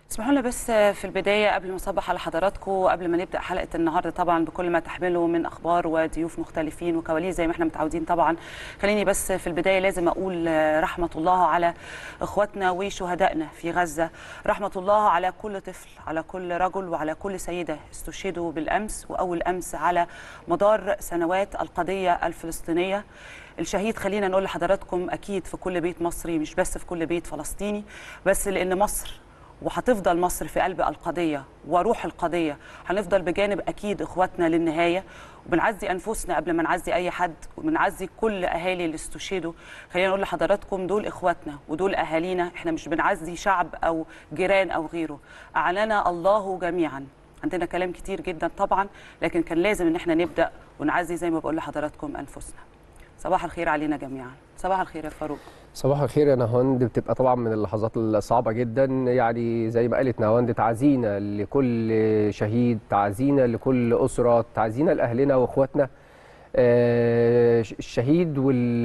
اسمحوا لنا بس في البدايه قبل ما اصبح على حضراتكم وقبل ما نبدا حلقه النهارده طبعا بكل ما تحمله من اخبار وضيوف مختلفين وكواليس زي ما احنا متعودين طبعا خليني بس في البدايه لازم اقول رحمه الله على اخواتنا وشهدائنا في غزه رحمه الله على كل طفل على كل رجل وعلى كل سيده استشهدوا بالامس واول امس على مدار سنوات القضيه الفلسطينيه الشهيد خلينا نقول لحضراتكم اكيد في كل بيت مصري مش بس في كل بيت فلسطيني بس لان مصر وهتفضل مصر في قلب القضيه وروح القضيه هنفضل بجانب اكيد اخواتنا للنهايه وبنعزي انفسنا قبل ما نعزي اي حد وبنعزي كل اهالي اللي استشهدوا خلينا نقول لحضراتكم دول اخواتنا ودول اهالينا احنا مش بنعزي شعب او جيران او غيره اعلنا الله جميعا عندنا كلام كتير جدا طبعا لكن كان لازم ان احنا نبدا ونعزي زي ما بقول لحضراتكم انفسنا صباح الخير علينا جميعا صباح الخير يا فاروق صباح الخير يا نهاوند بتبقى طبعا من اللحظات الصعبه جدا يعني زي ما قالت نهاوند تعزينا لكل شهيد تعزينا لكل اسره تعزينا لاهلنا واخواتنا آه الشهيد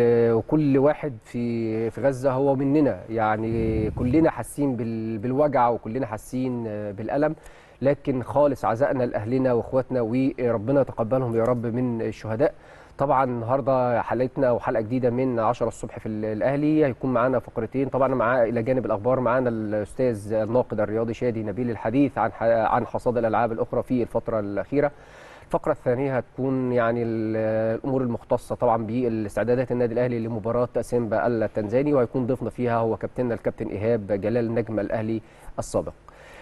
وكل واحد في في غزه هو مننا يعني كلنا حاسين بالوجع وكلنا حاسين بالالم لكن خالص عزائنا لاهلنا واخواتنا وربنا يتقبلهم يا رب من الشهداء طبعا النهارده حلقتنا وحلقه جديده من 10 الصبح في الاهلي هيكون معانا فقرتين طبعا مع الى جانب الاخبار معانا الاستاذ الناقد الرياضي شادي نبيل الحديث عن عن حصاد الالعاب الاخرى في الفتره الاخيره الفقره الثانيه هتكون يعني الامور المختصه طبعا بالاستعدادات النادي الاهلي لمباراه سيمبا التنزاني وهيكون ضيفنا فيها هو كابتننا الكابتن ايهاب جلال نجم الاهلي السابق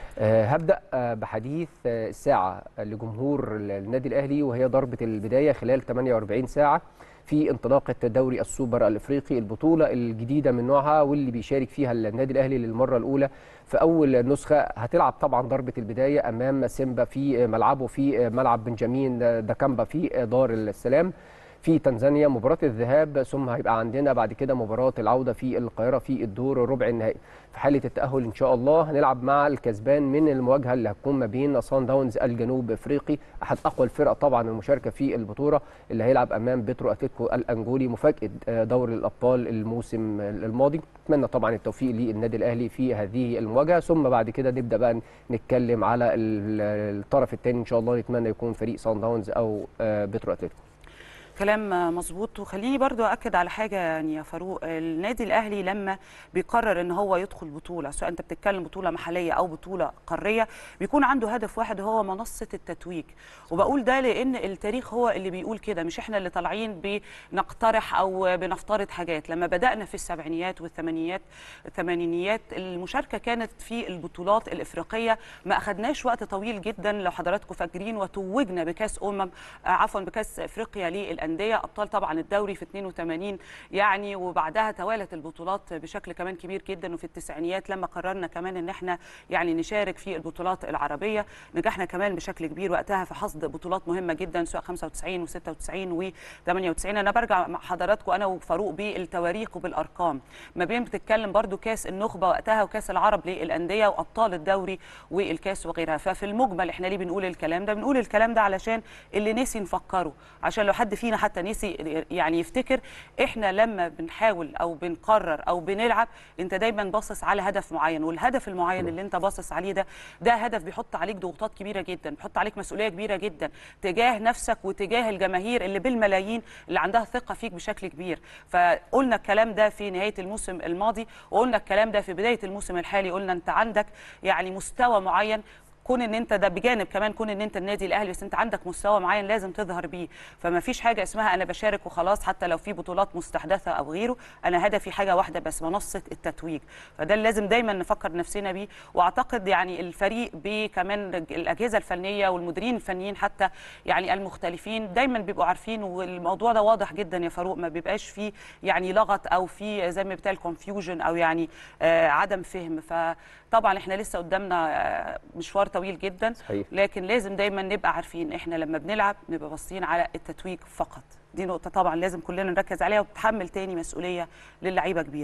هبدا بحديث الساعه لجمهور النادي الاهلي وهي ضربه البدايه خلال 48 ساعه في انطلاقه دوري السوبر الافريقي البطوله الجديده من نوعها واللي بيشارك فيها النادي الاهلي للمره الاولى في اول نسخه هتلعب طبعا ضربه البدايه امام سيمبا في ملعبه في ملعب بنجامين داكامبا في دار السلام في تنزانيا مباراة الذهاب ثم هيبقى عندنا بعد كده مباراة العودة في القاهرة في الدور الربع النهائي في حالة التأهل إن شاء الله هنلعب مع الكسبان من المواجهة اللي هتكون ما بين صن داونز الجنوب أفريقي أحد أقوى الفرق طبعا المشاركة في البطولة اللي هيلعب أمام بترو أتلتيكو الأنجولي مفاجأة دوري الأبطال الموسم الماضي أتمنى طبعا التوفيق للنادي الأهلي في هذه المواجهة ثم بعد كده نبدأ بقى نتكلم على الطرف الثاني إن شاء الله نتمنى يكون فريق صن داونز أو بترو أتلتيكو كلام مظبوط وخليني برضو اكد على حاجه يعني يا فاروق النادي الاهلي لما بيقرر ان هو يدخل بطوله سواء انت بتتكلم بطوله محليه او بطوله قاريه بيكون عنده هدف واحد هو منصه التتويج وبقول ده لان التاريخ هو اللي بيقول كده مش احنا اللي طالعين بنقترح او بنفترض حاجات لما بدانا في السبعينيات والثمانينيات الثمانينيات المشاركه كانت في البطولات الافريقيه ما اخذناش وقت طويل جدا لو حضراتكم فاكرين وتوجنا بكاس امم عفوا بكاس افريقيا للانديه الانديه ابطال طبعا الدوري في 82 يعني وبعدها توالت البطولات بشكل كمان كبير جدا وفي التسعينيات لما قررنا كمان ان احنا يعني نشارك في البطولات العربيه نجحنا كمان بشكل كبير وقتها في حصد بطولات مهمه جدا سواء 95 و96 و98 انا برجع مع حضراتكم انا وفاروق بالتواريخ وبالارقام ما بين بتتكلم برضو كاس النخبه وقتها وكاس العرب للانديه وابطال الدوري والكاس وغيرها ففي المجمل احنا ليه بنقول الكلام ده بنقول الكلام ده علشان اللي نسي نفكره عشان لو حد فينا حتى نسي يعني يفتكر احنا لما بنحاول او بنقرر او بنلعب انت دايما باصص على هدف معين والهدف المعين اللي انت باصص عليه ده ده هدف بيحط عليك ضغوطات كبيره جدا بيحط عليك مسؤوليه كبيره جدا تجاه نفسك وتجاه الجماهير اللي بالملايين اللي عندها ثقه فيك بشكل كبير فقلنا الكلام ده في نهايه الموسم الماضي وقلنا الكلام ده في بدايه الموسم الحالي قلنا انت عندك يعني مستوى معين كون ان انت ده بجانب كمان كون ان انت النادي الاهلي بس انت عندك مستوى معين لازم تظهر بيه فما فيش حاجه اسمها انا بشارك وخلاص حتى لو في بطولات مستحدثه او غيره انا هدفي حاجه واحده بس منصه التتويج فده اللي لازم دايما نفكر نفسنا بيه واعتقد يعني الفريق بكمان الاجهزه الفنيه والمديرين الفنيين حتى يعني المختلفين دايما بيبقوا عارفين والموضوع ده واضح جدا يا فاروق ما بيبقاش فيه يعني لغط او في زي ما بيتقال كونفيوجن او يعني آه عدم فهم فطبعا احنا لسه قدامنا آه مشوار طويل جدا صحيح. لكن لازم دايما نبقى عارفين احنا لما بنلعب نبقى باصين على التتويج فقط دي نقطه طبعا لازم كلنا نركز عليها وتتحمل تاني مسؤوليه للعيبه كبيره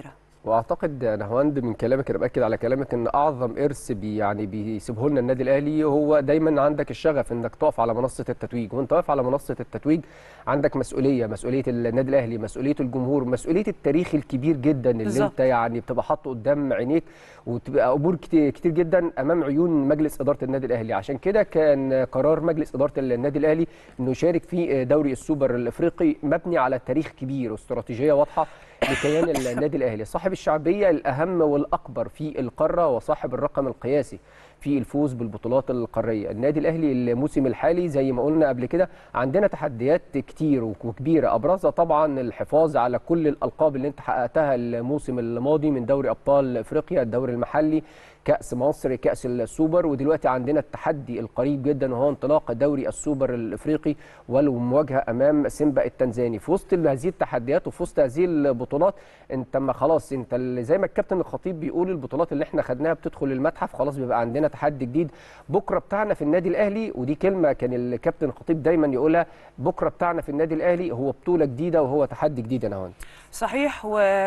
واعتقد نهاوند من كلامك انا باكد على كلامك ان اعظم ارث بي يعني بيسيبه لنا النادي الاهلي هو دايما عندك الشغف انك تقف على منصه التتويج وانت واقف على منصه التتويج عندك مسؤوليه مسؤوليه النادي الاهلي مسؤوليه الجمهور مسؤوليه التاريخ الكبير جدا اللي بالظبط. انت يعني بتبقى حاطه قدام عينيك وتبقى امور كتير, كتير جدا امام عيون مجلس اداره النادي الاهلي عشان كده كان قرار مجلس اداره النادي الاهلي انه يشارك في دوري السوبر الافريقي مبني على تاريخ كبير واستراتيجيه واضحه لكيان النادي الاهلي صاحب الشعبيه الاهم والاكبر في القاره وصاحب الرقم القياسي في الفوز بالبطولات القاريه النادي الاهلي الموسم الحالي زي ما قلنا قبل كده عندنا تحديات كتير وكبيره ابرزها طبعا الحفاظ على كل الالقاب اللي انت حققتها الموسم الماضي من دوري ابطال افريقيا الدوري المحلي كاس مصر كاس السوبر ودلوقتي عندنا التحدي القريب جدا وهو انطلاق دوري السوبر الافريقي والمواجهه امام سيمبا التنزاني في وسط هذه التحديات وفي وسط هذه البطولات انت ما خلاص انت اللي زي ما الكابتن الخطيب بيقول البطولات اللي احنا خدناها بتدخل المتحف خلاص بيبقى عندنا تحدي جديد بكره بتاعنا في النادي الاهلي ودي كلمه كان الكابتن الخطيب دايما يقولها بكره بتاعنا في النادي الاهلي هو بطوله جديده وهو تحدي جديد يا نهان صحيح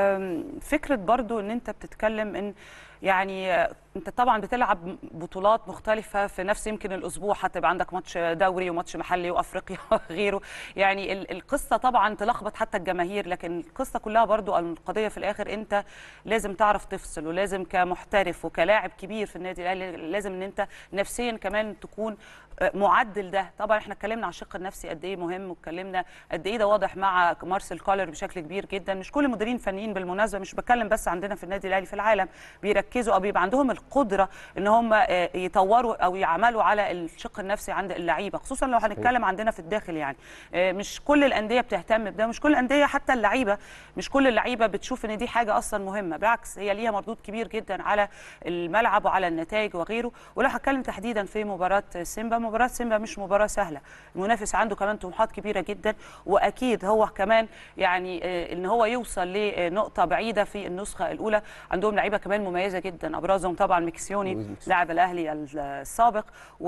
وفكره برضو ان انت بتتكلم ان يعني انت طبعا بتلعب بطولات مختلفه في نفس يمكن الاسبوع هتبقى عندك ماتش دوري وماتش محلي وافريقيا وغيره يعني ال- القصه طبعا تلخبط حتى الجماهير لكن القصه كلها برضو القضيه في الاخر انت لازم تعرف تفصل ولازم كمحترف وكلاعب كبير في النادي الاهلي لازم ان انت نفسيا كمان تكون معدل ده طبعا احنا اتكلمنا عن الشق النفسي قد ايه مهم واتكلمنا قد ايه ده واضح مع مارسيل كولر بشكل كبير جدا مش كل المديرين الفنيين بالمناسبه مش بتكلم بس عندنا في النادي الاهلي في العالم بيركزوا او بيبقى عندهم القدره ان هم آه، يطوروا او يعملوا على الشق النفسي عند اللعيبه خصوصا لو هنتكلم عندنا في الداخل يعني آه، مش كل الانديه بتهتم بده مش كل الانديه حتى اللعيبه مش كل اللعيبه بتشوف ان دي حاجه اصلا مهمه بالعكس هي ليها مردود كبير جدا على الملعب وعلى النتائج وغيره ولو هتكلم تحديدا في مباراه سيمبا مباراه سيمبا مش مباراه سهله المنافس عنده كمان طموحات كبيره جدا واكيد هو كمان يعني آه، ان هو يوصل لنقطه بعيده في النسخه الاولى عندهم لعيبه كمان مميزه جدا ابرزهم طبعا ميكسيوني لويس ميكسيوني. لاعب الاهلي السابق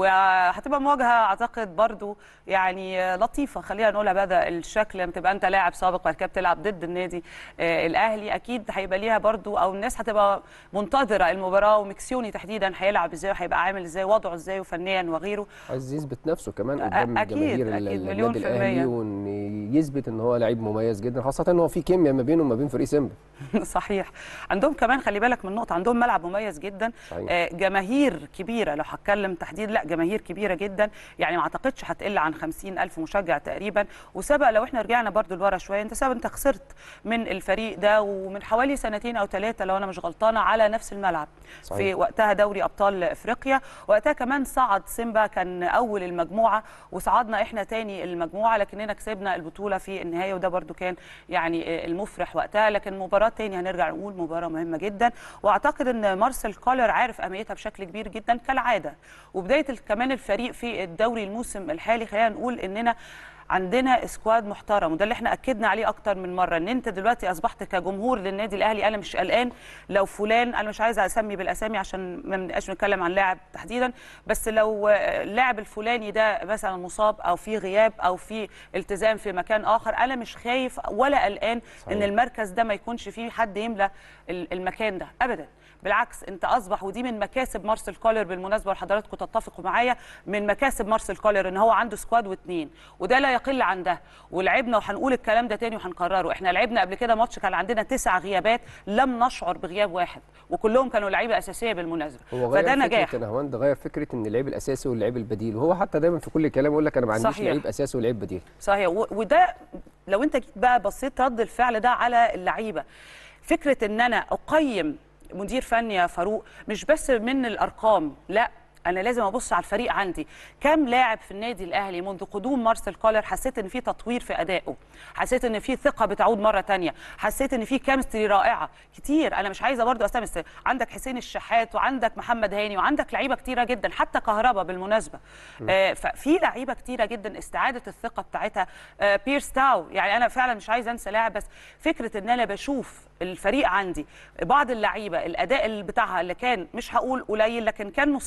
وهتبقى مواجهه اعتقد برضو يعني آه، لطيفه خلينا نقولها بهذا الشكل لما تبقى انت لاعب سابق وبعد كده بتلعب ضد النادي آه، الاهلي اكيد هيبقى ليها برضو او الناس هتبقى منتظره المباراه وميكسيوني تحديدا هيلعب ازاي وهيبقى عامل ازاي وضعه ازاي وفنيا وغيره عايز يثبت نفسه كمان أ- قدام أكيد، جماهير ال- أكيد، ال- مليون النادي في الاهلي المية. وان يثبت ان هو لعيب مميز جدا خاصه ان هو في كيمياء ما بينه وما بين فريق سيمبا صحيح عندهم كمان خلي بالك من نقطه عندهم ملعب مميز جدا صحيح. آه، جماهير كبيره لو هتكلم تحديد لا جماهير كبيره جدا يعني ما اعتقدش هتقل عن 50 الف مشجع تقريبا وسبق لو احنا رجعنا برضو لورا شويه انت سبق انت خسرت من الفريق ده ومن حوالي سنتين او ثلاثه لو انا مش غلطانه على نفس الملعب صحيح. في وقتها دوري ابطال افريقيا وقتها كمان صعد سيمبا كان اول المجموعه وصعدنا احنا تاني المجموعه لكننا كسبنا البطوله في النهايه وده برضو كان يعني المفرح وقتها لكن مباراه تاني هنرجع نقول مباراه مهمه جدا واعتقد ان مارسيل كولر عارف اهميتها بشكل كبير جدا كالعاده وبدايه ال- كمان الفريق في الدوري الموسم الحالي خلينا نقول اننا عندنا اسكواد محترم وده اللي احنا اكدنا عليه اكتر من مره ان انت دلوقتي اصبحت كجمهور للنادي الاهلي انا مش قلقان لو فلان انا مش عايزه اسمي بالاسامي عشان ما نبقاش بنتكلم عن لاعب تحديدا بس لو آه، اللاعب الفلاني ده مثلا مصاب او في غياب او في التزام في مكان اخر انا مش خايف ولا قلقان صحيح. ان المركز ده ما يكونش فيه حد يملى ال- المكان ده ابدا بالعكس انت اصبح ودي من مكاسب مارسيل كولر بالمناسبه وحضراتكم تتفقوا معايا من مكاسب مارسيل كولر ان هو عنده سكواد واثنين وده لا يقل عن ده ولعبنا وهنقول الكلام ده تاني وهنكرره احنا لعبنا قبل كده ماتش كان عندنا تسع غيابات لم نشعر بغياب واحد وكلهم كانوا لعيبه اساسيه بالمناسبه هو غير فده فكره نجاح يا نهاوند غير فكره ان اللعيب الاساسي واللعيب البديل وهو حتى دايما في كل كلام يقول لك انا ما عنديش صحيح. لعيب اساسي ولعيب بديل صحيح و- وده لو انت جيت بقى بصيت رد الفعل ده على اللعيبه فكره ان انا اقيم مدير فني يا فاروق مش بس من الارقام لا انا لازم ابص على الفريق عندي كام لاعب في النادي الاهلي منذ قدوم مارسيل كولر حسيت ان في تطوير في ادائه حسيت ان في ثقه بتعود مره تانية حسيت ان في كيمستري رائعه كتير انا مش عايزه برضو استمس عندك حسين الشحات وعندك محمد هاني وعندك لعيبه كتيره جدا حتى كهربا بالمناسبه آه ففي لعيبه كتيره جدا استعاده الثقه بتاعتها آه بيرس تاو يعني انا فعلا مش عايزه انسى لاعب بس فكره ان انا بشوف الفريق عندي بعض اللعيبه الاداء اللي بتاعها اللي كان مش هقول قليل لكن كان مستقر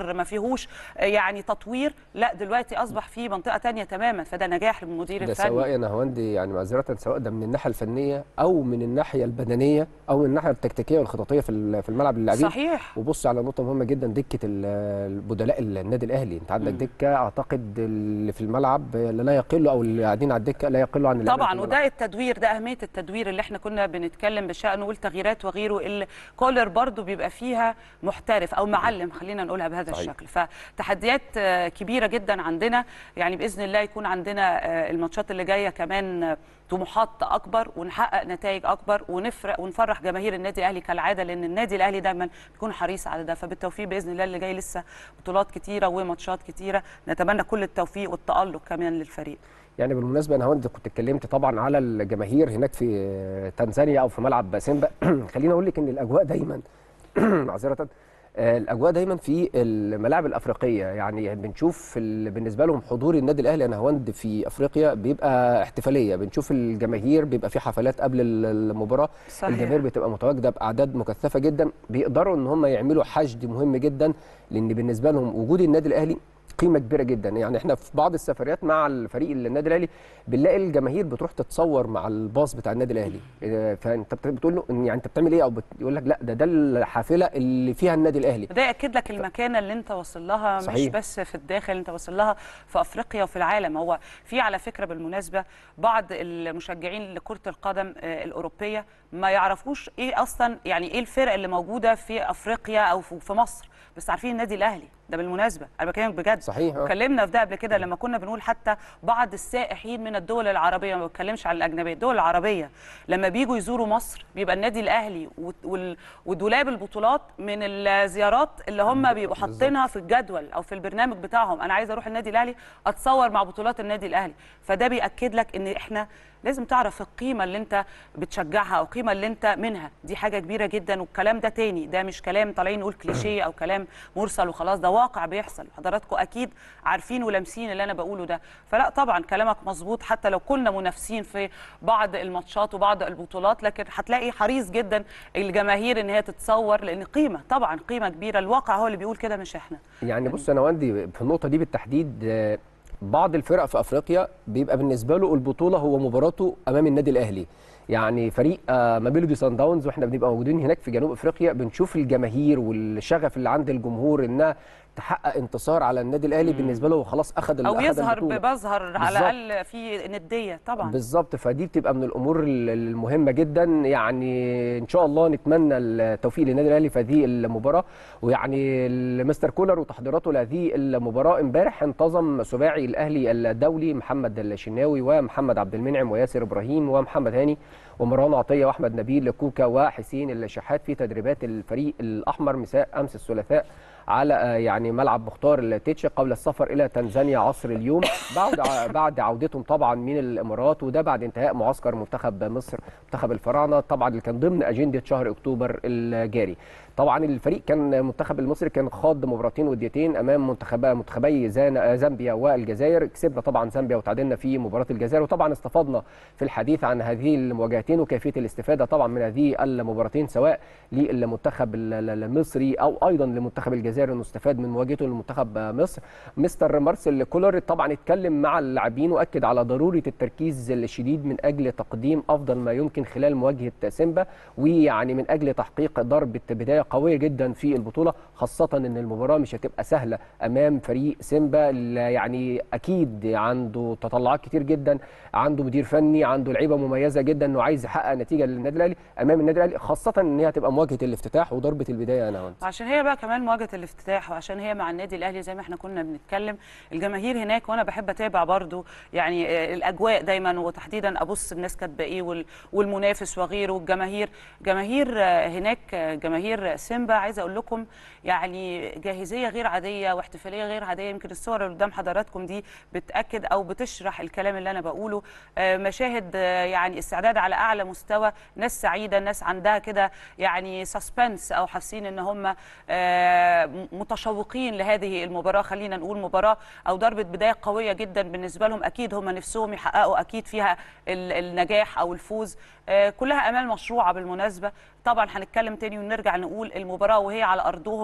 مقر ما فيهوش آه، يعني تطوير لا دلوقتي اصبح في منطقه تانية تماما فده نجاح للمدير ده الفني سواء يا نهاوندي يعني معذره سواء ده من الناحيه الفنيه او من الناحيه البدنيه او من الناحيه التكتيكيه والخططيه في ال- في الملعب للاعبين صحيح وبص على نقطه مهمه جدا دكه ال- البدلاء النادي الاهلي انت عندك مم. دكه اعتقد اللي في الملعب لا يقل او اللي قاعدين على الدكه لا يقل عن اللي قاعدين طبعا في الملعب. وده التدوير ده اهميه التدوير اللي احنا كنا بنتكلم بشانه والتغييرات وغيره اللي كولر برضو بيبقى فيها محترف او معلم خلينا نقولها بهذا صحيح. الشكل فتحديات آه، كبيره جدا عندنا يعني باذن الله يكون عندنا آه، الماتشات اللي جايه كمان آه، طموحات اكبر ونحقق نتائج اكبر ونفرق ونفرح جماهير النادي الاهلي كالعاده لان النادي الاهلي دايما بيكون حريص على ده فبالتوفيق باذن الله اللي جاي لسه بطولات كتيره وماتشات كتيره نتمنى كل التوفيق والتالق كمان للفريق يعني بالمناسبه انا هوند كنت اتكلمت طبعا على الجماهير هناك في تنزانيا او في ملعب سيمبا خليني اقول لك ان الاجواء دايما معذره آه، الاجواء دايما في الملاعب الافريقيه يعني بنشوف في ال- بالنسبه لهم حضور النادي الاهلي انا هوند في افريقيا بيبقى احتفاليه بنشوف الجماهير بيبقى في حفلات قبل ال- المباراه صحيح. الجماهير بتبقى متواجده باعداد مكثفه جدا بيقدروا ان هم يعملوا حشد مهم جدا لان بالنسبه لهم وجود النادي الاهلي قيمه كبيره جدا يعني احنا في بعض السفريات مع الفريق النادي الاهلي بنلاقي الجماهير بتروح تتصور مع الباص بتاع النادي الاهلي إيه، فانت بت- بتقول له إن يعني انت بتعمل ايه او بت- يقول لك لا ده ده الحافله اللي فيها النادي الاهلي ده ياكد لك المكانه اللي انت واصل لها مش صحيح. بس في الداخل انت واصل لها في افريقيا وفي العالم هو في على فكره بالمناسبه بعض المشجعين لكره القدم آه، الاوروبيه ما يعرفوش ايه اصلا يعني ايه الفرق اللي موجوده في افريقيا او في في مصر بس عارفين النادي الاهلي ده بالمناسبه انا بكلمك بجد صحيح آه. اتكلمنا في ده قبل كده لما كنا بنقول حتى بعض السائحين من الدول العربيه ما بتكلمش عن الاجنبيه الدول العربيه لما بيجوا يزوروا مصر بيبقى النادي الاهلي وت- وال- ودولاب البطولات من الزيارات اللي هم بيبقوا بالظبط. حاطينها في الجدول او في البرنامج بتاعهم انا عايزه اروح النادي الاهلي اتصور مع بطولات النادي الاهلي فده بياكد لك ان احنا لازم تعرف القيمه اللي انت بتشجعها او القيمه اللي انت منها دي حاجه كبيره جدا والكلام ده تاني ده مش كلام طالعين نقول كليشيه او كلام مرسل وخلاص ده واقع بيحصل حضراتكم اكيد عارفين ولامسين اللي انا بقوله ده فلا طبعا كلامك مظبوط حتى لو كنا منافسين في بعض الماتشات وبعض البطولات لكن هتلاقي حريص جدا الجماهير ان هي تتصور لان قيمه طبعا قيمه كبيره الواقع هو اللي بيقول كده مش احنا يعني بص انا وندي في النقطه دي بالتحديد آه، بعض الفرق في افريقيا بيبقى بالنسبه له البطوله هو مباراته امام النادي الاهلي يعني فريق آه، مابيلودي سان داونز واحنا بنبقى موجودين هناك في جنوب افريقيا بنشوف الجماهير والشغف اللي عند الجمهور انها تحقق انتصار على النادي الاهلي بالنسبه له هو خلاص اخذ او أخذ يظهر البطولة. بمظهر على بالظبط. الاقل في نديه طبعا بالظبط فدي بتبقى من الامور ال- المهمه جدا يعني ان شاء الله نتمنى التوفيق للنادي الاهلي في هذه المباراه ويعني المستر كولر وتحضيراته لهذه المباراه امبارح انتظم سباعي الاهلي الدولي محمد الشناوي ومحمد عبد المنعم وياسر ابراهيم ومحمد هاني ومروان عطيه واحمد نبيل كوكا وحسين الشحات في تدريبات الفريق الاحمر مساء امس الثلاثاء على آه، يعني ملعب مختار التتش قبل السفر الى تنزانيا عصر اليوم بعد ع- بعد عودتهم طبعا من الامارات وده بعد انتهاء معسكر منتخب مصر منتخب الفراعنه طبعا اللي كان ضمن اجنده شهر اكتوبر الجاري طبعا الفريق كان المنتخب المصري كان خاض مباراتين وديتين امام منتخبا منتخبي زان- آه، زامبيا والجزائر كسبنا طبعا زامبيا وتعادلنا في مباراه الجزائر وطبعا استفدنا في الحديث عن هذه المواجهتين وكيفيه الاستفاده طبعا من هذه المباراتين سواء للمنتخب ال- ال- المصري او ايضا لمنتخب الجزائر انه استفاد من مواجهته لمنتخب مصر مستر مارسيل كولر طبعا اتكلم مع اللاعبين واكد على ضروره التركيز الشديد من اجل تقديم افضل ما يمكن خلال مواجهه سيمبا ويعني من اجل تحقيق ضربه بدايه قويه جدا في البطوله خاصه ان المباراه مش هتبقى سهله امام فريق سيمبا اللي يعني اكيد عنده تطلعات كتير جدا عنده مدير فني عنده لعيبه مميزه جدا انه عايز يحقق نتيجه للنادي الاهلي امام النادي الاهلي خاصه ان هي هتبقى مواجهه الافتتاح وضربه البدايه انا وانت عشان هي بقى كمان مواجهه الافتتاح وعشان هي مع النادي الاهلي زي ما احنا كنا بنتكلم الجماهير هناك وانا بحب اتابع برضو يعني آه، الاجواء دايما وتحديدا ابص الناس كاتبه ايه وال- والمنافس وغيره والجماهير جماهير آه، هناك آه، جماهير سيمبا عايزه اقول لكم يعني جاهزيه غير عاديه واحتفاليه غير عاديه يمكن الصور اللي قدام حضراتكم دي بتاكد او بتشرح الكلام اللي انا بقوله آه، مشاهد آه، يعني استعداد على اعلى مستوى ناس سعيده الناس عندها كده يعني سسبنس او حاسين ان هم آه، متشوقين لهذه المباراه خلينا نقول مباراه او ضربه بدايه قويه جدا بالنسبه لهم اكيد هم نفسهم يحققوا اكيد فيها ال- النجاح او الفوز آه، كلها امال مشروعه بالمناسبه طبعا هنتكلم تاني ونرجع نقول المباراه وهي على ارضهم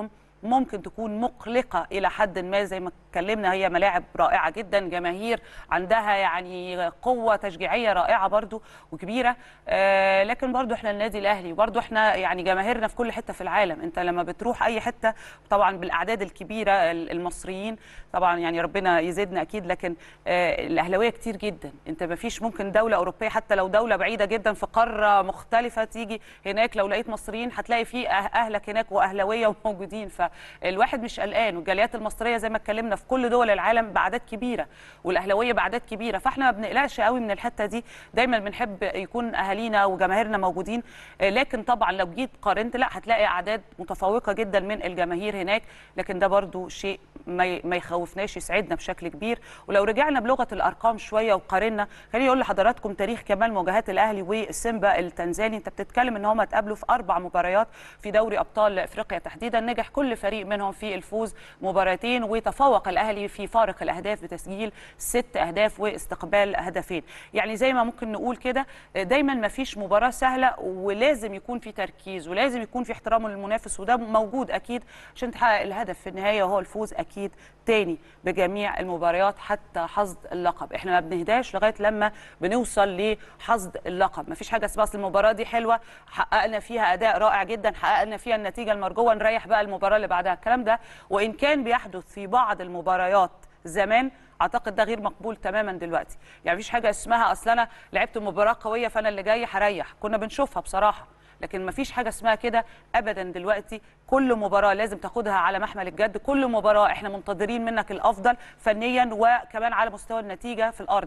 ممكن تكون مقلقه الى حد ما زي ما اتكلمنا هي ملاعب رائعه جدا جماهير عندها يعني قوه تشجيعيه رائعه برضو وكبيره آه لكن برضو احنا النادي الاهلي برضو احنا يعني جماهيرنا في كل حته في العالم انت لما بتروح اي حته طبعا بالاعداد الكبيره ال- المصريين طبعا يعني ربنا يزيدنا اكيد لكن آه الاهلاويه كتير جدا انت ما فيش ممكن دوله اوروبيه حتى لو دوله بعيده جدا في قاره مختلفه تيجي هناك لو لقيت مصريين هتلاقي في أه- اهلك هناك واهلاويه وموجودين فالواحد مش قلقان والجاليات المصريه زي ما اتكلمنا في كل دول العالم باعداد كبيره والاهلاويه باعداد كبيره فاحنا ما بنقلقش قوي من الحته دي دايما بنحب يكون اهالينا وجماهيرنا موجودين آه، لكن طبعا لو جيت قارنت لا هتلاقي اعداد متفوقه جدا من الجماهير هناك لكن ده برضو شيء ما ي- ما يخوفناش يسعدنا بشكل كبير ولو رجعنا بلغه الارقام شويه وقارنا خليني اقول لحضراتكم تاريخ كمان مواجهات الاهلي والسيمبا التنزاني انت بتتكلم ان هم اتقابلوا في اربع مباريات في دوري ابطال افريقيا تحديدا نجح كل فريق منهم في الفوز مباراتين وتفوق الاهلي في فارق الاهداف بتسجيل ست اهداف واستقبال هدفين يعني زي ما ممكن نقول كده دايما ما فيش مباراه سهله ولازم يكون في تركيز ولازم يكون في احترام للمنافس وده موجود اكيد عشان تحقق الهدف في النهايه وهو الفوز اكيد تاني بجميع المباريات حتى حصد اللقب احنا ما بنهداش لغايه لما بنوصل لحصد اللقب ما فيش حاجه اسمها اصل المباراه دي حلوه حققنا فيها اداء رائع جدا حققنا فيها النتيجه المرجوه نريح بقى المباراه اللي بعدها الكلام ده وان كان بيحدث في بعض المباريات زمان اعتقد ده غير مقبول تماما دلوقتي يعني مفيش حاجه اسمها اصل انا لعبت مباراه قويه فانا اللي جاي هريح كنا بنشوفها بصراحه لكن مفيش حاجه اسمها كده ابدا دلوقتي كل مباراه لازم تاخدها على محمل الجد كل مباراه احنا منتظرين منك الافضل فنيا وكمان على مستوى النتيجه في الارض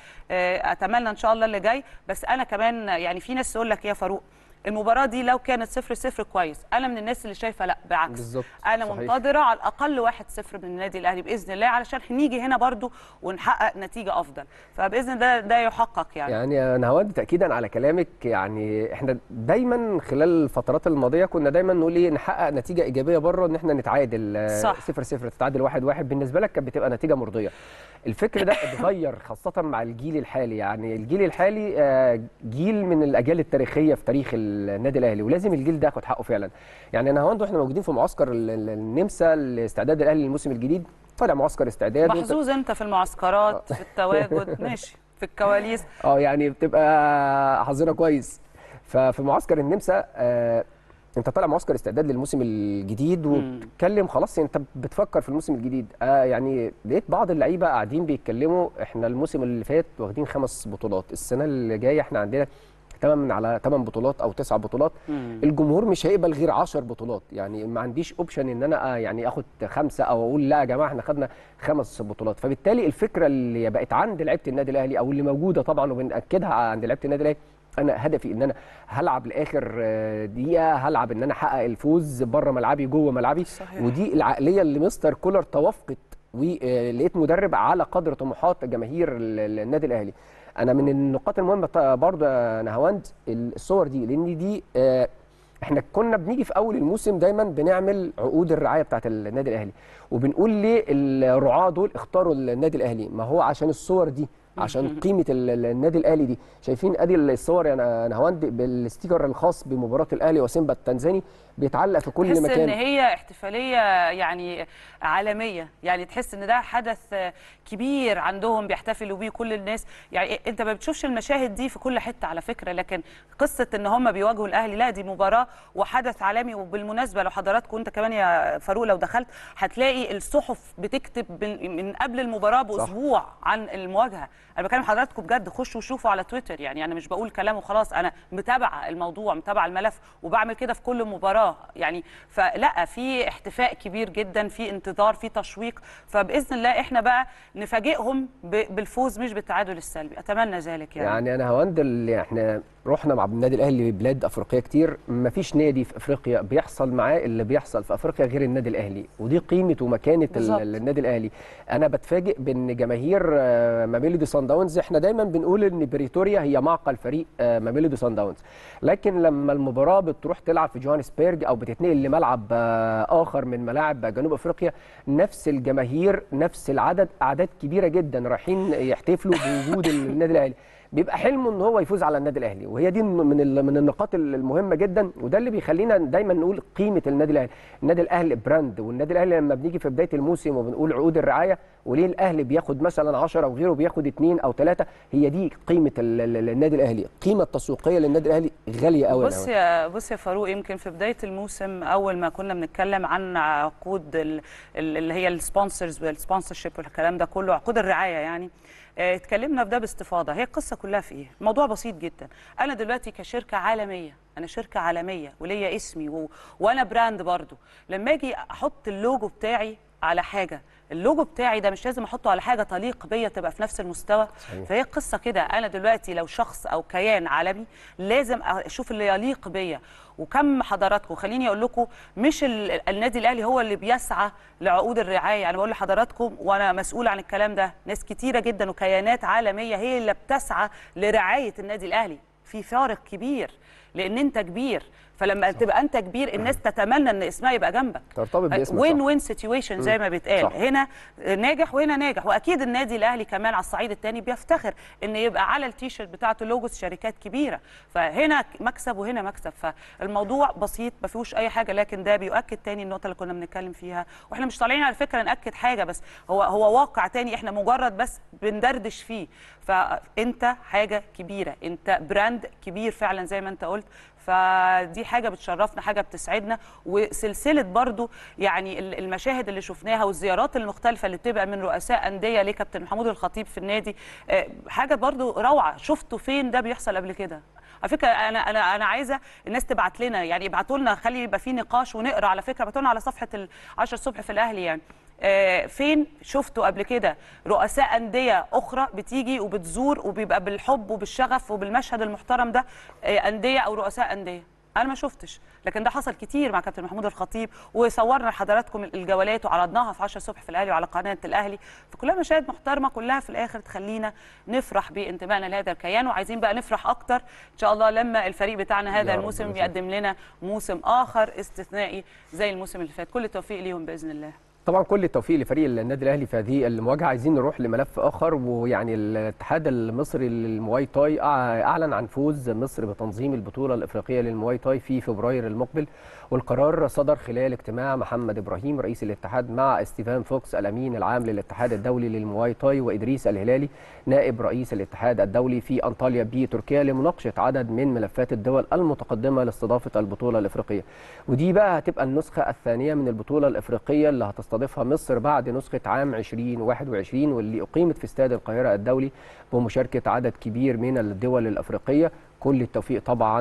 فاتمنى ان شاء الله اللي جاي بس انا كمان يعني في ناس تقول لك يا فاروق المباراه دي لو كانت صفر صفر كويس انا من الناس اللي شايفه لا بالعكس بالظبط، انا صحيح. منتظره على الاقل واحد صفر من النادي الاهلي باذن الله علشان نيجي هنا برضو ونحقق نتيجه افضل فباذن الله ده يحقق يعني, يعني انا هود تاكيدا على كلامك يعني احنا دايما خلال الفترات الماضيه كنا دايما نقول ايه نحقق نتيجه ايجابيه بره ان احنا نتعادل صح. 0 0 تتعادل 1 1 بالنسبه لك كانت بتبقى نتيجه مرضيه الفكر ده اتغير خاصه مع الجيل الحالي يعني الجيل الحالي آه، جيل من الاجيال التاريخيه في تاريخ النادي الاهلي ولازم الجيل ده ياخد حقه فعلا يعني انا هوند واحنا موجودين في معسكر ال- ال- النمسا لاستعداد الاهلي للموسم الجديد طالع معسكر استعداد وأنت- محظوظ انت في المعسكرات في التواجد ماشي في الكواليس اه يعني بتبقى حظنا كويس ففي معسكر النمسا آه انت طالع معسكر استعداد للموسم الجديد وبتتكلم خلاص انت بتفكر في الموسم الجديد آه يعني لقيت بعض اللعيبه قاعدين بيتكلموا احنا الموسم اللي فات واخدين خمس بطولات السنه اللي جايه احنا عندنا تمام على 8 بطولات او 9 بطولات مم. الجمهور مش هيقبل غير 10 بطولات يعني ما عنديش اوبشن ان انا آه، يعني اخد خمسه او اقول لا يا جماعه احنا خدنا خمس بطولات فبالتالي الفكره اللي بقت عند لعيبه النادي الاهلي او اللي موجوده طبعا وبناكدها عند لعيبه النادي الاهلي انا هدفي ان انا هلعب لاخر آه، دقيقه هلعب ان انا احقق الفوز بره ملعبي جوه ملعبي صحيح. ودي العقليه اللي مستر كولر توافقت ولقيت مدرب على قدر طموحات جماهير ال- ال- النادي الاهلي انا من النقاط المهمه ط- برضه يا نهاوند الصور دي لان دي آه، احنا كنا بنيجي في اول الموسم دايما بنعمل عقود الرعايه بتاعت النادي الاهلي وبنقول ليه الرعاه دول اختاروا النادي الاهلي ما هو عشان الصور دي عشان قيمه ال- ال- النادي الاهلي دي شايفين ادي الصور يا ن- نهاوند بالستيكر الخاص بمباراه الاهلي وسيمبا التنزاني بيتعلق في كل تحس مكان ان هي احتفاليه يعني عالميه يعني تحس ان ده حدث كبير عندهم بيحتفلوا بيه كل الناس يعني انت ما بتشوفش المشاهد دي في كل حته على فكره لكن قصه ان هم بيواجهوا الاهلي لا دي مباراه وحدث عالمي وبالمناسبه لو حضراتكم انت كمان يا فاروق لو دخلت هتلاقي الصحف بتكتب من من قبل المباراه باسبوع عن المواجهه انا بكلم حضراتكم بجد خشوا وشوفوا على تويتر يعني انا مش بقول كلام وخلاص انا متابعه الموضوع متابعه الملف وبعمل كده في كل مباراه يعني فلا في احتفاء كبير جدا في انتظار في تشويق فباذن الله احنا بقى نفاجئهم ب- بالفوز مش بالتعادل السلبي اتمنى ذلك يعني, يعني انا هوند اللي احنا رحنا مع النادي الاهلي بلاد افريقيه كتير مفيش نادي في افريقيا بيحصل معاه اللي بيحصل في افريقيا غير النادي الاهلي ودي قيمه ومكانه بالظبط. ال- النادي الاهلي انا بتفاجئ بان جماهير آه، ماميلودي سان داونز احنا دايما بنقول ان بريتوريا هي معقل فريق آه، ماميلودي سان داونز لكن لما المباراه بتروح تلعب في جوهانسبرج او بتتنقل لملعب آه، اخر من ملاعب جنوب افريقيا نفس الجماهير نفس العدد اعداد كبيره جدا رايحين يحتفلوا بوجود النادي الاهلي بيبقى حلمه ان هو يفوز على النادي الاهلي وهي دي من ال- من النقاط المهمه جدا وده اللي بيخلينا دايما نقول قيمه النادي الاهلي النادي الاهلي براند والنادي الاهلي لما بنيجي في بدايه الموسم وبنقول عقود الرعايه وليه الاهلي بياخد مثلا 10 وغيره بياخد اثنين او ثلاثه هي دي قيمه ال- ال- النادي الاهلي القيمه التسويقيه للنادي الاهلي غاليه قوي بص يا بص يا فاروق يمكن في بدايه الموسم اول ما كنا بنتكلم عن عقود ال- ال- اللي هي السبونسرز والسبونسرشيب والكلام ده كله عقود الرعايه يعني آه، اتكلمنا في ده باستفاضه هي القصه كلها في ايه الموضوع بسيط جدا انا دلوقتي كشركه عالميه انا شركه عالميه وليا اسمي و... وانا براند برضو لما اجي احط اللوجو بتاعي على حاجه اللوجو بتاعي ده مش لازم احطه على حاجه تليق بيا تبقى في نفس المستوى صحيح. فهي قصه كده انا دلوقتي لو شخص او كيان عالمي لازم اشوف اللي يليق بيا وكم حضراتكم خليني اقول لكم مش ال- النادي الاهلي هو اللي بيسعى لعقود الرعايه انا بقول لحضراتكم وانا مسؤول عن الكلام ده ناس كتيره جدا وكيانات عالميه هي اللي بتسعى لرعايه النادي الاهلي في فارق كبير لان انت كبير فلما تبقى انت كبير الناس تتمنى ان اسمها يبقى جنبك ترتبط باسمك وين صح. وين سيتويشن زي ما بيتقال صح. هنا ناجح وهنا ناجح واكيد النادي الاهلي كمان على الصعيد الثاني بيفتخر ان يبقى على التيشيرت بتاعته لوجوز شركات كبيره فهنا مكسب وهنا مكسب فالموضوع بسيط ما فيهوش اي حاجه لكن ده بيؤكد تاني النقطه اللي كنا بنتكلم فيها واحنا مش طالعين على فكره ناكد حاجه بس هو هو واقع تاني احنا مجرد بس بندردش فيه فانت حاجه كبيره انت براند كبير فعلا زي ما انت قلت فدي حاجه بتشرفنا حاجه بتسعدنا وسلسله برضو يعني ال- المشاهد اللي شفناها والزيارات المختلفه اللي بتبقى من رؤساء انديه لكابتن محمود الخطيب في النادي آه، حاجه برضو روعه شفتوا فين ده بيحصل قبل كده على فكره انا انا انا عايزه الناس تبعت لنا يعني يبعتوا لنا خلي يبقى في نقاش ونقرا على فكره ابعتوا لنا على صفحه ال 10 الصبح في الاهلي يعني آه، فين شفتوا قبل كده رؤساء انديه اخرى بتيجي وبتزور وبيبقى بالحب وبالشغف وبالمشهد المحترم ده آه، انديه او رؤساء انديه انا ما شفتش لكن ده حصل كتير مع كابتن محمود الخطيب وصورنا لحضراتكم الجولات وعرضناها في 10 الصبح في الاهلي وعلى قناه الاهلي فكلها مشاهد محترمه كلها في الاخر تخلينا نفرح بانتمائنا لهذا الكيان وعايزين بقى نفرح اكتر ان شاء الله لما الفريق بتاعنا يا هذا رب الموسم بإذن يقدم لنا موسم اخر استثنائي زي الموسم اللي فات كل التوفيق ليهم باذن الله طبعا كل التوفيق لفريق النادي الاهلي في هذه المواجهه عايزين نروح لملف اخر ويعني الاتحاد المصري للمواي تاي أع- اعلن عن فوز مصر بتنظيم البطوله الافريقيه للمواي تاي في فبراير المقبل والقرار صدر خلال اجتماع محمد ابراهيم رئيس الاتحاد مع ستيفان فوكس الامين العام للاتحاد الدولي للمواي تاي وادريس الهلالي نائب رئيس الاتحاد الدولي في انطاليا بتركيا لمناقشه عدد من ملفات الدول المتقدمه لاستضافه البطوله الافريقيه ودي بقى هتبقى النسخه الثانيه من البطوله الافريقيه اللي هتستضيفها مصر بعد نسخه عام 2021 واللي اقيمت في استاد القاهره الدولي بمشاركه عدد كبير من الدول الافريقيه كل التوفيق طبعا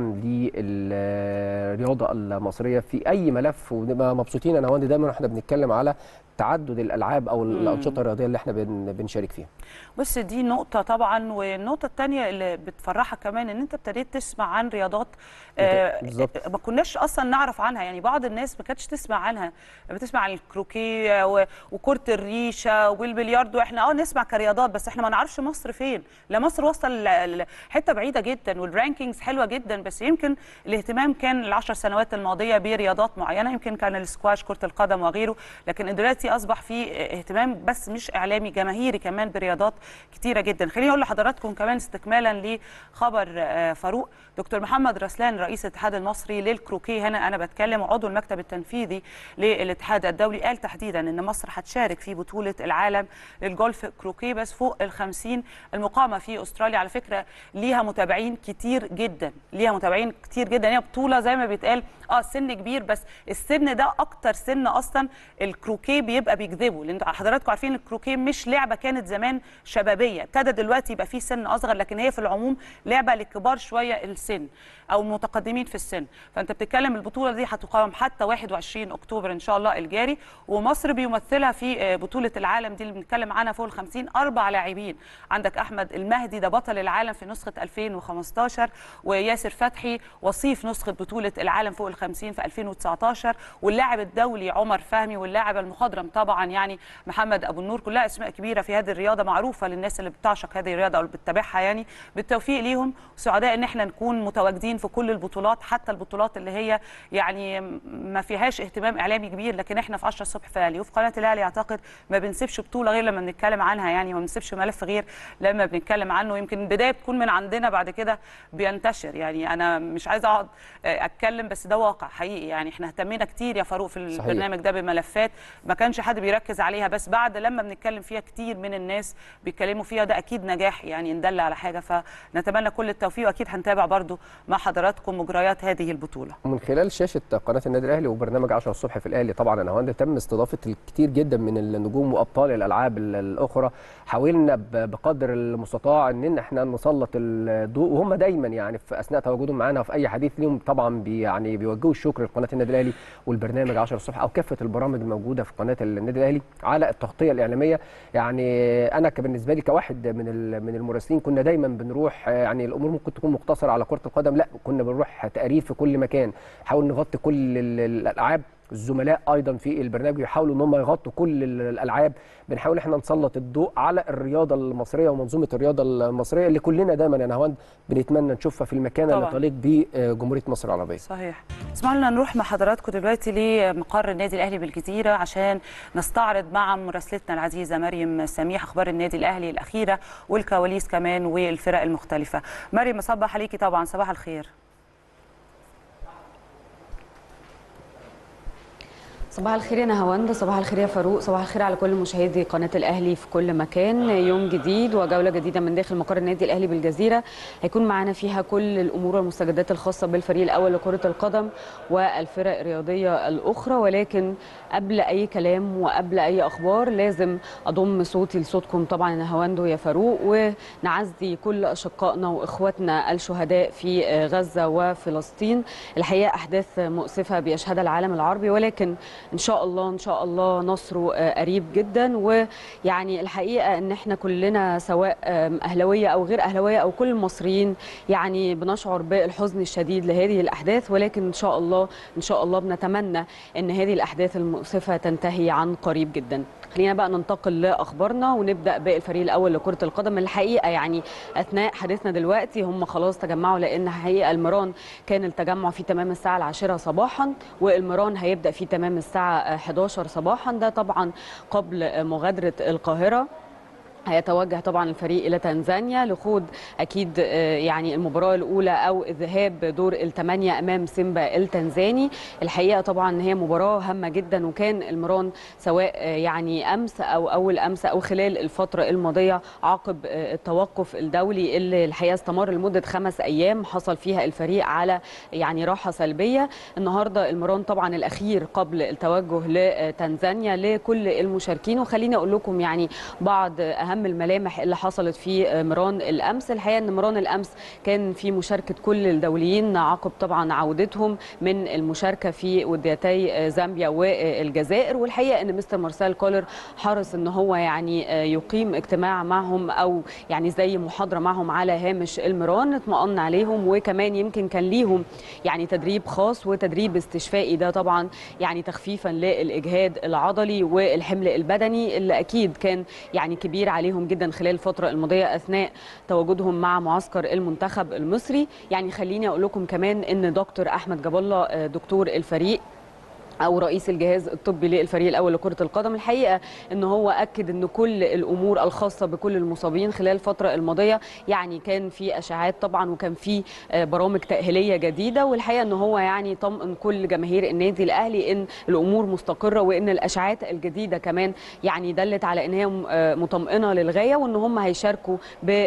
للرياضه المصريه في اي ملف ونبقى مبسوطين انا وانت دايما واحنا بنتكلم على تعدد الالعاب او الانشطه الرياضيه اللي احنا بن- بنشارك فيها بص دي نقطة طبعا والنقطة الثانية اللي بتفرحك كمان ان انت ابتديت تسمع عن رياضات آه، بالظبط. ما كناش اصلا نعرف عنها يعني بعض الناس ما كانتش تسمع عنها بتسمع عن الكروكيه و- وكرة الريشة والبلياردو احنا اه نسمع كرياضات بس احنا ما نعرفش مصر فين لا مصر واصله لحتة بعيدة جدا والرانكينجز حلوة جدا بس يمكن الاهتمام كان العشر سنوات الماضية برياضات معينة يمكن كان السكواش كرة القدم وغيره لكن دلوقتي اصبح في اهتمام بس مش اعلامي جماهيري كمان برياضات كتيره جدا خليني اقول لحضراتكم كمان استكمالا لخبر آه، فاروق دكتور محمد رسلان رئيس الاتحاد المصري للكروكيه هنا انا بتكلم وعضو المكتب التنفيذي للاتحاد الدولي قال تحديدا ان مصر هتشارك في بطوله العالم للجولف كروكيه بس فوق ال 50 المقامه في استراليا على فكره ليها متابعين كتير جدا ليها متابعين كتير جدا هي بطوله زي ما بيتقال اه سن كبير بس السن ده اكتر سن اصلا الكروكيه بيبقى بيجذبه لان حضراتكم عارفين الكروكيه مش لعبه كانت زمان شبابيه ابتدى دلوقتي يبقى في سن اصغر لكن هي في العموم لعبه لكبار شويه السن او المتقدمين في السن فانت بتتكلم البطوله دي هتقام حتى 21 اكتوبر ان شاء الله الجاري ومصر بيمثلها في آه، بطوله العالم دي اللي بنتكلم عنها فوق ال 50 اربع لاعبين عندك احمد المهدي ده بطل العالم في نسخه 2015 وياسر فتحي وصيف نسخه بطوله العالم فوق ال 50 في 2019 واللاعب الدولي عمر فهمي واللاعب المخضرم اكرم طبعا يعني محمد ابو النور كلها اسماء كبيره في هذه الرياضه معروفه للناس اللي بتعشق هذه الرياضه او بتتابعها يعني بالتوفيق ليهم سعداء ان احنا نكون متواجدين في كل البطولات حتى البطولات اللي هي يعني ما فيهاش اهتمام اعلامي كبير لكن احنا في 10 الصبح في الاهلي وفي قناه الاهلي اعتقد ما بنسيبش بطوله غير لما بنتكلم عنها يعني ما بنسيبش ملف غير لما بنتكلم عنه يمكن البدايه بتكون من عندنا بعد كده بينتشر يعني انا مش عايزه اقعد اتكلم بس ده واقع حقيقي يعني احنا اهتمينا كتير يا فاروق في صحيح. البرنامج ده بملفات ما كانش حد بيركز عليها بس بعد لما بنتكلم فيها كتير من الناس بيتكلموا فيها ده اكيد نجاح يعني ان دل على حاجه فنتمنى كل التوفيق واكيد هنتابع برضو مع حضراتكم مجريات هذه البطوله من خلال شاشه قناه النادي الاهلي وبرنامج 10 الصبح في الاهلي طبعا انا هوند تم استضافه الكثير جدا من النجوم وابطال الالعاب ال- الاخرى حاولنا ب- بقدر المستطاع ان احنا نسلط الضوء وهم دايما يعني في اثناء تواجدهم معانا في اي حديث ليهم طبعا بي يعني بيوجهوا الشكر لقناه النادي الاهلي والبرنامج 10 الصبح او كافه البرامج الموجوده في قناه النادي الاهلي على التغطيه الاعلاميه يعني انا ك- بالنسبه لي كواحد من ال- من المراسلين كنا دايما بنروح آه، يعني الامور ممكن تكون مقتصره على كره القدم لا كنا بنروح تقرير في كل مكان نحاول نغطي كل ال- الالعاب الزملاء ايضا في البرنامج بيحاولوا ان هم يغطوا كل ال- الالعاب بنحاول احنا نسلط الضوء على الرياضه المصريه ومنظومه الرياضه المصريه اللي كلنا دايما يا نهاوند بنتمنى نشوفها في المكان اللي طبعاً. تليق بجمهوريه مصر العربيه صحيح اسمعوا لنا نروح مع حضراتكم دلوقتي لمقر النادي الاهلي بالجزيره عشان نستعرض مع مراسلتنا العزيزه مريم سميح اخبار النادي الاهلي الاخيره والكواليس كمان والفرق المختلفه مريم مصبح عليكي طبعا صباح الخير صباح الخير يا نهاوند صباح الخير يا فاروق صباح الخير على كل مشاهدي قناه الاهلي في كل مكان يوم جديد وجوله جديده من داخل مقر النادي الاهلي بالجزيره هيكون معانا فيها كل الامور والمستجدات الخاصه بالفريق الاول لكره القدم والفرق الرياضيه الاخرى ولكن قبل اي كلام وقبل اي اخبار لازم اضم صوتي لصوتكم طبعا يا نهاوند ويا فاروق ونعزي كل اشقائنا واخواتنا الشهداء في غزه وفلسطين الحقيقه احداث مؤسفه بيشهدها العالم العربي ولكن ان شاء الله ان شاء الله نصره آه، قريب جدا ويعني الحقيقه ان احنا كلنا سواء آم، اهلاويه او غير اهلاويه او كل المصريين يعني بنشعر بالحزن الشديد لهذه الاحداث ولكن ان شاء الله ان شاء الله بنتمنى ان هذه الاحداث المؤسفه تنتهي عن قريب جدا خلينا بقى ننتقل لاخبارنا ونبدا بالفريق الاول لكره القدم الحقيقه يعني اثناء حديثنا دلوقتي هم خلاص تجمعوا لان حقيقه المران كان التجمع في تمام الساعه العاشرة صباحا والمران هيبدا في تمام الساعه 11 صباحا ده طبعا قبل مغادره القاهره هيتوجه طبعا الفريق الى تنزانيا لخوض اكيد آه، يعني المباراه الاولى او الذهاب دور الثمانيه امام سيمبا التنزاني الحقيقه طبعا هي مباراه هامه جدا وكان المران سواء آه، يعني امس او اول امس او خلال الفتره الماضيه عقب آه، التوقف الدولي اللي الحقيقه استمر لمده خمس ايام حصل فيها الفريق على يعني راحه سلبيه النهارده المران طبعا الاخير قبل التوجه لتنزانيا لكل المشاركين وخليني اقول لكم يعني بعض اهم الملامح اللي حصلت في مران الامس الحقيقه ان مران الامس كان في مشاركه كل الدوليين عقب طبعا عودتهم من المشاركه في وديتي زامبيا والجزائر والحقيقه ان مستر مارسيل كولر حرص ان هو يعني يقيم اجتماع معهم او يعني زي محاضره معهم على هامش المران اطمأن عليهم وكمان يمكن كان ليهم يعني تدريب خاص وتدريب استشفائي ده طبعا يعني تخفيفا للاجهاد العضلي والحمل البدني اللي اكيد كان يعني كبير عليهم جدا خلال الفتره الماضيه اثناء تواجدهم مع معسكر المنتخب المصري يعني خليني اقول لكم كمان ان دكتور احمد جاب الله آه، دكتور الفريق او رئيس الجهاز الطبي للفريق الاول لكره القدم الحقيقه ان هو اكد ان كل الامور الخاصه بكل المصابين خلال الفتره الماضيه يعني كان في اشاعات طبعا وكان في آه، برامج تاهيليه جديده والحقيقه ان هو يعني طمئن كل جماهير النادي الاهلي ان الامور مستقره وان الاشاعات الجديده كمان يعني دلت على ان هي م- آه، مطمئنه للغايه وان هم هيشاركوا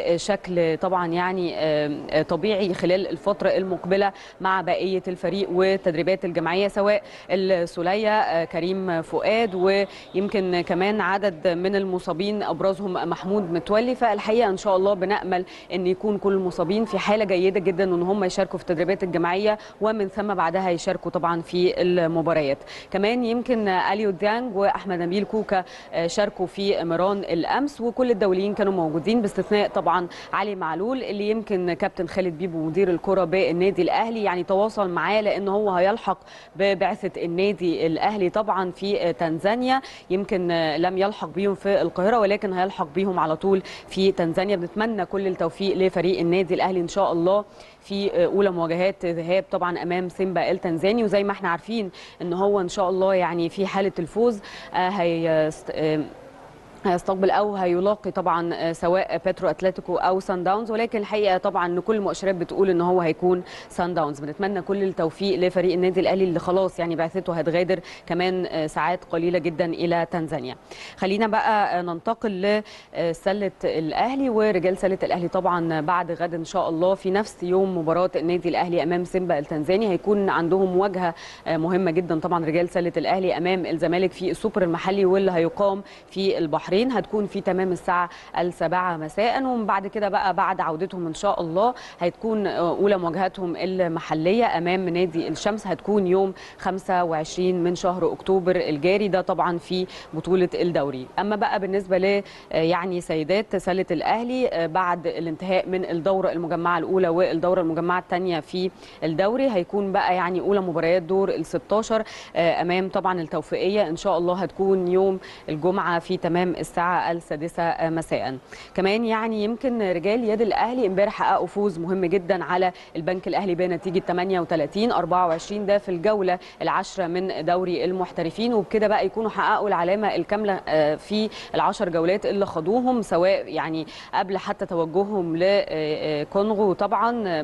بشكل طبعا يعني آه، آه، طبيعي خلال الفتره المقبله مع بقيه الفريق والتدريبات الجماعيه سواء السوليه آه، كريم فؤاد ويمكن كمان عدد من المصابين ابرزهم محمود متولي فالحقيقه ان شاء الله بنامل ان يكون كل المصابين في حاله جيده جدا وان هم يشاركوا في التدريبات الجماعيه ومن ثم بعدها يشاركوا طبعا في المباريات كمان يمكن اليو ديانج واحمد نبيل كوكا آه، شاركوا في مران الامس وكل الدوليين كانوا موجودين باستثناء طبعا علي معلول اللي يمكن كابتن خالد بيبو مدير الكره بالنادي الاهلي يعني تواصل معاه لان هو هيلحق ببعثه النادي النادي الاهلي طبعا في تنزانيا يمكن لم يلحق بيهم في القاهره ولكن هيلحق بيهم على طول في تنزانيا بنتمنى كل التوفيق لفريق النادي الاهلي ان شاء الله في اولى مواجهات ذهاب طبعا امام سيمبا التنزاني وزي ما احنا عارفين ان هو ان شاء الله يعني في حاله الفوز هي هيستقبل او هيلاقي طبعا سواء بيترو اتلتيكو او سان داونز ولكن الحقيقه طبعا ان كل المؤشرات بتقول ان هو هيكون سان داونز بنتمنى كل التوفيق لفريق النادي الاهلي اللي خلاص يعني بعثته هتغادر كمان ساعات قليله جدا الى تنزانيا خلينا بقى ننتقل لسله الاهلي ورجال سله الاهلي طبعا بعد غد ان شاء الله في نفس يوم مباراه النادي الاهلي امام سيمبا التنزاني هيكون عندهم مواجهه مهمه جدا طبعا رجال سله الاهلي امام الزمالك في السوبر المحلي واللي هيقام في البحرين البحرين هتكون في تمام الساعة السابعة مساء ومن بعد كده بقى بعد عودتهم إن شاء الله هتكون أولى مواجهاتهم المحلية أمام نادي الشمس هتكون يوم 25 من شهر أكتوبر الجاري ده طبعا في بطولة الدوري أما بقى بالنسبة ل يعني سيدات سلة الأهلي بعد الانتهاء من الدورة المجمعة الأولى والدورة المجمعة الثانية في الدوري هيكون بقى يعني أولى مباريات دور ال 16 أمام طبعا التوفيقية إن شاء الله هتكون يوم الجمعة في تمام الساعة السادسة مساء كمان يعني يمكن رجال يد الأهلي امبارح حققوا فوز مهم جدا على البنك الأهلي بنتيجة 38 24 ده في الجولة العاشرة من دوري المحترفين وبكده بقى يكونوا حققوا العلامة الكاملة في العشر جولات اللي خدوهم سواء يعني قبل حتى توجههم لكونغو طبعا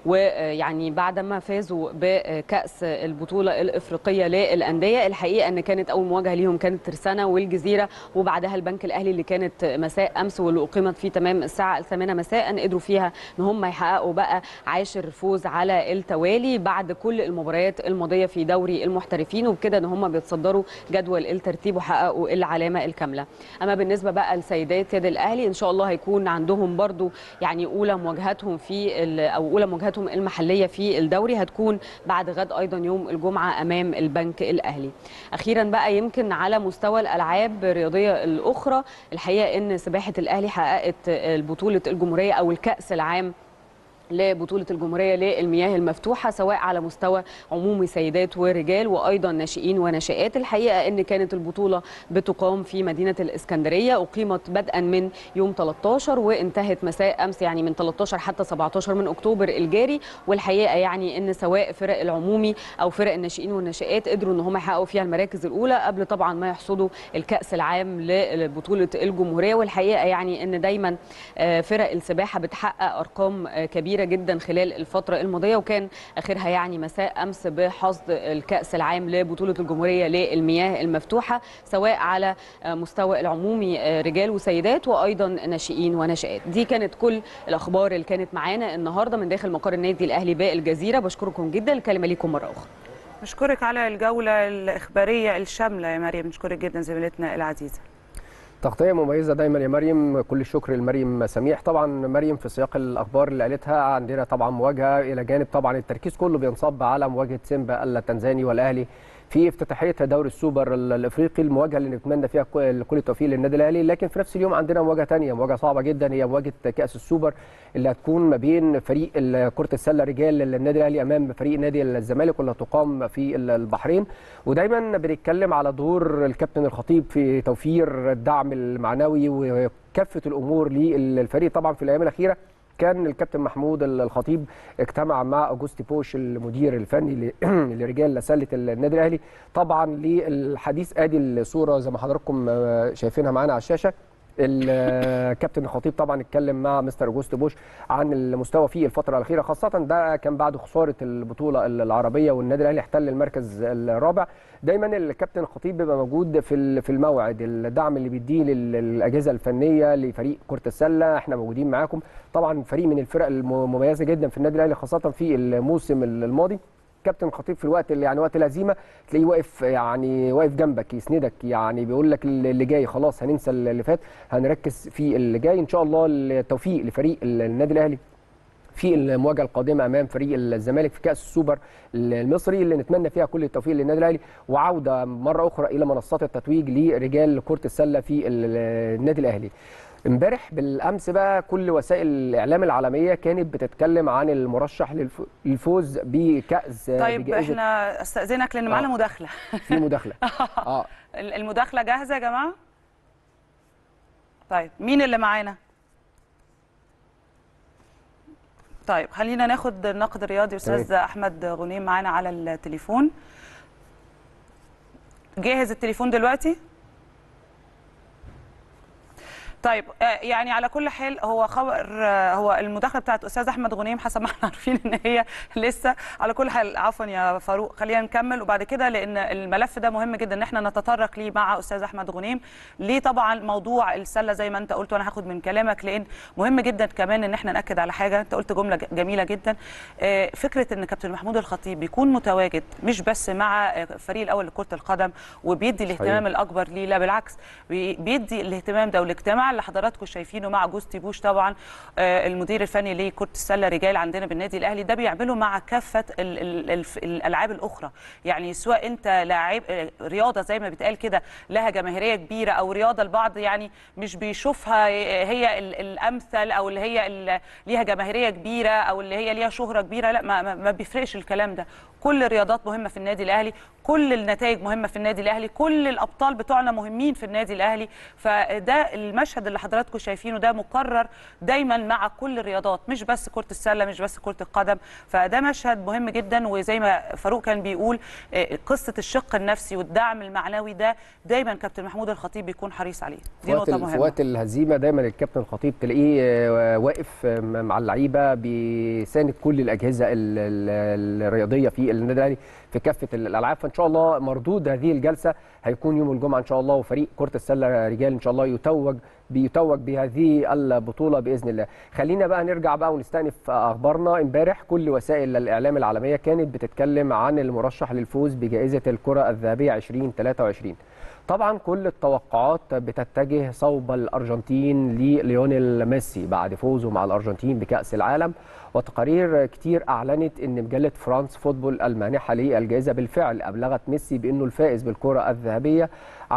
ويعني بعد ما فازوا بكأس البطولة الإفريقية للأندية الحقيقة أن كانت أول مواجهة ليهم كانت ترسانة والجزيرة وبعدها البنك الاهلي اللي كانت مساء امس واللي اقيمت في تمام الساعه الثامنه مساء قدروا فيها ان هم يحققوا بقى عاشر فوز على التوالي بعد كل المباريات الماضيه في دوري المحترفين وبكده ان هم بيتصدروا جدول الترتيب وحققوا العلامه الكامله اما بالنسبه بقى لسيدات يد الاهلي ان شاء الله هيكون عندهم برضو يعني اولى مواجهاتهم في او اولى مواجهاتهم المحليه في الدوري هتكون بعد غد ايضا يوم الجمعه امام البنك الاهلي اخيرا بقى يمكن على مستوى الالعاب الرياضيه الاخرى الحقيقه ان سباحه الاهلي حققت بطوله الجمهوريه او الكاس العام لبطولة الجمهورية للمياه المفتوحة سواء على مستوى عمومي سيدات ورجال وأيضا ناشئين وناشئات الحقيقة أن كانت البطولة بتقام في مدينة الإسكندرية أقيمت بدءا من يوم 13 وانتهت مساء أمس يعني من 13 حتى 17 من أكتوبر الجاري والحقيقة يعني أن سواء فرق العمومي أو فرق الناشئين والناشئات قدروا أن هم يحققوا فيها المراكز الأولى قبل طبعا ما يحصدوا الكأس العام لبطولة الجمهورية والحقيقة يعني أن دايما فرق السباحة بتحقق أرقام كبيرة كبيره جدا خلال الفتره الماضيه وكان اخرها يعني مساء امس بحصد الكاس العام لبطوله الجمهوريه للمياه المفتوحه سواء على مستوى العمومي رجال وسيدات وايضا ناشئين وناشئات دي كانت كل الاخبار اللي كانت معانا النهارده من داخل مقر النادي الاهلي بالجزيره بشكركم جدا الكلمه ليكم مره اخرى نشكرك على الجوله الاخباريه الشامله يا مريم نشكرك جدا زميلتنا العزيزه تغطية مميزة دايما يا مريم كل الشكر لمريم سميح طبعا مريم في سياق الأخبار اللي قالتها عندنا طبعا مواجهة إلى جانب طبعا التركيز كله بينصب على مواجهة سيمبا التنزاني والأهلي في افتتاحيه دوري السوبر الافريقي المواجهه اللي نتمنى فيها كل التوفيق للنادي الاهلي لكن في نفس اليوم عندنا مواجهه ثانيه مواجهه صعبه جدا هي مواجهه كاس السوبر اللي هتكون ما بين فريق كره السله رجال النادي الاهلي امام فريق نادي الزمالك واللي هتقام في البحرين ودايما بنتكلم على دور الكابتن الخطيب في توفير الدعم المعنوي وكافه الامور للفريق طبعا في الايام الاخيره كان الكابتن محمود الخطيب اجتمع مع اوجوستي بوش المدير الفني لرجال سله النادي الاهلي طبعا للحديث ادي الصوره زي ما حضراتكم شايفينها معانا على الشاشه الكابتن الخطيب طبعا اتكلم مع مستر اوجوست بوش عن المستوى في الفتره الاخيره خاصه ده كان بعد خساره البطوله العربيه والنادي الاهلي احتل المركز الرابع دايما الكابتن الخطيب بيبقى موجود في في الموعد الدعم اللي بيديه للاجهزه الفنيه لفريق كره السله احنا موجودين معاكم طبعا فريق من الفرق المميزه جدا في النادي الاهلي خاصه في الموسم الماضي كابتن خطيب في الوقت اللي يعني وقت الهزيمه تلاقيه واقف يعني واقف جنبك يسندك يعني بيقول لك اللي جاي خلاص هننسى اللي فات هنركز في اللي جاي ان شاء الله التوفيق لفريق النادي الاهلي في المواجهه القادمه امام فريق الزمالك في كاس السوبر المصري اللي نتمنى فيها كل التوفيق للنادي الاهلي وعوده مره اخرى الى منصات التتويج لرجال كره السله في النادي الاهلي امبارح بالامس بقى كل وسائل الاعلام العالميه كانت بتتكلم عن المرشح للف- للفوز بكاس طيب بجائزة احنا استاذنك لان معانا آه. مداخله في مداخله اه المداخله جاهزه يا جماعه طيب مين اللي معانا طيب خلينا ناخد النقد الرياضي استاذ احمد غنيم معانا على التليفون جاهز التليفون دلوقتي طيب آه، يعني على كل حال هو خبر آه، هو المداخله بتاعت استاذ احمد غنيم حسب ما احنا عارفين ان هي لسه على كل حال عفوا يا فاروق خلينا نكمل وبعد كده لان الملف ده مهم جدا ان احنا نتطرق ليه مع استاذ احمد غنيم ليه طبعا موضوع السله زي ما انت قلت وانا هاخد من كلامك لان مهم جدا كمان ان احنا ناكد على حاجه انت قلت جمله ج- جميله جدا آه، فكره ان كابتن محمود الخطيب بيكون متواجد مش بس مع آه، الفريق الاول لكره القدم وبيدي الاهتمام الاكبر ليه لا بالعكس بي- بيدي الاهتمام ده والاجتماع اللي حضراتكم شايفينه مع جوستي بوش طبعا آه، المدير الفني لكره السله رجال عندنا بالنادي الاهلي ده بيعمله مع كافه ال ال ال الالعاب الاخرى يعني سواء انت لاعب آه، رياضه زي ما بيتقال كده لها جماهيريه كبيره او رياضه البعض يعني مش بيشوفها هي ال- الامثل او اللي هي ال- ليها جماهيريه كبيره او اللي هي ليها شهره كبيره لا ما, ما- ما بيفرقش الكلام ده كل الرياضات مهمه في النادي الاهلي كل النتائج مهمه في النادي الاهلي كل الابطال بتوعنا مهمين في النادي الاهلي فده المشهد اللي حضراتكم شايفينه ده مكرر دايما مع كل الرياضات مش بس كره السله مش بس كره القدم فده مشهد مهم جدا وزي ما فاروق كان بيقول آه، قصه الشق النفسي والدعم المعنوي ده دايما كابتن محمود الخطيب بيكون حريص عليه في دي وقت نقطه ال- في مهمه وقت الهزيمه دايما الكابتن الخطيب تلاقيه آه، واقف آه، مع اللعيبه بيساند كل الاجهزه ال- ال- الرياضيه في النادي الاهلي في كافه الالعاب فان شاء الله مردود هذه الجلسه هيكون يوم الجمعه ان شاء الله وفريق كره السله رجال ان شاء الله يتوج بيتوج بهذه البطوله باذن الله خلينا بقى نرجع بقى ونستأنف اخبارنا امبارح كل وسائل الاعلام العالميه كانت بتتكلم عن المرشح للفوز بجائزه الكره الذهبيه 2023 طبعا كل التوقعات بتتجه صوب الارجنتين لليونيل ميسي بعد فوزه مع الارجنتين بكاس العالم وتقارير كتير اعلنت ان مجله فرانس فوتبول المانحه للجائزه بالفعل ابلغت ميسي بانه الفائز بالكره الذهبيه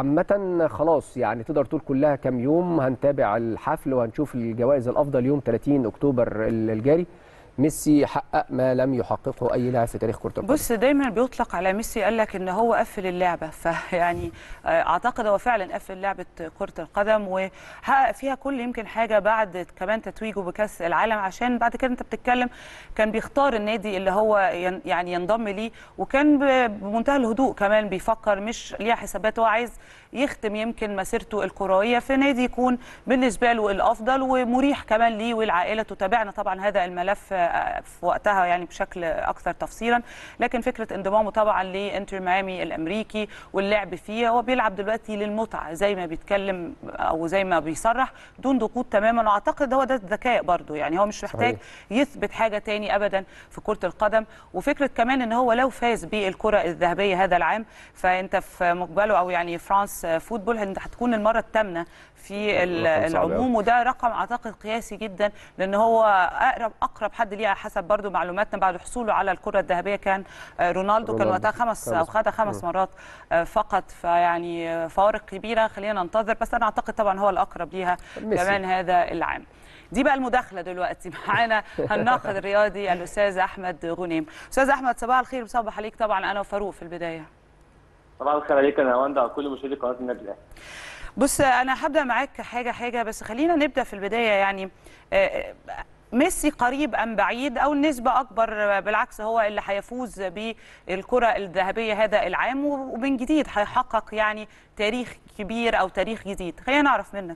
عامه خلاص يعني تقدر تقول كلها كام يوم هنتابع الحفل وهنشوف الجوائز الافضل يوم 30 اكتوبر الجاري ميسي حقق ما لم يحققه اي لاعب في تاريخ كره القدم بص دايما بيطلق على ميسي قال لك ان هو قفل اللعبه فيعني آه، اعتقد هو فعلا قفل لعبه كره القدم وحقق فيها كل يمكن حاجه بعد كمان تتويجه بكاس العالم عشان بعد كده انت بتتكلم كان بيختار النادي اللي هو ين- يعني ينضم ليه وكان ب- بمنتهى الهدوء كمان بيفكر مش ليها حسابات هو عايز يختم يمكن مسيرته الكرويه في نادي يكون بالنسبه له الافضل ومريح كمان ليه والعائله تتابعنا طبعا هذا الملف آه، في وقتها يعني بشكل اكثر تفصيلا لكن فكره انضمامه طبعا لانتر ميامي الامريكي واللعب فيه هو بيلعب دلوقتي للمتعه زي ما بيتكلم او زي ما بيصرح دون ضغوط تماما واعتقد هو ده الذكاء برضو يعني هو مش محتاج صحيح. يثبت حاجه تاني ابدا في كره القدم وفكره كمان ان هو لو فاز بالكره الذهبيه هذا العام فانت في مقبله او يعني فرانس فوتبول انت هتكون المره الثامنه في ال- رقم صعب العموم وده رقم اعتقد قياسي جدا لان هو اقرب اقرب حد ليه حسب برضو معلوماتنا بعد حصوله على الكره الذهبيه كان آه، رونالدو كان رونالدو. وقتها خمس او خمس. خدها خمس مرات آه، فقط فيعني آه، فوارق كبيره خلينا ننتظر بس انا اعتقد طبعا هو الاقرب ليها ميسي. كمان هذا العام دي بقى المداخله دلوقتي معانا الناقد الرياضي الاستاذ احمد غنيم استاذ احمد صباح الخير وصباح عليك طبعا انا وفاروق في البدايه طبعا الخير عليك انا هوند على كل مشاهدي قناه النادي الاهلي بص انا هبدا معاك حاجه حاجه بس خلينا نبدا في البدايه يعني آه، ميسي قريب ام بعيد او النسبه اكبر بالعكس هو اللي هيفوز بالكره الذهبيه هذا العام ومن جديد هيحقق يعني تاريخ كبير او تاريخ جديد خلينا نعرف منك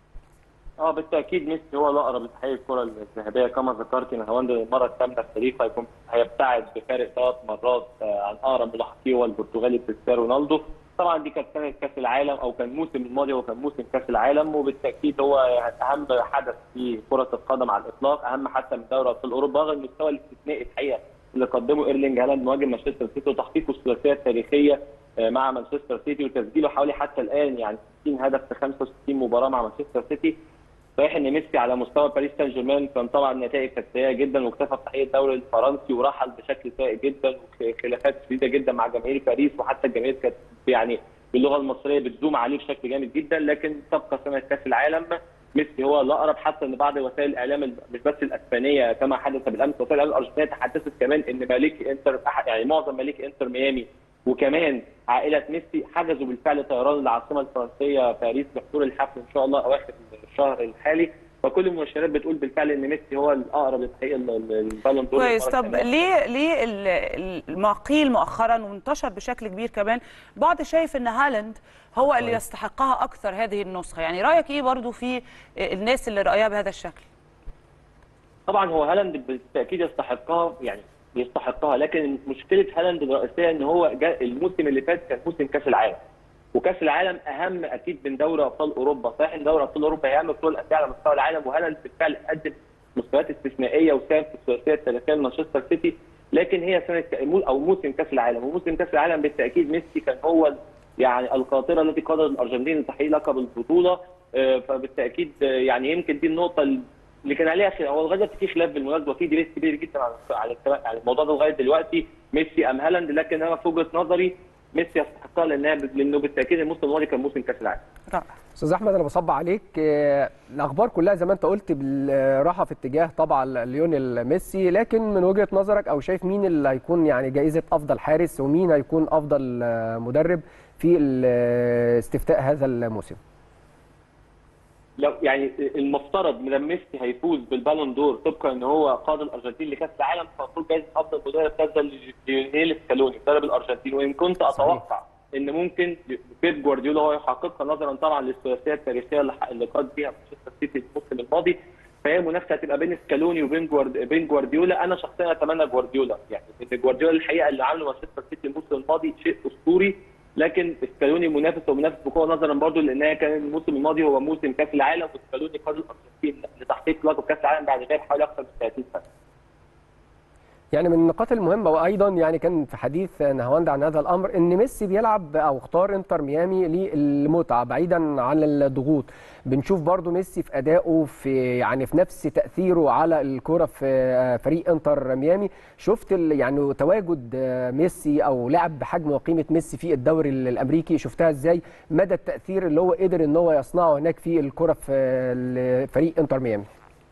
اه بالتاكيد ميسي هو الاقرب لتحقيق الكره الذهبيه كما ذكرت ان هوند المره الثامنه في تاريخه هيكون هيبتعد بفارق ثلاث مرات آه، عن اقرب ملاحقيه هو البرتغالي كريستيانو رونالدو طبعا دي كانت سنه كاس العالم او كان الموسم الماضي وكان موسم كاس العالم وبالتاكيد هو اهم حدث في كره القدم على الاطلاق اهم حتى من دوري ابطال اوروبا رغم المستوى الاستثنائي الحقيقه اللي قدمه ايرلينج هالاند مهاجم مانشستر سيتي وتحقيقه الثلاثيه التاريخيه آه، مع مانشستر سيتي وتسجيله حوالي حتى الان يعني 60 هدف في 65 مباراه مع مانشستر سيتي صحيح ان ميسي على مستوى باريس سان جيرمان كان طبعا النتائج كانت سيئه جدا واكتفى بتحقيق الدوري الفرنسي ورحل بشكل سيء جدا وخلافات شديده جدا مع جماهير باريس وحتى الجماهير كانت يعني باللغه المصريه بتزوم عليه بشكل جامد جدا لكن تبقى سنه كاس العالم ميسي هو الاقرب حتى ان بعض وسائل الاعلام ال- مش بس الاسبانيه كما حدث بالامس وسائل الاعلام الارجنتينيه تحدثت كمان ان مالك انتر أحد- يعني معظم مالك انتر ميامي وكمان عائله ميسي حجزوا بالفعل طيران للعاصمه الفرنسيه باريس لحضور الحفل ان شاء الله اواخر الشهر الحالي فكل المؤشرات بتقول بالفعل ان ميسي هو الاقرب لتحقيق ال- ال- البالون دور كويس للمرة طب الثانية. ليه ليه ال- ال- المعقيل مؤخرا وانتشر بشكل كبير كمان بعض شايف ان هالاند هو اللي يستحقها اكثر هذه النسخه يعني رايك ايه برضو في الناس اللي رايها بهذا الشكل طبعا هو هالاند بالتاكيد يستحقها يعني يستحقها لكن مشكله هالاند الرئيسيه ان هو جاء الموسم اللي فات كان موسم كاس العالم وكاس العالم اهم اكيد من دوري ابطال اوروبا صحيح ان دوري ابطال اوروبا هي اهم بطوله الانديه على مستوى العالم وهالاند بالفعل قدم مستويات استثنائيه وساهم في الثلاثيه التاريخيه لمانشستر سيتي لكن هي سنه ك- مو- او موسم كاس العالم وموسم كاس العالم بالتاكيد ميسي كان هو ال- يعني القاطره التي قادت الارجنتين لتحقيق لقب البطوله آه، فبالتاكيد آه، يعني يمكن دي النقطه اللي كان عليها خلاف هو لغايه دلوقتي في خلاف بالمناسبه وفي ديبيت كبير جدا على على على الموضوع ده لغايه دلوقتي ميسي ام هالاند لكن انا في وجهه نظري ميسي يستحقها لانها لانه بالتاكيد الموسم الماضي كان موسم كاس العالم رائع استاذ احمد انا بصب عليك آه، الاخبار كلها زي ما انت قلت بال- راحه في اتجاه طبعا ليونيل ميسي لكن من وجهه نظرك او شايف مين اللي هيكون يعني جائزه افضل حارس ومين هيكون افضل آه، مدرب في ال- استفتاء هذا الموسم لو يعني المفترض ان ميسي هيفوز بالبالون دور طبقا ان هو قاد الارجنتين لكاس العالم فالمفروض جايزه افضل مدرب تنزل ليونيل سكالوني مدرب الارجنتين وان كنت اتوقع ان ممكن بيب جوارديولا هو يحققها نظرا طبعا للثلاثيه التاريخيه اللي ح- اللي قاد بيها مانشستر سيتي الموسم الماضي فهي منافسه هتبقى بين سكالوني وبين جوارد... بين جوارديولا انا شخصيا اتمنى جوارديولا يعني ان جوارديولا الحقيقه اللي عامله مانشستر سيتي الموسم الماضي شيء اسطوري لكن سكالوني منافس ومنافس بقوه نظرا برضه لان كان الموسم الماضي هو موسم كاس العالم وسكالوني قاد الارجنتين لتحقيق لقب كاس العالم بعد غياب حوالي اكثر من 30 سنه يعني من النقاط المهمه وايضا يعني كان في حديث نهاوند عن هذا الامر ان ميسي بيلعب او اختار انتر ميامي للمتعه بعيدا عن الضغوط بنشوف برضو ميسي في ادائه في يعني في نفس تاثيره على الكره في فريق انتر ميامي شفت ال- يعني تواجد ميسي او لعب بحجم وقيمه ميسي في الدوري الامريكي شفتها ازاي مدى التاثير اللي هو قدر ان هو يصنعه هناك في الكره في فريق انتر ميامي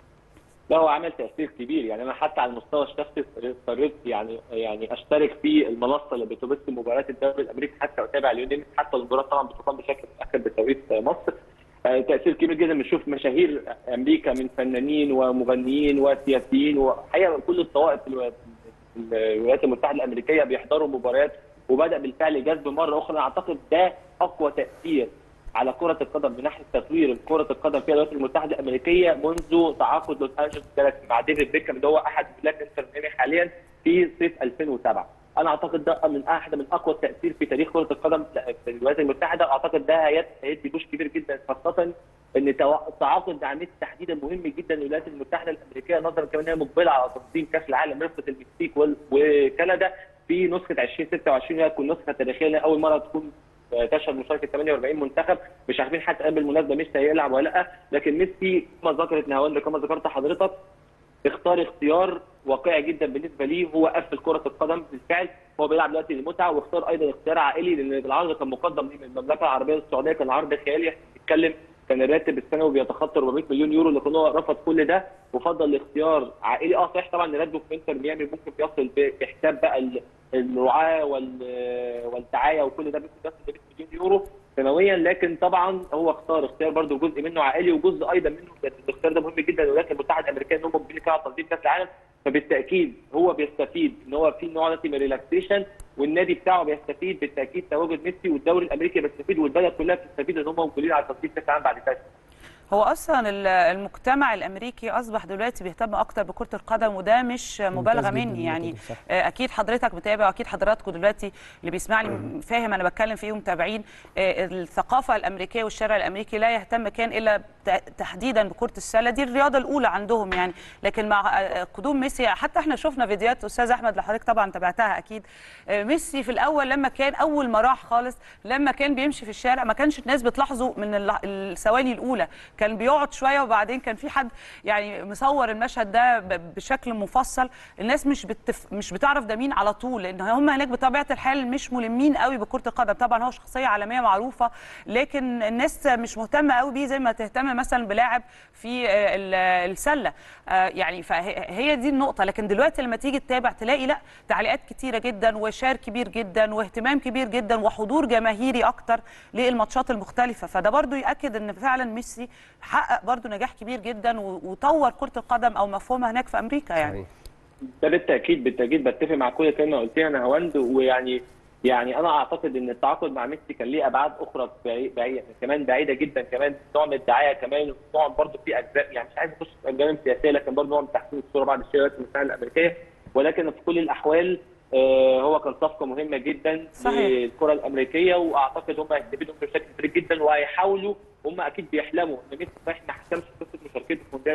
لا هو عمل تاثير كبير يعني انا حتى على المستوى الشخصي اضطريت يعني يعني اشترك في المنصه اللي بتبث مباريات الدوري الامريكي حتى اتابع ليونيل حتى المباراه طبعا بتقام بشكل متاخر بتوقيت مصر آه، تاثير كبير جدا بنشوف مشاهير امريكا من فنانين ومغنيين وسياسيين وحقيقه من كل الطوائف في الولايات- في الولايات المتحده الامريكيه بيحضروا مباريات وبدا بالفعل جذب مره اخرى اعتقد ده اقوى تاثير على كرة القدم من ناحية تطوير كرة القدم في الولايات المتحدة الأمريكية منذ تعاقد لوس أنجلوس جالاكسي مع ديفيد بيكهام اللي هو أحد بلاك انتر ميامي حاليا في صيف 2007 أنا أعتقد ده من أحد من أقوى التأثير في تاريخ كرة القدم في الولايات المتحدة أعتقد ده هيد- هيدي بوش كبير جدا خاصة ان توا- التعاقد مع ميسي تحديدا مهم جدا للولايات المتحده الامريكيه نظرا كمان انها مقبله على تنظيم كاس العالم رفقه المكسيك وال- وكندا في نسخه 2026 هي تكون نسخه تاريخيه لأن اول مره تكون تشهد مشاركه 48 منتخب مش عارفين حتى الان بالمناسبه ميسي هيلعب ولا لا لكن ميسي كما ذكرت نهاوند كما ذكرت حضرتك اختار اختيار واقعي جدا بالنسبه ليه هو قفل كره القدم بالفعل هو بيلعب دلوقتي للمتعه واختار ايضا اختيار عائلي لان العرض كان مقدم ليه من المملكه العربيه السعوديه كان عرض خيالي احنا بنتكلم كان الراتب السنوي بيتخطى 400 مليون يورو لكن هو رفض كل ده وفضل الاختيار عائلي اه صحيح طبعا راتبه في انتر ميامي ممكن بيصل بحساب بقى ال- الرعاه وال- والدعايه وكل ده ممكن يصل ل 100 مليون يورو سنويا لكن طبعا هو اختار اختيار برضه جزء منه عائلي وجزء ايضا منه كان الاختيار ده مهم جدا للولايات المتحده الامريكيه ان هم مقبلين على تنظيم كاس العالم فبالتاكيد هو بيستفيد ان هو في نوع من الريلاكسيشن والنادي بتاعه بيستفيد بالتاكيد تواجد ميسي والدوري الامريكي بيستفيد والبلد كلها بتستفيد ان هم مقبلين على تنظيم كاس العالم بعد كده هو اصلا ال- المجتمع الامريكي اصبح دلوقتي بيهتم اكتر بكره القدم وده مش مبالغه جداً مني يعني صح. آه، اكيد حضرتك متابع واكيد حضراتكم دلوقتي اللي بيسمعني فاهم انا بتكلم في ايه ومتابعين آه، الثقافه الامريكيه والشارع الامريكي لا يهتم كان الا ت- تحديدا بكره السله دي الرياضه الاولى عندهم يعني لكن مع آه، قدوم ميسي حتى احنا شفنا فيديوهات استاذ احمد اللي حضرتك طبعا تابعتها اكيد آه، ميسي في الاول لما كان اول ما راح خالص لما كان بيمشي في الشارع ما كانش الناس بتلاحظه من الل- الثواني الاولى كان بيقعد شويه وبعدين كان في حد يعني مصور المشهد ده ب- بشكل مفصل الناس مش بتف... مش بتعرف ده مين على طول لان هم هناك بطبيعه الحال مش ملمين قوي بكره القدم طبعا هو شخصيه عالميه معروفه لكن الناس مش مهتمه قوي بيه زي ما تهتم مثلا بلاعب في آه، ال- السله آه، يعني فهي دي النقطه لكن دلوقتي لما تيجي تتابع تلاقي لا تعليقات كتيره جدا وشار كبير جدا واهتمام كبير جدا وحضور جماهيري اكتر للماتشات المختلفه فده برضو ياكد ان فعلا ميسي حقق برضو نجاح كبير جدا و- وطور كره القدم او مفهومها هناك في امريكا يعني صحيح. ده بالتاكيد بالتاكيد بتفق مع كل كلمه قلتيها انا هوند ويعني يعني انا اعتقد ان التعاقد مع ميسي كان ليه ابعاد اخرى بعيد بعيد كمان بعيده جدا كمان نوع من الدعايه كمان نوع برضه في اجزاء يعني مش عايز اخش في الجانب السياسيه لكن برضه نوع من تحسين الصوره بعد الشيء في المساحه الامريكيه ولكن في كل الاحوال آه، هو كان صفقه مهمه جدا صحيح. للكره الامريكيه واعتقد هم هيستفيدوا منه بشكل كبير جدا وهيحاولوا هم اكيد بيحلموا ان ميسي صحيح ما حسمش قصه مشاركته في مونديال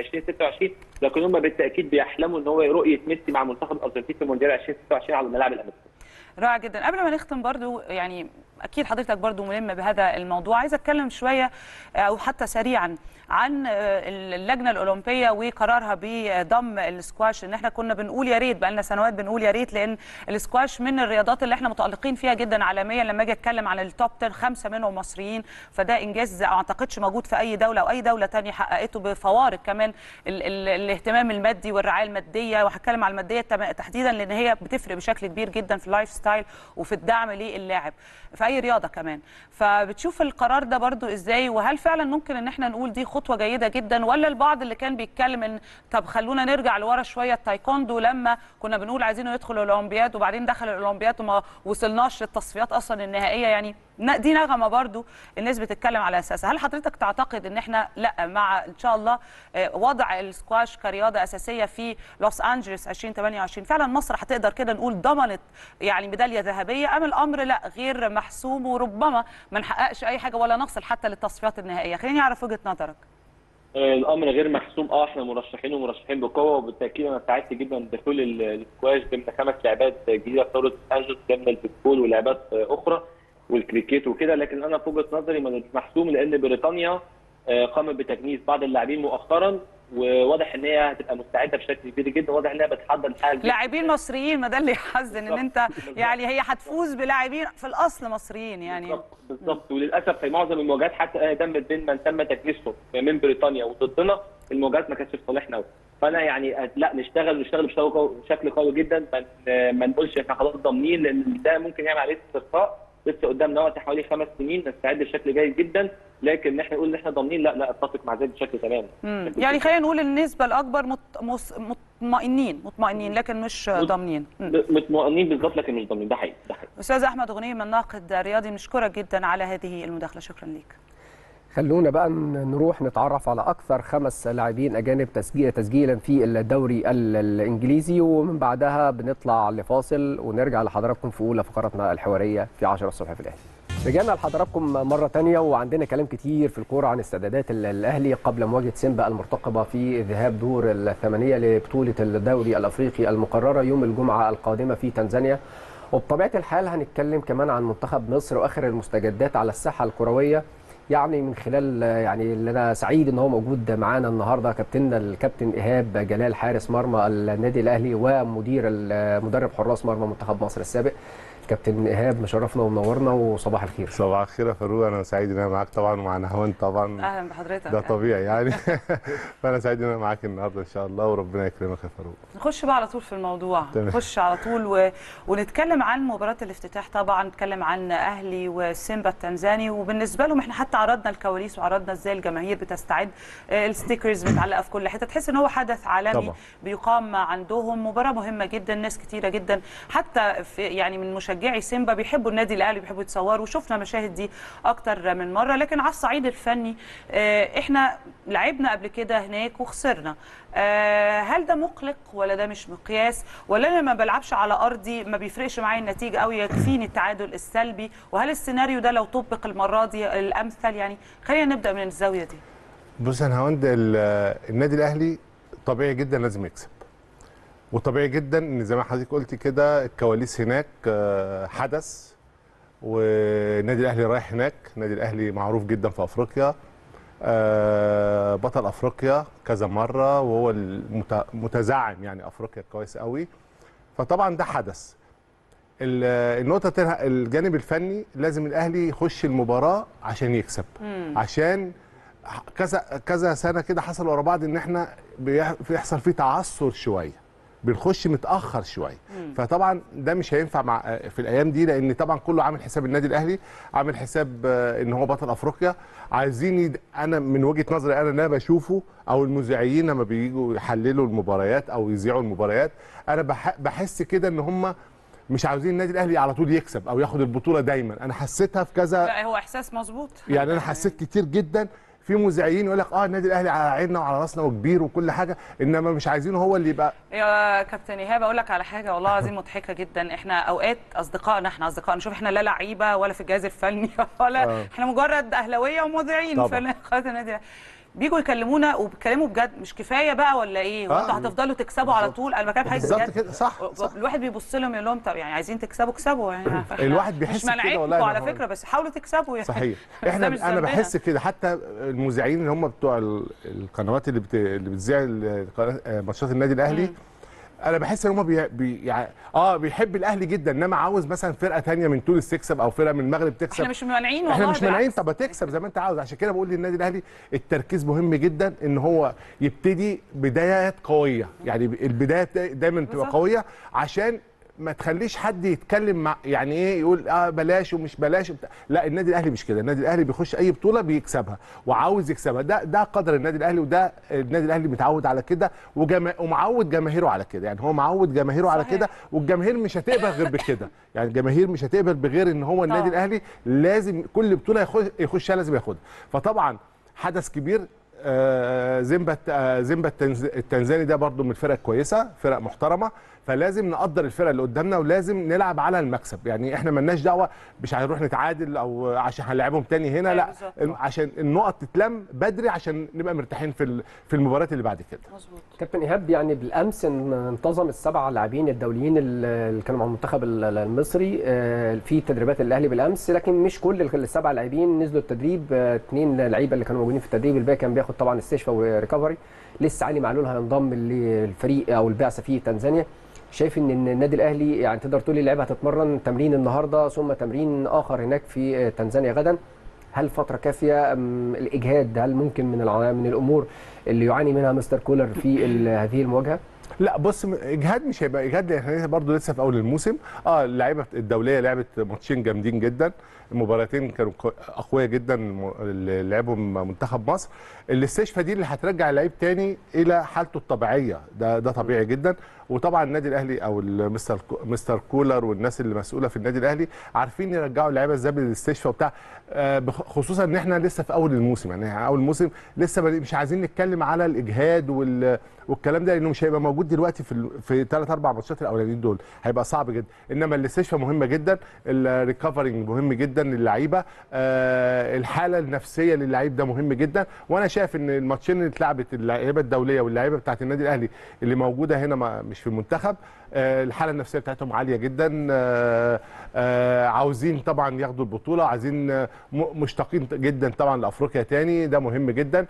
2026 لكن هم بالتاكيد بيحلموا ان هو رؤيه ميسي مع منتخب الارجنتين في مونديال 2026 على الملاعب الامريكيه رائع جدا قبل ما نختم برضو يعني اكيد حضرتك برضو ملم بهذا الموضوع عايزه اتكلم شويه او حتى سريعا عن اللجنه الاولمبيه وقرارها بضم السكواش ان احنا كنا بنقول يا ريت بقى لنا سنوات بنقول يا ريت لان السكواش من الرياضات اللي احنا متالقين فيها جدا عالميا لما اجي اتكلم عن التوب 10 خمسه منهم مصريين فده انجاز ما اعتقدش موجود في اي دوله او اي دوله تانية حققته بفوارق كمان ال ال الاهتمام المادي والرعايه الماديه وهتكلم على الماديه تم- تحديدا لان هي بتفرق بشكل كبير جدا في اللايف ستايل وفي الدعم للاعب في اي رياضه كمان فبتشوف القرار ده برضو ازاي وهل فعلا ممكن ان احنا نقول دي خطوه جيده جدا ولا البعض اللي كان بيتكلم ان طب خلونا نرجع لورا شويه التايكوندو لما كنا بنقول عايزينه يدخل الاولمبياد وبعدين دخل الاولمبياد وما وصلناش للتصفيات اصلا النهائيه يعني ن- دي نغمه برضو الناس بتتكلم على اساسها هل حضرتك تعتقد ان احنا لا مع ان شاء الله آه، وضع السكواش كرياضه اساسيه في لوس انجلوس 2028 فعلا مصر هتقدر كده نقول ضمنت يعني ميداليه ذهبيه ام الامر لا غير محسوم وربما ما نحققش اي حاجه ولا نصل حتى للتصفيات النهائيه خليني اعرف وجهه نظرك آه، الامر غير محسوم اه احنا مرشحين ومرشحين بقوه وبالتاكيد انا سعدت جدا بدخول ال- السكواش ضمن خمس لعبات جديده في دوره لوس انجلوس ضمن البيسبول ولعبات آه، اخرى والكريكيت وكده لكن انا في وجهه نظري ما مش محسوم لان بريطانيا آه، قامت بتجنيس بعض اللاعبين مؤخرا وواضح ان هي هتبقى مستعده بشكل كبير جدا واضح ان هي بتحضر الحاله الجديدة. لاعبين مصريين ما ده اللي يحزن ان بالظبط. انت بالظبط. يعني هي هتفوز بلاعبين في الاصل مصريين يعني بالظبط بالظبط وللاسف في معظم المواجهات حتى تمت بين من تم تجنيسهم من بريطانيا وضدنا المواجهات ما كانتش في صالحنا قوي فانا يعني لا نشتغل نشتغل بشكل قوي- بشكل قوي جدا ما ن- ما نقولش احنا خلاص ضامنين لان ده ممكن يعمل عليه استرخاء لسه قدامنا وقت حوالي خمس سنين نستعد بشكل جيد جدا لكن احنا نقول ان احنا ضامنين لا لا اتفق مع ذلك بشكل تمام مم. يعني خلينا نقول النسبه الاكبر مط... مص... مطمئنين مطمئنين لكن مش ضامنين مم. مطمئنين بالظبط لكن مش ضامنين ده حقيقي ده حقيقي استاذ احمد غنيم الناقد الرياضي نشكرك جدا على هذه المداخله شكرا لك خلونا بقى ن- نروح نتعرف على اكثر خمس لاعبين اجانب تسجيل تسجيلا في الدوري ال- الانجليزي ومن بعدها بنطلع لفاصل ونرجع لحضراتكم في اولى فقراتنا الحواريه في 10 الصبح في الاهلي. رجعنا لحضراتكم مرة تانية وعندنا كلام كتير في الكورة عن استعدادات ال- الأهلي قبل مواجهة سيمبا المرتقبة في ذهاب دور الثمانية لبطولة الدوري الأفريقي المقررة يوم الجمعة القادمة في تنزانيا وبطبيعة الحال هنتكلم كمان عن منتخب مصر وآخر المستجدات على الساحة الكروية يعني من خلال يعني اللي انا سعيد ان هو موجود معانا النهارده كابتننا الكابتن ايهاب جلال حارس مرمى النادي الاهلي ومدير ال- مدرب حراس مرمى منتخب مصر السابق كابتن ايهاب مشرفنا ومنورنا وصباح الخير صباح الخير يا فاروق انا سعيد ان انا معاك طبعا ومع نهوان طبعا اهلا بحضرتك ده طبيعي يعني فانا سعيد ان انا معاك النهارده ان شاء الله وربنا يكرمك يا فاروق نخش بقى على طول في الموضوع تمام. نخش على طول و... ونتكلم عن مباراة الافتتاح طبعا نتكلم عن أهلي وسيمبا التنزاني وبالنسبة لهم احنا حتى عرضنا الكواليس وعرضنا ازاي الجماهير بتستعد آه، الستيكرز متعلقة في كل حتة تحس ان هو حدث عالمي طبعا. بيقام عندهم مباراة مهمة جدا ناس كتيرة جدا حتى في يعني من مشجعي سيمبا بيحبوا النادي الأهلي بيحبوا يتصوروا وشفنا مشاهد دي أكتر من مرة لكن على الصعيد الفني آه، احنا لعبنا قبل كده هناك وخسرنا آه، هل ده مقلق ولا ده مش مقياس ولا انا ما بلعبش على ارضي ما بيفرقش معايا النتيجه قوي يكفيني التعادل السلبي وهل السيناريو ده لو طبق المره دي الامثل يعني خلينا نبدا من الزاويه دي بص انا هوند ال- النادي الاهلي طبيعي جدا لازم يكسب وطبيعي جدا ان زي ما حضرتك قلت كده الكواليس هناك آه، حدث والنادي الاهلي رايح هناك النادي الاهلي معروف جدا في افريقيا آه، بطل افريقيا كذا مره وهو المت- متزعم يعني افريقيا كويس قوي فطبعا ده حدث ال- النقطه التانية الجانب الفني لازم الاهلي يخش المباراه عشان يكسب عشان ح- كذا كذا سنه كده حصل ورا بعض ان احنا بيح- بيحصل فيه تعثر شويه بنخش متاخر شويه فطبعا ده مش هينفع مع في الايام دي لان طبعا كله عامل حساب النادي الاهلي عامل حساب آه، ان هو بطل افريقيا عايزين يد... انا من وجهه نظري انا اللي انا بشوفه او المذيعين لما بييجوا يحللوا المباريات او يذيعوا المباريات انا بح... بحس كده ان هم مش عاوزين النادي الاهلي على طول يكسب او ياخد البطوله دايما انا حسيتها في كذا لا هو احساس مظبوط يعني انا حسيت كتير جدا في مذيعين يقول لك اه النادي الاهلي على عيننا وعلى راسنا وكبير وكل حاجه انما مش عايزينه هو اللي يبقى يا كابتن ايهاب اقول لك على حاجه والله العظيم مضحكه جدا احنا اوقات اصدقائنا احنا اصدقائنا شوف احنا لا لعيبه ولا في الجهاز الفني ولا آه. احنا مجرد اهلاويه ومذيعين طبعا. في قناه النادي الأهلي. بيجوا يكلمونا وبيتكلموا بجد مش كفايه بقى ولا ايه هو آه. انتوا هتفضلوا تكسبوا على طول انا بكلم حضرتك بالظبط بجد. كده صح, صح. الواحد بيبص لهم يقول لهم طب يعني عايزين تكسبوا اكسبوا يعني فإحنا الواحد بيحس مش بكده منعكم والله يا على نهار. فكره بس حاولوا تكسبوا يعني صحيح بس احنا ده مش انا ذنبنا. بحس كده حتى المذيعين اللي هم بتوع ال- القنوات اللي بت... اللي بتذيع ال- القناة- آه، ماتشات النادي الاهلي انا بحس ان هم بي... بي... يعني اه بيحب الاهلي جدا انما عاوز مثلا فرقه تانية من تونس تكسب او فرقه من المغرب تكسب احنا مش مانعين والله احنا مش مانعين بالعكس. طب ما تكسب زي ما انت عاوز عشان كده بقول للنادي الاهلي التركيز مهم جدا ان هو يبتدي بدايات قويه يعني البدايه دا- دايما تبقى بالظبط. قويه عشان ما تخليش حد يتكلم مع يعني ايه يقول اه بلاش ومش بلاش وبتاع. لا النادي الاهلي مش كده النادي الاهلي بيخش اي بطوله بيكسبها وعاوز يكسبها ده ده قدر النادي الاهلي وده النادي الاهلي متعود على كده وجما ومعود جماهيره على كده يعني هو معود جماهيره على صحيح. كده والجماهير مش هتقبل غير بكده يعني الجماهير مش هتقبل بغير ان هو النادي طبعا. الاهلي لازم كل بطوله يخش يخشها لازم ياخدها فطبعا حدث كبير آه، زيمبا آه، زيمبا التنز- التنزاني ده برضو من الفرق كويسه فرق محترمه فلازم نقدر الفرق اللي قدامنا ولازم نلعب على المكسب يعني احنا ملناش دعوه مش هنروح نتعادل او عشان هنلعبهم تاني هنا أيوة لا بالظبط. عشان النقط تتلم بدري عشان نبقى مرتاحين في ال- في المباريات اللي بعد كده مظبوط كابتن ايهاب يعني بالامس ان- انتظم السبع لاعبين الدوليين ال- اللي كانوا مع المنتخب ال- ال- المصري آه، في تدريبات الاهلي بالامس لكن مش كل ال- السبع لاعبين نزلوا التدريب آه، اثنين لعيبه اللي كانوا موجودين في التدريب الباقي كان بياخد طبعا استشفاء وريكفري لسه علي معلول هينضم للفريق او البعثه في تنزانيا شايف ان إن النادي الاهلي يعني تقدر تقول اللعيبه هتتمرن تمرين النهارده ثم تمرين اخر هناك في آه، تنزانيا غدا هل فتره كافيه أم الاجهاد هل ممكن من الع- من الامور اللي يعاني منها مستر كولر في ال- هذه المواجهه لا بص م- اجهاد مش هيبقى اجهاد لان احنا برضه لسه في اول الموسم اه اللعيبه الدوليه لعبت ماتشين جامدين جدا المباراتين كانوا كو- اقوياء جدا الم- اللي لعبهم منتخب مصر الاستشفاء دي اللي هترجع اللعيب تاني الى حالته الطبيعيه ده ده طبيعي جدا وطبعا النادي الاهلي او المستر كو- مستر كولر والناس اللي مسؤوله في النادي الاهلي عارفين يرجعوا اللعيبه ازاي بالاستشفاء وبتاع آه، بخ- خصوصا ان احنا لسه في اول الموسم يعني اول الموسم لسه بل- مش عايزين نتكلم على الاجهاد وال والكلام ده لانه مش هيبقى موجود دلوقتي في ال- في ثلاث اربع ماتشات الاولانيين دول هيبقى صعب جدا انما الاستشفاء مهمه جدا الريكفرنج مهم جدا للعيبه آه الحاله النفسيه للعيب ده مهم جدا وانا شايف ان الماتشين اللي اتلعبت اللعيبه الدوليه واللعيبه بتاعت النادي الاهلي اللي موجوده هنا ما مش في المنتخب آه الحاله النفسيه بتاعتهم عاليه جدا آه آه عاوزين طبعا ياخدوا البطوله عايزين آه، م- مشتاقين جدا طبعا لافريقيا تاني ده مهم جدا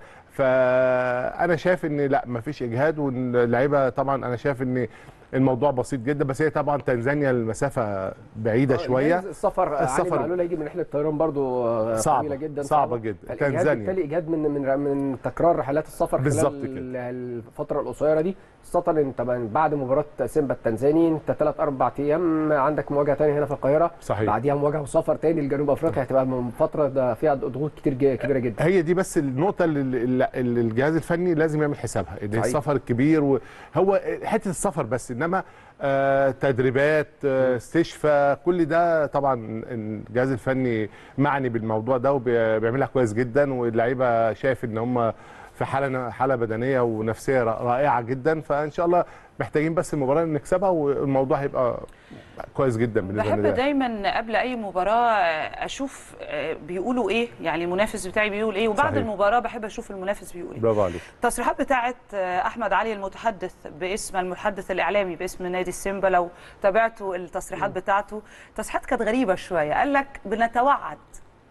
فانا شايف ان لا ما فيش اجهاد واللعيبه طبعا انا شايف ان الموضوع بسيط جدا بس هي طبعا تنزانيا المسافه بعيده شويه السفر علي السفر- معلول هيجي من رحله الطيران برضو آه، صعبة، طويله جدا صعبة جدا. فالإجهاد تنزانيا. بالتالي اجهاد من من من تكرار رحلات السفر بالظبط خلال كده. ال- الفتره القصيره دي خاصه ان طبعا بعد مباراه سيمبا التنزاني انت ثلاث اربع ايام عندك مواجهه ثانيه هنا في القاهره صحيح. بعديها مواجهه وسفر ثاني لجنوب افريقيا هتبقى من فتره ده فيها ضغوط كتير ج- كبيره جدا هي دي بس النقطة اللي اللي- اللي الجهاز الفني لازم يعمل حسابها ان صحيح. السفر الكبير وهو حتة السفر بس انما آه تدريبات آه استشفاء كل ده طبعا الجهاز الفني معني بالموضوع ده وبيعملها كويس جدا واللعيبة شايف ان هم في حالة حالة بدنية ونفسية رائعة جدا فان شاء الله محتاجين بس المباراة نكسبها والموضوع هيبقى كويس جدا بالنسبة بحب للنادي الأهلي. دايما قبل اي مباراه اشوف آه، بيقولوا ايه يعني المنافس بتاعي بيقول ايه وبعد صحيح. المباراه بحب اشوف المنافس بيقول ايه برافو عليك التصريحات بتاعت آه، احمد علي المتحدث باسم المتحدث الاعلامي باسم نادي السيمبا لو تابعتوا التصريحات بتاعته التصريحات كانت غريبه شويه قال لك بنتوعد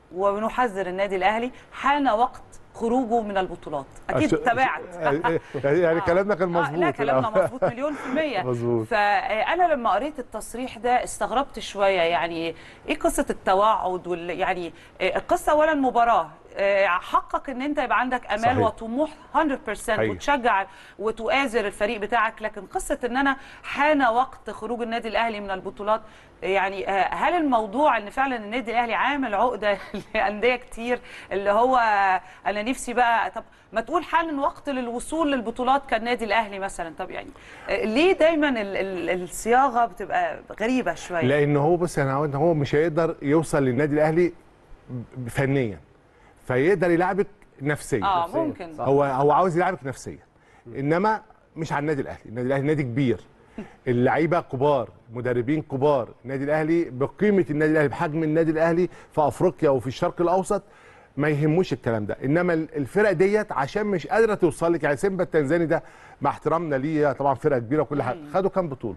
ونحذر النادي الاهلي حان وقت خروجه من البطولات اكيد عشان- تابعت يعني آه. كلامنا كان آه، مظبوط لا كلامنا مظبوط مليون في المية مظبوط. فأنا لما قريت التصريح ده استغربت شوية يعني إيه قصة التوعد وال يعني آه، القصة أولا مباراة آه، حقك ان انت يبقى عندك امال صحيح. وطموح 100% حقيقي. وتشجع وتؤازر الفريق بتاعك لكن قصه ان انا حان وقت خروج النادي الاهلي من البطولات يعني آه، هل الموضوع ان فعلا النادي الاهلي عامل عقده لانديه كتير اللي هو انا نفسي بقى طب ما تقول حان وقت للوصول للبطولات كالنادي الاهلي مثلا طب يعني آه، ليه دايما ال- ال- الصياغه بتبقى غريبه شويه لان هو بص انا عاوز- هو مش هيقدر يوصل للنادي الاهلي ب- فنيا فيقدر يلعبك نفسيا اه نفسياً. ممكن صح. هو هو عاوز يلعبك نفسيا انما مش على النادي الاهلي النادي الاهلي نادي كبير اللعيبه كبار مدربين كبار النادي الاهلي بقيمه النادي الاهلي بحجم النادي الاهلي في افريقيا وفي الشرق الاوسط ما يهموش الكلام ده انما ال- الفرق ديت عشان مش قادره توصل لك يعني سيمبا التنزاني ده مع احترامنا ليه طبعا فرقه كبيره وكل حاجه خدوا كام بطوله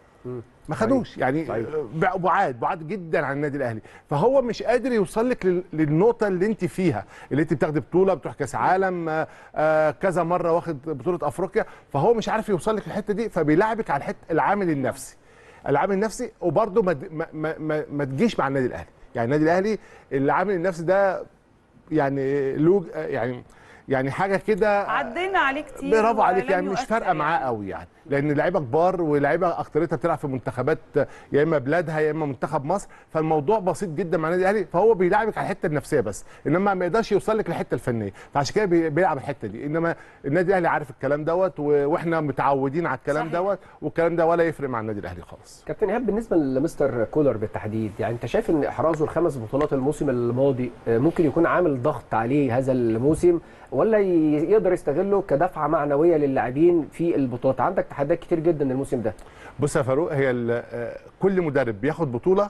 ما خدوش يعني صحيح. بع- بعاد بعاد جدا عن النادي الاهلي فهو مش قادر يوصل لك لل- للنقطه اللي انت فيها اللي انت بتاخدي بطوله بتروح كاس عالم آه، آه، كذا مره واخد بطوله افريقيا فهو مش عارف يوصل لك الحته دي فبيلعبك على الحته العامل النفسي العامل النفسي وبرده ما, ما, ما, ما, ما تجيش مع النادي الاهلي يعني النادي الاهلي العامل النفسي ده يعني له يعني يعني حاجه كده عدينا عليه كتير برافو عليك ولم يعني مش يؤثر فارقه معاه قوي يعني لان لعيبه كبار ولاعيبه اكتريتها بتلعب في منتخبات يا اما بلادها يا اما منتخب مصر فالموضوع بسيط جدا مع النادي الاهلي فهو بيلعبك على الحته النفسيه بس انما ما يقدرش يوصل لك للحته الفنيه فعشان كده بي- بيلعب الحته دي انما النادي الاهلي عارف الكلام دوت و- واحنا متعودين على الكلام صحيح. دوت والكلام ده ولا يفرق مع النادي الاهلي خالص كابتن ايهاب بالنسبه لمستر كولر بالتحديد يعني انت شايف ان احرازه الخمس بطولات الموسم الماضي آه، ممكن يكون عامل ضغط عليه هذا الموسم ولا ي- يقدر يستغله كدفعه معنويه للاعبين في البطولات عندك تحديات كتير جدا الموسم ده بص يا فاروق هي ال- آه، كل مدرب بياخد بطوله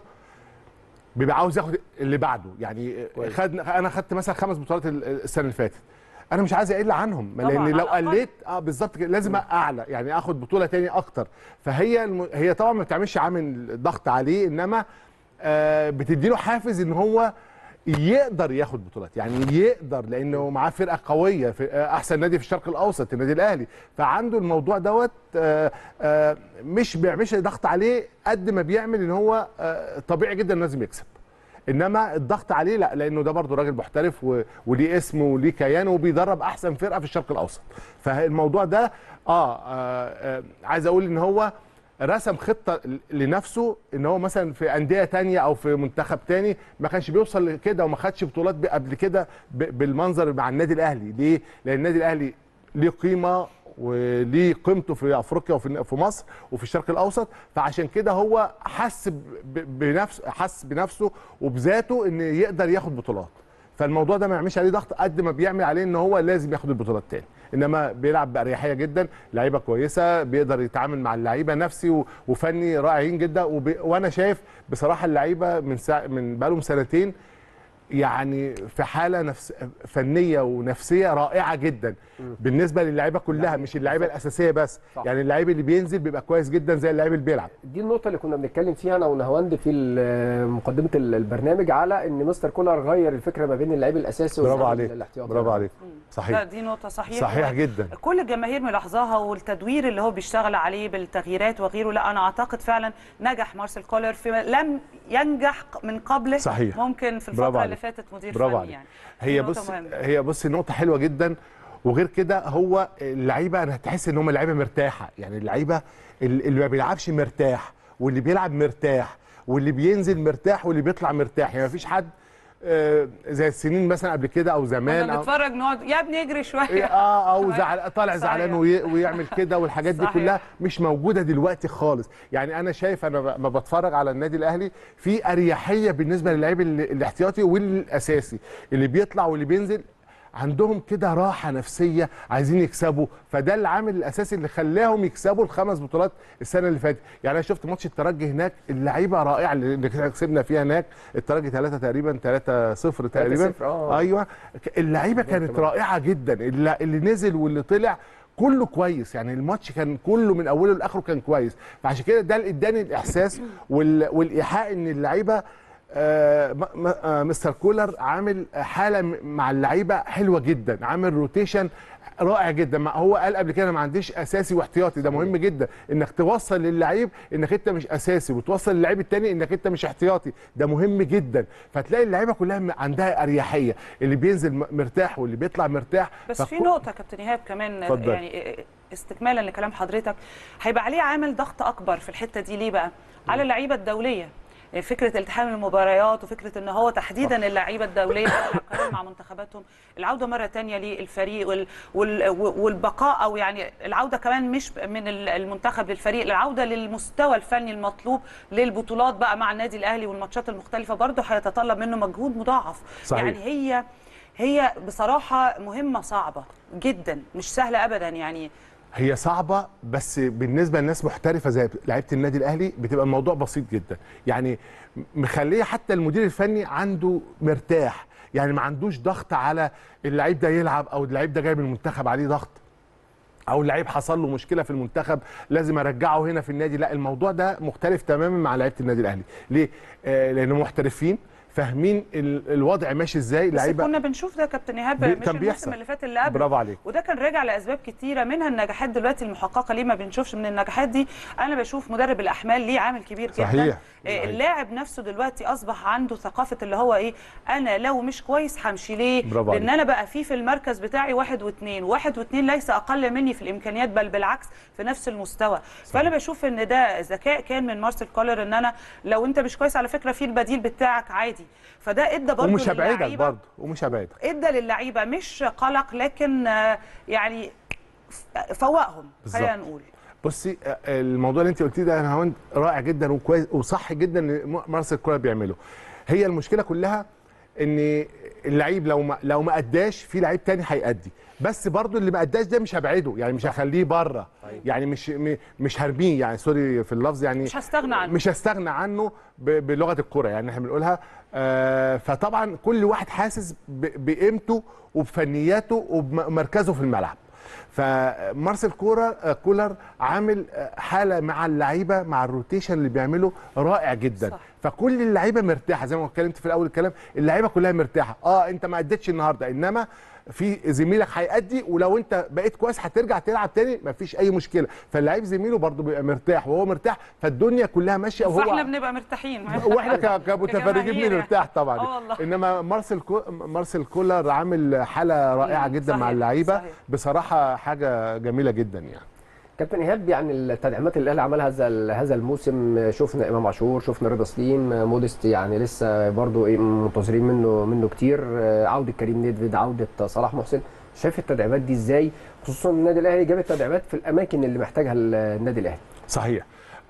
بيبقى عاوز ياخد اللي بعده يعني آه، كويس. خد انا خدت مثلا خمس بطولات ال- السنه اللي فاتت انا مش عايز اقل عنهم طبعاً، لان لو على الأقل. قلت اه بالظبط كده لازم اعلى يعني اخد بطوله تاني اكتر فهي الم... هي طبعا ما بتعملش عامل ضغط عليه انما آه بتدي له حافز ان هو يقدر ياخد بطولات يعني يقدر لانه معاه فرقه قويه في آه، احسن نادي في الشرق الاوسط النادي الاهلي فعنده الموضوع دوت آه، آه، مش بيعملش ضغط عليه قد ما بيعمل ان هو آه، طبيعي جدا لازم يكسب انما الضغط عليه لا لانه ده برضه راجل محترف و- وليه اسم وليه كيان وبيدرب احسن فرقه في الشرق الاوسط فالموضوع ده اه, آه, آه عايز اقول ان هو رسم خطه لنفسه ان هو مثلا في انديه تانية او في منتخب تاني ما كانش بيوصل لكده وما خدش بطولات ب- قبل كده ب- بالمنظر مع النادي الاهلي ليه لان النادي الاهلي ليه قيمه وليه قيمته في افريقيا وفي في مصر وفي الشرق الاوسط فعشان كده هو حس ب- ب- بنفسه حس بنفسه وبذاته ان يقدر ياخد بطولات فالموضوع ده ما يعملش عليه ضغط قد ما بيعمل عليه ان هو لازم ياخد البطولات تاني انما بيلعب باريحيه جدا لعيبه كويسه بيقدر يتعامل مع اللعيبه نفسي و- وفني رائعين جدا وب... وانا شايف بصراحه اللعيبه من سا... من بقالهم سنتين يعني في حاله نفس فنيه ونفسيه رائعه جدا بالنسبه للعيبه كلها يعني مش اللعيبه الاساسيه بس صح. يعني اللعيب اللي بينزل بيبقى كويس جدا زي اللعيب اللي بيلعب دي النقطة اللي كنا بنتكلم فيها أنا ونهواند في ال- مقدمة ال- البرنامج على إن مستر كولر غير الفكرة ما بين اللعيب الأساسي برافو واللاعب عليك الاحتياطي برافو عليك لا صحيح دي نقطة صحيحة صحيح و- جدا كل الجماهير ملاحظاها والتدوير اللي هو بيشتغل عليه بالتغييرات وغيره لا انا اعتقد فعلا نجح مارسيل كولر في لم ينجح من قبله صحيح. ممكن في برافو الفترة اللي عليك. فاتت مدير برافو فني عليك يعني هي دي نقطة بص مهمة. هي بص نقطه حلوه جدا وغير كده هو اللعيبه انا تحس ان هم لعيبه مرتاحه يعني اللعيبه اللي ما بيلعبش مرتاح واللي بيلعب مرتاح واللي بينزل مرتاح واللي بيطلع مرتاح يعني ما فيش حد آه، زي السنين مثلا قبل كده او زمان كنا أو بنتفرج نقعد يا ابني اجري شوية اه او شوية. زعل طالع صحيح. زعلان وي- ويعمل كده والحاجات دي صحيح. كلها مش موجوده دلوقتي خالص يعني انا شايف انا ب- ما بتفرج على النادي الاهلي في اريحيه بالنسبه للعيب ال- الاحتياطي والاساسي اللي بيطلع واللي بينزل عندهم كده راحه نفسيه عايزين يكسبوا فده العامل الاساسي اللي خلاهم يكسبوا الخمس بطولات السنه اللي فاتت يعني انا شفت ماتش الترجي هناك اللعيبه رائعه اللي كسبنا فيها هناك الترجي 3 تقريبا 3 0 تقريبا 3-0 آه. ايوه اللعيبه كانت رائعه جدا اللي, اللي نزل واللي طلع كله كويس يعني الماتش كان كله من اوله لاخره كان كويس فعشان كده ده اللي اداني الاحساس وال... والايحاء ان اللعيبه آه، م- م- آه، مستر كولر عامل حاله م- مع اللعيبه حلوه جدا عامل روتيشن رائع جدا ما هو قال قبل كده أنا ما عنديش اساسي واحتياطي ده مهم جدا انك توصل للعيب انك انت مش اساسي وتوصل للعيب التاني انك انت مش احتياطي ده مهم جدا فتلاقي اللعيبه كلها م- عندها اريحيه اللي بينزل م- مرتاح واللي بيطلع مرتاح بس في فكو- نقطة كابتن إيهاب كمان اتفضل. يعني استكمالا لكلام حضرتك هيبقى عليه عامل ضغط أكبر في الحتة دي ليه بقى؟ على اللعيبة الدولية يعني فكرة التحام المباريات وفكرة ان هو تحديدا اللعيبة الدولية اللي بتلعب كمان مع منتخباتهم العودة مرة تانية للفريق وال وال والبقاء او يعني العودة كمان مش من المنتخب للفريق العودة للمستوى الفني المطلوب للبطولات بقى مع النادي الاهلي والماتشات المختلفة برضه هيتطلب منه مجهود مضاعف صحيح. يعني هي هي بصراحة مهمة صعبة جدا مش سهلة ابدا يعني هي صعبة بس بالنسبة لناس محترفة زي لعيبة النادي الأهلي بتبقى الموضوع بسيط جدا يعني مخليه حتى المدير الفني عنده مرتاح يعني ما عندوش ضغط على اللعيب ده يلعب أو اللعيب ده جاي من المنتخب عليه ضغط او اللعيب حصل له مشكله في المنتخب لازم ارجعه هنا في النادي لا الموضوع ده مختلف تماما مع لعيبه النادي الاهلي ليه آه لانه محترفين فاهمين ال- الوضع ماشي ازاي بس كنا بنشوف ده يا كابتن ايهاب بي- مش كان الموسم بيحصل. اللي فات اللي قبل برافو عليك. وده كان راجع لاسباب كتيره منها النجاحات دلوقتي المحققه ليه ما بنشوفش من النجاحات دي انا بشوف مدرب الاحمال ليه عامل كبير جدا صحيح. آه، صحيح. اللاعب نفسه دلوقتي اصبح عنده ثقافه اللي هو ايه انا لو مش كويس همشي ليه برافو لان عليك. انا بقى في في المركز بتاعي واحد واثنين واحد واثنين ليس اقل مني في الامكانيات بل بالعكس في نفس المستوى فانا بشوف ان ده ذكاء كان من مارسيل كولر ان انا لو انت مش كويس على فكره في البديل بتاعك عادي فده ادى برضه ومش هبعدك للعيبة- برضه ومش هبعدك ادى للعيبه مش قلق لكن آه، يعني ف- فوقهم خلينا بالظبط. نقول بصي آه، الموضوع اللي انت قلتيه ده انا هوند رائع جدا وكويس وصح جدا اللي م- مارسيل كولر بيعمله هي المشكله كلها ان اللعيب لو ما لو ما اداش في لعيب تاني هيأدي بس برضو اللي ما اداش ده مش هبعده يعني مش هخليه بره يعني مش م- مش هرميه يعني سوري في اللفظ يعني مش هستغنى عنه. مش هستغنى عنه ب- بلغه الكره يعني احنا بنقولها آه، فطبعا كل واحد حاسس ب- بقيمته وبفنياته وبمركزه في الملعب فمارسيل كولر كولر عامل حاله مع اللعيبه مع الروتيشن اللي بيعمله رائع جدا صح. صح. فكل اللعيبه مرتاحه زي ما اتكلمت في الاول الكلام اللعيبه كلها مرتاحه اه انت ما اديتش النهارده انما في زميلك هيأدي ولو انت بقيت كويس هترجع تلعب تاني مفيش اي مشكله فاللعيب زميله برضه بيبقى مرتاح وهو مرتاح فالدنيا كلها ماشيه وهو فاحنا بنبقى مرتاحين واحنا ك- كمتفرجين كجماهير بنرتاح يعني. طبعا اه والله انما مارسيل كو... مارسيل كولر عامل حاله رائعه مم، جدا مع صحيح، اللعيبه صحيح. بصراحه حاجه جميله جدا يعني كابتن ايهاب يعني التدعيمات اللي الاهلي عملها هذا ال- هذا الموسم شفنا امام عاشور شفنا رضا سليم موديست يعني لسه برضو ايه منتظرين منه منه كتير عوده كريم نيدفيد عوده صلاح محسن شايف التدعيمات دي ازاي خصوصا النادي الاهلي جاب التدعيمات في الاماكن اللي محتاجها النادي الاهلي صحيح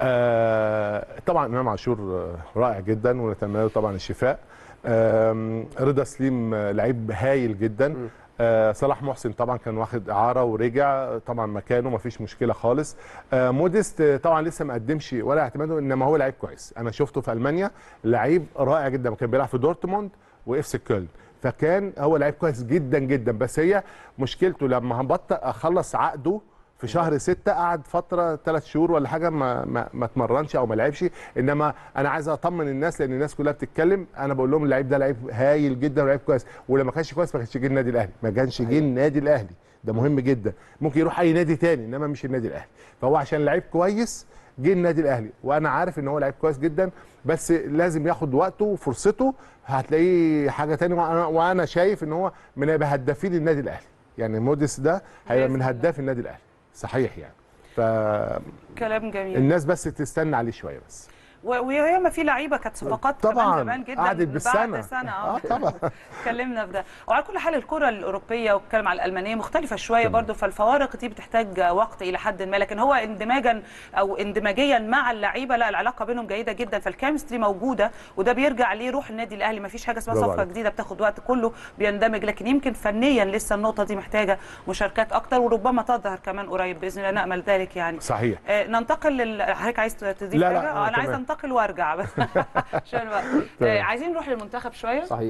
آه طبعا امام عاشور آه، رائع جدا ونتمنى له طبعا الشفاء آم، رضا سليم آه، لعيب هايل جدا آه صلاح محسن طبعا كان واخد اعاره ورجع طبعا مكانه مفيش مشكله خالص آه موديست آه، طبعا لسه ما قدمش ولا اعتماده انما هو لعيب كويس انا شفته في المانيا لعيب رائع جدا كان بيلعب في دورتموند واف سي كولن فكان هو لعيب كويس جدا جدا بس هي مشكلته لما هبطل اخلص عقده في شهر ستة قعد فترة ثلاث شهور ولا حاجة ما ما ما اتمرنش أو ما لعبش إنما أنا عايز أطمن الناس لأن الناس كلها بتتكلم أنا بقول لهم اللعيب ده لعيب هايل جدا ولعيب كويس ولما كانش كويس ما كانش جه النادي الأهلي ما كانش جه النادي الأهلي ده مهم جدا ممكن يروح أي نادي تاني إنما مش النادي الأهلي فهو عشان لعيب كويس جه النادي الأهلي وأنا عارف إن هو لعيب كويس جدا بس لازم ياخد وقته وفرصته هتلاقيه حاجة تانية وأنا, وأنا شايف إن هو من هيبقى هدافين النادي الأهلي يعني موديس ده هيبقى من بإذن الله. هداف النادي الأهلي صحيح يعني فالناس كلام جميل بس تستنى عليه شويه بس و- وهي ما في لعيبه كانت صفقات كمان طبعا زمان جدا قعدت بعد بالسنه سنه اه اه طبعا اتكلمنا في ده وعلى كل حال الكره الاوروبيه واتكلم على الالمانيه مختلفه شويه تمام. برضو فالفوارق دي بتحتاج وقت الى حد ما لكن هو اندماجا او اندماجيا مع اللعيبه لا العلاقه بينهم جيده جدا فالكيمستري موجوده وده بيرجع ليه روح النادي الاهلي ما فيش حاجه اسمها برافو صفقه عليك. جديده بتاخد وقت كله بيندمج لكن يمكن فنيا لسه النقطه دي محتاجه مشاركات اكتر وربما تظهر كمان قريب باذن الله نامل ذلك يعني صحيح آه، ننتقل لل حضرتك عايز تضيف لا، لا، حاجه آه، آه، انا عايز تمام. انتقل وارجع بس عشان الوقت آه، تمام. عايزين نروح للمنتخب شويه صحيح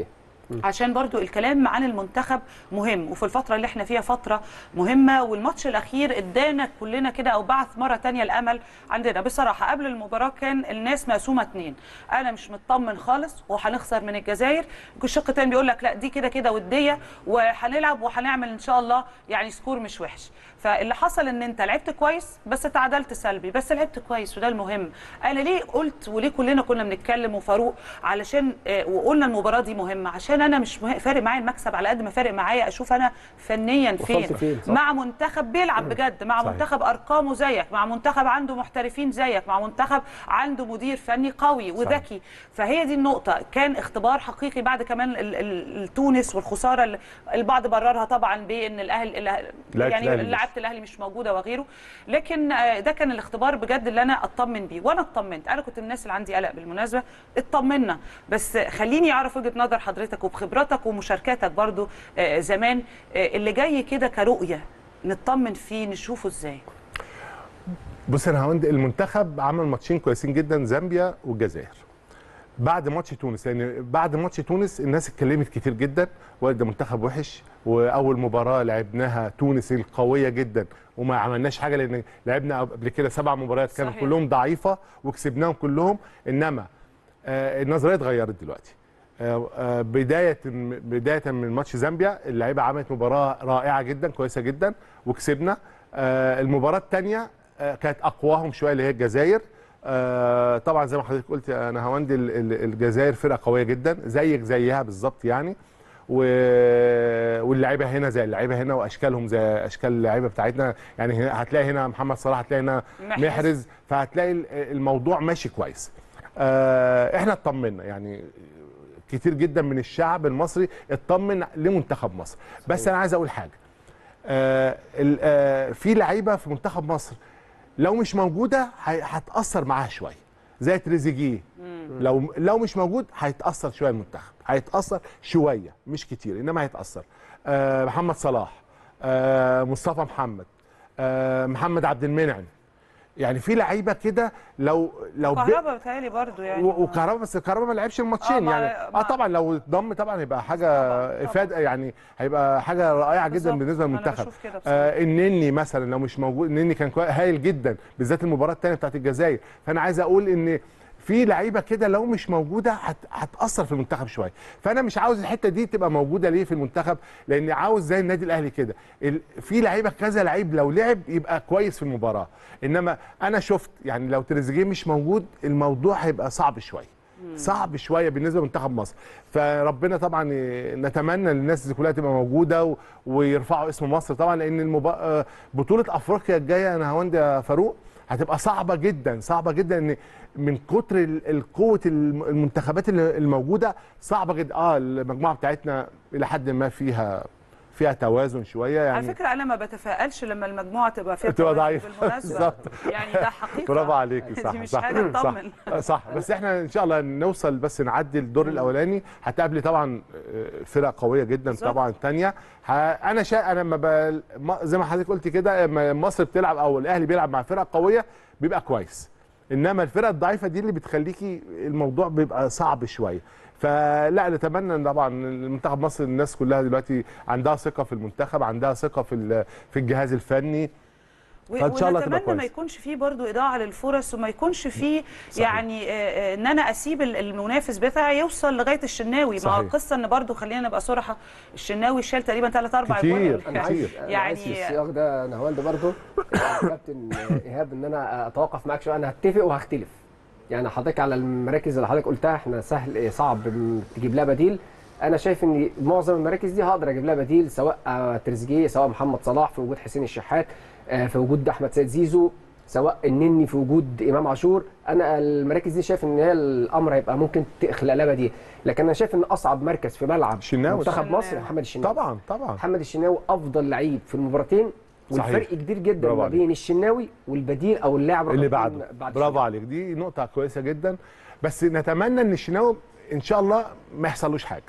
عشان برضو الكلام عن المنتخب مهم وفي الفترة اللي احنا فيها فترة مهمة والماتش الأخير ادانا كلنا كده أو بعث مرة تانية الأمل عندنا بصراحة قبل المباراة كان الناس مقسومة اتنين أنا مش مطمن خالص وهنخسر من الجزائر الشق التاني بيقول لك لا دي كده كده ودية وهنلعب وهنعمل إن شاء الله يعني سكور مش وحش فاللي حصل ان انت لعبت كويس بس تعادلت سلبي بس لعبت كويس وده المهم انا ليه قلت وليه كلنا كنا بنتكلم وفاروق علشان آه، وقلنا المباراه دي مهمه عشان انا مش مه- فارق معايا المكسب على قد ما فارق معايا اشوف انا فنيا فين, وصلت فين، صح؟ مع منتخب بيلعب بجد مع صحيح. منتخب ارقامه زيك مع منتخب عنده محترفين زيك مع منتخب عنده مدير فني قوي وذكي فهي دي النقطه كان اختبار حقيقي بعد كمان ال- ال- ال- تونس والخساره اللي البعض بررها طبعا بان الاهلي لعبة يعني الأهلي مش. لعبه الاهلي مش موجوده وغيره لكن آه، ده كان الاختبار بجد اللي انا اطمن بيه وانا اطمنت انا كنت من الناس اللي عندي قلق بالمناسبه اطمنا بس خليني اعرف وجهه نظر حضرتك وبخبراتك ومشاركاتك برضو آه، زمان آه، اللي جاي كده كرؤيه نطمن فيه نشوفه ازاي بص انا هوند المنتخب عمل ماتشين كويسين جدا زامبيا والجزائر بعد ماتش تونس لان بعد ماتش تونس الناس اتكلمت كتير جدا وقال ده منتخب وحش واول مباراه لعبناها تونس القويه جدا وما عملناش حاجه لان لعبنا قبل كده سبع مباريات كانوا صحيح. كلهم ضعيفه وكسبناهم كلهم انما آه النظريه اتغيرت دلوقتي آه، آه، بدايه بدايه من ماتش زامبيا اللعيبه عملت مباراه رائعه جدا كويسه جدا وكسبنا آه، المباراه الثانيه كانت اقواهم شويه اللي هي الجزائر آه، طبعا زي ما حضرتك قلت يا نهاوند ال- ال- الجزائر فرقه قويه جدا زيك زيها بالظبط يعني و- واللعيبه هنا زي اللعيبه هنا واشكالهم زي اشكال اللعيبه بتاعتنا يعني هنا- هتلاقي هنا محمد صلاح هتلاقي هنا محرز. محرز فهتلاقي ال- الموضوع ماشي كويس آه، احنا اطمنا يعني كتير جدا من الشعب المصري اطمن لمنتخب مصر بس انا عايز اقول حاجه آه ال- آه في لعيبه في منتخب مصر لو مش موجوده هي- هتاثر معاها شويه زي تريزيجيه لو لو مش موجود هيتاثر شويه المنتخب هيتاثر شويه مش كتير انما هيتاثر آه محمد صلاح آه مصطفى محمد آه محمد عبد المنعم يعني في لعيبه كده لو لو ب- كهربا بتهيألي برضو يعني و- وكهربا بس كهربا ما لعبش الماتشين آه، مع- يعني مع- اه طبعا لو اتضم طبعا هيبقى حاجه طبعاً، افاده يعني هيبقى حاجه رائعه جدا بالظبط. بالنسبه أنا للمنتخب بشوف كده بصراحة. آه النني مثلا لو مش موجود النني كان كوي- هايل جدا بالذات المباراه الثانيه بتاعت الجزائر فانا عايز اقول ان في لعيبه كده لو مش موجوده هت... هتاثر في المنتخب شويه فانا مش عاوز الحته دي تبقى موجوده ليه في المنتخب لان عاوز زي النادي الاهلي كده ال... في لعيبه كذا لعيب لو لعب يبقى كويس في المباراه انما انا شفت يعني لو تريزيجيه مش موجود الموضوع هيبقى صعب شويه صعب شويه بالنسبه لمنتخب مصر فربنا طبعا ي- نتمنى ان الناس دي كلها تبقى موجوده و... ويرفعوا اسم مصر طبعا لان المب... آه، بطوله افريقيا الجايه انا هوند يا فاروق هتبقى صعبه جدا صعبه جدا ان من كتر ال- القوه الم- المنتخبات اللي- الموجوده صعبه جدا اه المجموعه بتاعتنا الى حد ما فيها فيها توازن شويه يعني على فكره انا ما بتفائلش لما المجموعه تبقى فيها تبقى توازن ضعيفة. بالمناسبه بالظبط. يعني ده حقيقه برافو عليكي صح دي مش صح حاجه صح, تطمن صح بس احنا ان شاء الله نوصل بس نعدي الدور الاولاني هتقابلي طبعا آه، فرق قويه جدا بالظبط. طبعا الثانيه انا شا انا ما ب... ما- زي ما حضرتك قلت كده لما مصر بتلعب او الاهلي بيلعب مع فرق قويه بيبقى كويس انما الفرق الضعيفه دي اللي بتخليكي الموضوع بيبقى صعب شويه فلا نتمنى ان طبعا المنتخب مصر الناس كلها دلوقتي عندها ثقه في المنتخب عندها ثقه في ال- في الجهاز الفني و- فإن شاء الله تبقى ونتمنى ما كويس. يكونش فيه برضو اضاعه للفرص وما يكونش فيه صحيح. يعني آه، آه، ان انا اسيب ال- المنافس بتاعي يوصل لغايه الشناوي ما هو صحيح. القصه ان برضو خلينا نبقى صراحه الشناوي شال تقريبا ثلاث اربع كتير. أجوال. انا عايز يعني انا عايز في السياق ده نهاوند برضه كابتن ايهاب ان انا اتوقف معاك شويه انا هتفق وهختلف يعني حضرتك على المراكز اللي حضرتك قلتها احنا سهل صعب م- تجيب لها بديل انا شايف ان معظم المراكز دي هقدر اجيب لها بديل سواء آه، تريزيجيه سواء محمد صلاح في وجود حسين الشحات آه، في وجود احمد سيد زيزو سواء النني في وجود امام عاشور انا المراكز دي شايف ان هي الامر هيبقى ممكن تخلق لها بديل لكن انا شايف ان اصعب مركز في ملعب الشناوي. منتخب الشناوي. مصر محمد الشناوي طبعا طبعا محمد الشناوي افضل لعيب في المباراتين صحيح. والفرق كبير جدا برافو ما عليك. بين الشناوي والبديل او اللاعب اللي رقم بعده اتنين بعد برافو الشناوي. عليك دي نقطه كويسه جدا بس نتمنى ان الشناوي ان شاء الله ما يحصلوش حاجه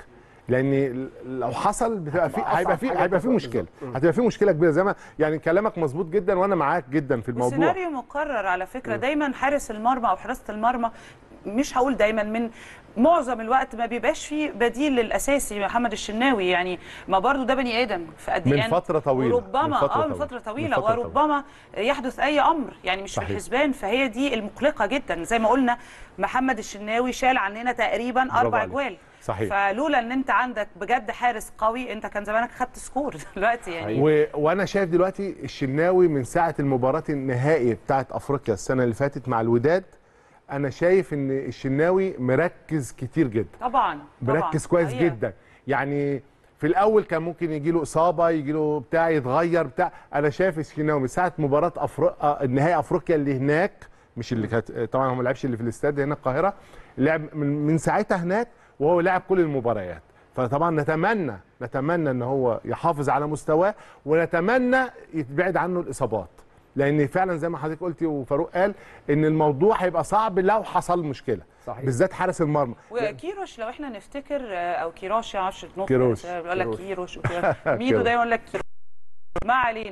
لان لو حصل بتبقى في هتبقى هيبقى أصعب في حاجة هيبقى في بالظبط. مشكله مم. هتبقى في مشكله كبيره زي ما يعني كلامك مظبوط جدا وانا معاك جدا في الموضوع والسيناريو مقرر على فكره دايما حارس المرمى او حراسه المرمى مش هقول دايما من معظم الوقت ما بيبقاش فيه بديل للاساسي محمد الشناوي يعني ما برضو ده بني ادم في من فترة طويلة. وربما من فترة اه من طويلة. فتره من طويله فترة طويلة. وربما يحدث اي امر يعني مش في صحيح. الحسبان فهي دي المقلقه جدا زي ما قلنا محمد الشناوي شال عننا تقريبا اربع عليك. اجوال صحيح. فلولا ان انت عندك بجد حارس قوي انت كان زمانك خدت سكور دلوقتي يعني و... وانا شايف دلوقتي الشناوي من ساعه المباراه النهائي بتاعت افريقيا السنه اللي فاتت مع الوداد انا شايف ان الشناوي مركز كتير جدا طبعا طبعا مركز كويس حقيقة. جدا يعني في الاول كان ممكن يجي له اصابه يجي له بتاع يتغير بتاع انا شايف الشناوي من ساعه مباراه افريقيا النهائي افريقيا اللي هناك مش اللي كانت طبعا هو ما لعبش اللي في الاستاد هنا القاهره لعب من, من ساعتها هناك وهو لعب كل المباريات فطبعا نتمنى نتمنى ان هو يحافظ على مستواه ونتمنى يتبعد عنه الاصابات لان فعلا زي ما حضرتك قلتي وفاروق قال ان الموضوع هيبقى صعب لو حصل مشكله صحيح. بالذات حارس المرمى وكيروش لو احنا نفتكر آه، او كيروش ما اعرفش نطق كيروش. بيقول لك كيروش. كيروش وكيروش. ميدو كيروش. ده يقول لك كيروش ما علينا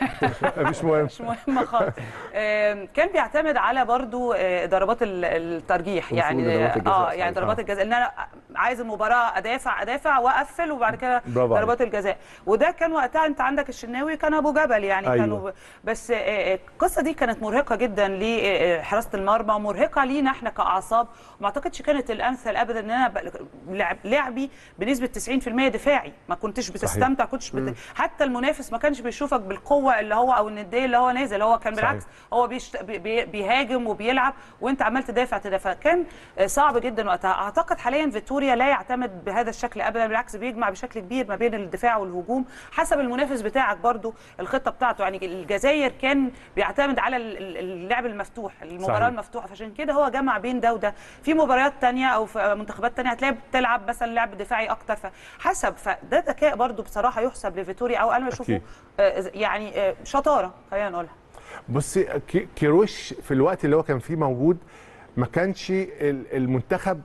مش مهم مش مهم خالص آم، كان بيعتمد على برضو آه، ضربات ال- الترجيح وصول يعني لضربات الجزاء، اه صحيح. يعني ضربات الجزاء ان انا عايز المباراه ادافع ادافع واقفل وبعد كده برافو ضربات الجزاء وده كان وقتها انت عندك الشناوي كان ابو جبل يعني أيوة. كانوا ب- بس آه، آه، القصه دي كانت مرهقه جدا لحراسه المرمى ومرهقه لينا احنا كاعصاب وما اعتقدش كانت الامثل ابدا ان انا ب- لعب لعبي بنسبه 90% دفاعي ما كنتش بتستمتع كنتش بت... حتى المنافس ما كانش بيشوفك بالقوه اللي هو او النديه اللي هو نازل هو كان صحيح. بالعكس هو بيشت... بي- بي... بيهاجم وبيلعب وانت عمال تدافع تدافع كان آه، صعب جدا وقتها اعتقد حاليا فيتوريا لا يعتمد بهذا الشكل ابدا بالعكس بيجمع بشكل كبير ما بين الدفاع والهجوم حسب المنافس بتاعك برضو الخطه بتاعته يعني الجزائر كان بيعتمد على ال- ال- اللعب المفتوح المباراه صحيح. المفتوحه فعشان كده هو جمع بين ده وده في مباريات تانية او في منتخبات تانية هتلاقي بتلعب مثلا لعب دفاعي اكتر فحسب فده ذكاء برضو بصراحه يحسب لفيتوريا او انا بشوفه أكيد. آه، يعني آه، شطاره خلينا نقولها بصي كي- كيروش في الوقت اللي هو كان فيه موجود ما كانش ال- المنتخب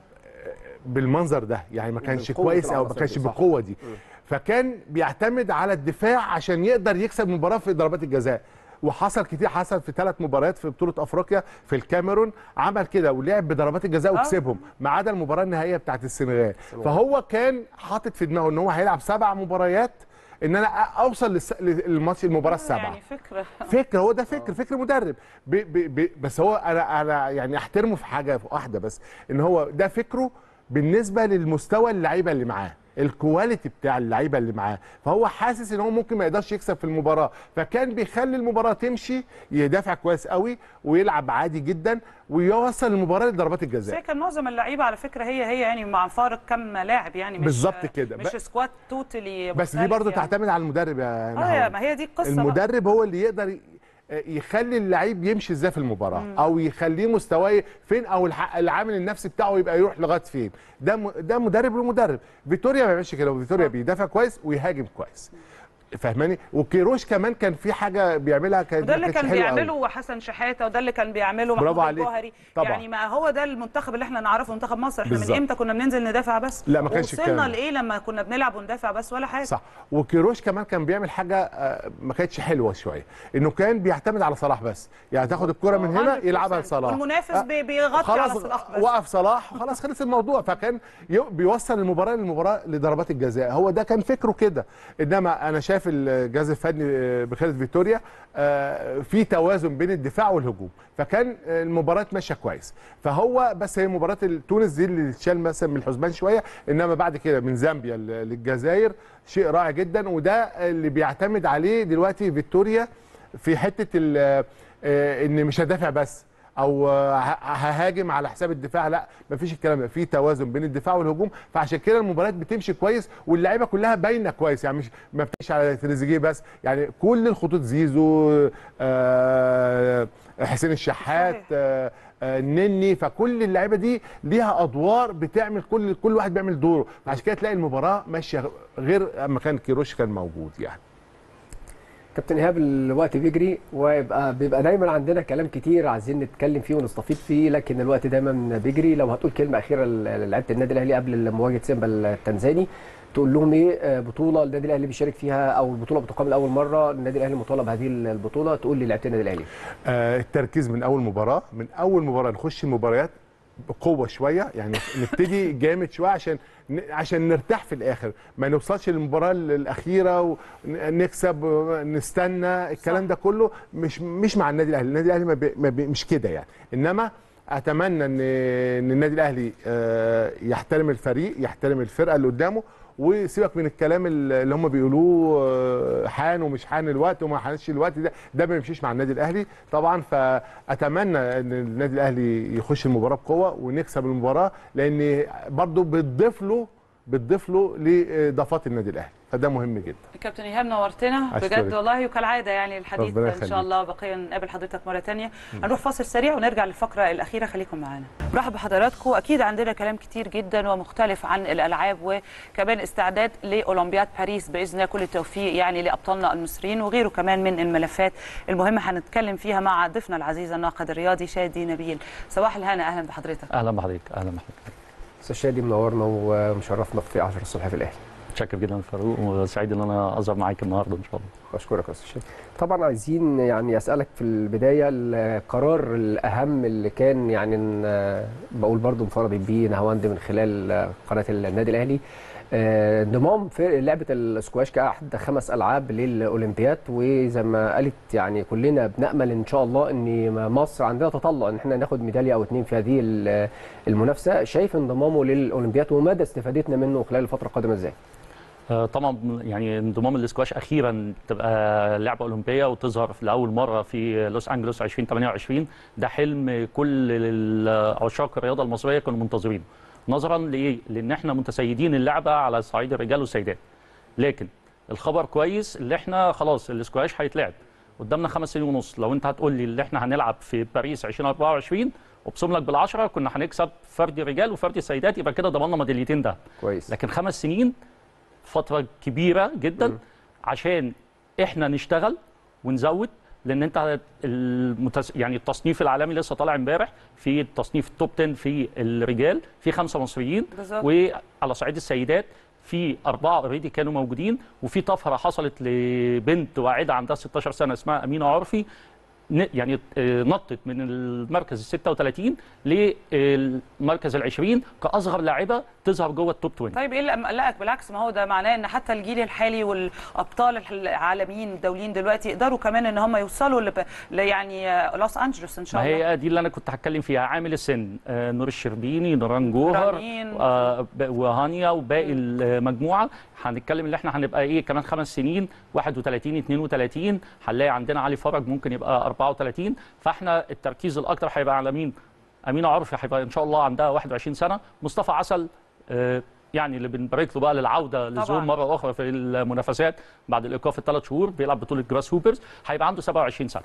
بالمنظر ده يعني ما كانش بالقوة كويس او ما العناصر كانش دي، صح. بالقوه دي فكان بيعتمد على الدفاع عشان يقدر يكسب مباراه في ضربات الجزاء وحصل كتير حصل في ثلاث مباريات في بطوله افريقيا في الكاميرون عمل كده ولعب بضربات الجزاء وكسبهم ما عدا المباراه النهائيه بتاعت السنغال فهو كان حاطط في دماغه ان هو هيلعب سبع مباريات ان انا أ- اوصل للس- للماتش المباراه السابعه يعني فكره فكر هو ده فكر فكر مدرب بي بي بي بس هو انا انا يعني احترمه في حاجه واحده بس ان هو ده فكره بالنسبه للمستوى اللعيبه اللي معاه الكواليتي بتاع اللعيبه اللي معاه فهو حاسس ان هو ممكن ما يقدرش يكسب في المباراه فكان بيخلي المباراه تمشي يدافع كويس قوي ويلعب عادي جدا ويوصل المباراه لضربات بس هي الجزاء كان معظم اللعيبه على فكره هي هي يعني مع فارق كم لاعب يعني مش بالظبط كده. مش ب- سكواد توتالي بس دي برضو تعتمد على المدرب يا اه نهاوند. يا- ما هي دي القصه بقى. المدرب هو اللي يقدر ي- يخلي اللعيب يمشي ازاي في المباراه او يخليه مستواه فين او الح- العامل النفسي بتاعه يبقى يروح لغايه فين ده م- ده مدرب لمدرب فيتوريا ما بيعملش كده فيتوريا بيدافع كويس ويهاجم كويس فاهماني وكيروش كمان كان في حاجه بيعملها كانت وده ما اللي كانتش كان حلوة أوي. بيعمله حسن شحاته وده اللي كان بيعمله برافو محمود عليك. الجوهري طبعا. يعني ما هو ده المنتخب اللي احنا نعرفه منتخب مصر احنا بالظبط. من امتى كنا بننزل ندافع بس لا، ما كانش وصلنا الكلام ده. لايه لما كنا بنلعب وندافع بس ولا حاجه صح وكيروش كمان كان بيعمل حاجه آه، ما كانتش حلوه شويه انه كان بيعتمد على صلاح بس يعني تاخد الكره من هنا 100%. يلعبها لصلاح والمنافس آه، بي- بيغطي على صلاح بس وقف صلاح وخلاص خلص الموضوع فكان يو- بيوصل المباراه للمباراه لضربات الجزاء هو ده كان فكره كده انما انا شايف الجهاز الفني آه، بخيرة فيتوريا آه، في توازن بين الدفاع والهجوم فكان آه، المباراه ماشيه كويس فهو بس هي مباراه تونس دي اللي اتشال مثلا من الحسبان شويه انما بعد كده من زامبيا ل- للجزائر شيء رائع جدا وده اللي بيعتمد عليه دلوقتي فيتوريا في حته ال- آه، ان مش هدافع بس او آه، ه- ههاجم على حساب الدفاع لا مفيش الكلام ده في توازن بين الدفاع والهجوم فعشان كده المباريات بتمشي كويس واللعيبه كلها باينه كويس يعني مش ما بتمشي على تريزيجيه بس يعني كل الخطوط زيزو آه، حسين الشحات صحيح. آه، آه، النني فكل اللعيبه دي ليها ادوار بتعمل كل كل واحد بيعمل دوره عشان كده تلاقي المباراه ماشيه غير اما كان كيروش كان موجود يعني كابتن ايهاب الوقت بيجري ويبقى بيبقى دايما عندنا كلام كتير عايزين نتكلم فيه ونستفيد فيه لكن الوقت دايما بيجري لو هتقول كلمه اخيره للعيبه النادي الاهلي قبل مواجهه سيمبا التنزاني تقول لهم ايه آه، بطوله النادي الاهلي بيشارك فيها او البطوله بتقام لاول مره النادي الاهلي مطالب بهذه البطوله تقول للاعيبه النادي الاهلي آه، التركيز من اول مباراه من اول مباراه نخش المباريات بقوه شويه يعني نبتدي جامد شويه عشان ن- عشان نرتاح في الاخر ما نوصلش للمباراه الاخيره ونكسب نستنى الكلام ده كله مش مش مع النادي الاهلي النادي الاهلي ما بي ما بي مش كده يعني انما اتمنى ان ان النادي الاهلي آه، يحترم الفريق يحترم الفرقه اللي قدامه وسيبك من الكلام اللي هم بيقولوه آه، حان ومش حان الوقت وما حانش الوقت ده ده ما بيمشيش مع النادي الاهلي طبعا فاتمنى ان النادي الاهلي يخش المباراه بقوه ونكسب المباراه لان برضه بتضيف له بتضيف له لاضافات النادي الاهلي فده مهم جدا كابتن ايهاب نورتنا أشكرك. بجد والله وكالعاده يعني الحديث ربنا ان شاء يخليك. الله بقيا نقابل حضرتك مره تانية هنروح فاصل سريع ونرجع للفقره الاخيره خليكم معانا مرحبا بحضراتكم اكيد عندنا كلام كتير جدا ومختلف عن الالعاب وكمان استعداد لاولمبياد باريس باذن الله كل التوفيق يعني لابطالنا المصريين وغيره كمان من الملفات المهمه هنتكلم فيها مع ضيفنا العزيز الناقد الرياضي شادي نبيل صباح الهنا اهلا بحضرتك اهلا بحضرتك اهلا بحضرتك استاذ شادي منورنا ومشرفنا في 10 الصبح في الاهلي متشكر جدا فاروق وسعيد ان انا اظهر معاك النهارده ان شاء الله بشكرك يا استاذ شادي طبعا عايزين يعني اسالك في البدايه القرار الاهم اللي كان يعني إن- بقول برضو مفرد بيه نهاوند من خلال قناه النادي الاهلي آه، انضمام في لعبه السكواش كاحد خمس العاب للاولمبياد وزي ما قالت يعني كلنا بنامل ان شاء الله ان مصر عندنا تطلع ان احنا ناخد ميداليه او اتنين في هذه ال- المنافسه شايف انضمامه للاولمبياد ومدى استفادتنا منه خلال الفتره القادمه ازاي؟ آه، طبعا يعني انضمام الاسكواش اخيرا تبقى لعبه اولمبيه وتظهر لاول مره في لوس انجلوس 2028 ده حلم كل ال- عشاق الرياضه المصريه كانوا منتظرينه نظرا لايه؟ لان احنا متسيدين اللعبه على صعيد الرجال والسيدات لكن الخبر كويس اللي احنا خلاص الاسكواش هيتلعب قدامنا خمس سنين ونص لو انت هتقول لي اللي احنا هنلعب في باريس 2024 ابصم لك بالعشره كنا هنكسب فردي رجال وفردي سيدات يبقى كده ضمننا ميداليتين ده كويس لكن خمس سنين فتره كبيره جدا مم. عشان احنا نشتغل ونزود لان انت المتس... يعني التصنيف العالمي لسه طالع امبارح في التصنيف التوب 10 في الرجال في خمسه مصريين بالظبط. وعلى صعيد السيدات في أربعة اوريدي كانوا موجودين وفي طفرة حصلت لبنت واعدة عندها 16 سنة اسمها أمينة عرفي ن- يعني آه، نطت من المركز ال 36 للمركز ال 20 كأصغر لاعبة تظهر جوه التوب 20 طيب ايه اللي مقلقك بالعكس ما هو ده معناه ان حتى الجيل الحالي والابطال العالميين الدوليين دلوقتي يقدروا كمان ان هم يوصلوا لب... ل- يعني آه، لوس انجلوس ان شاء ما الله هي دي اللي انا كنت هتكلم فيها عامل السن آه، نور الشربيني نوران جوهر رنين. آه، ب- وهانيا وباقي المجموعه هنتكلم ان احنا هنبقى ايه كمان خمس سنين 31 32 هنلاقي عندنا علي فرج ممكن يبقى 34 فاحنا التركيز الاكتر هيبقى على مين؟ امينه عرفي هيبقى ان شاء الله عندها 21 سنه مصطفى عسل آه، يعني اللي بنبارك له بقى للعوده للظهور مره اخرى في المنافسات بعد الايقاف الثلاث شهور بيلعب بطوله جراس هوبرز هيبقى عنده 27 سنه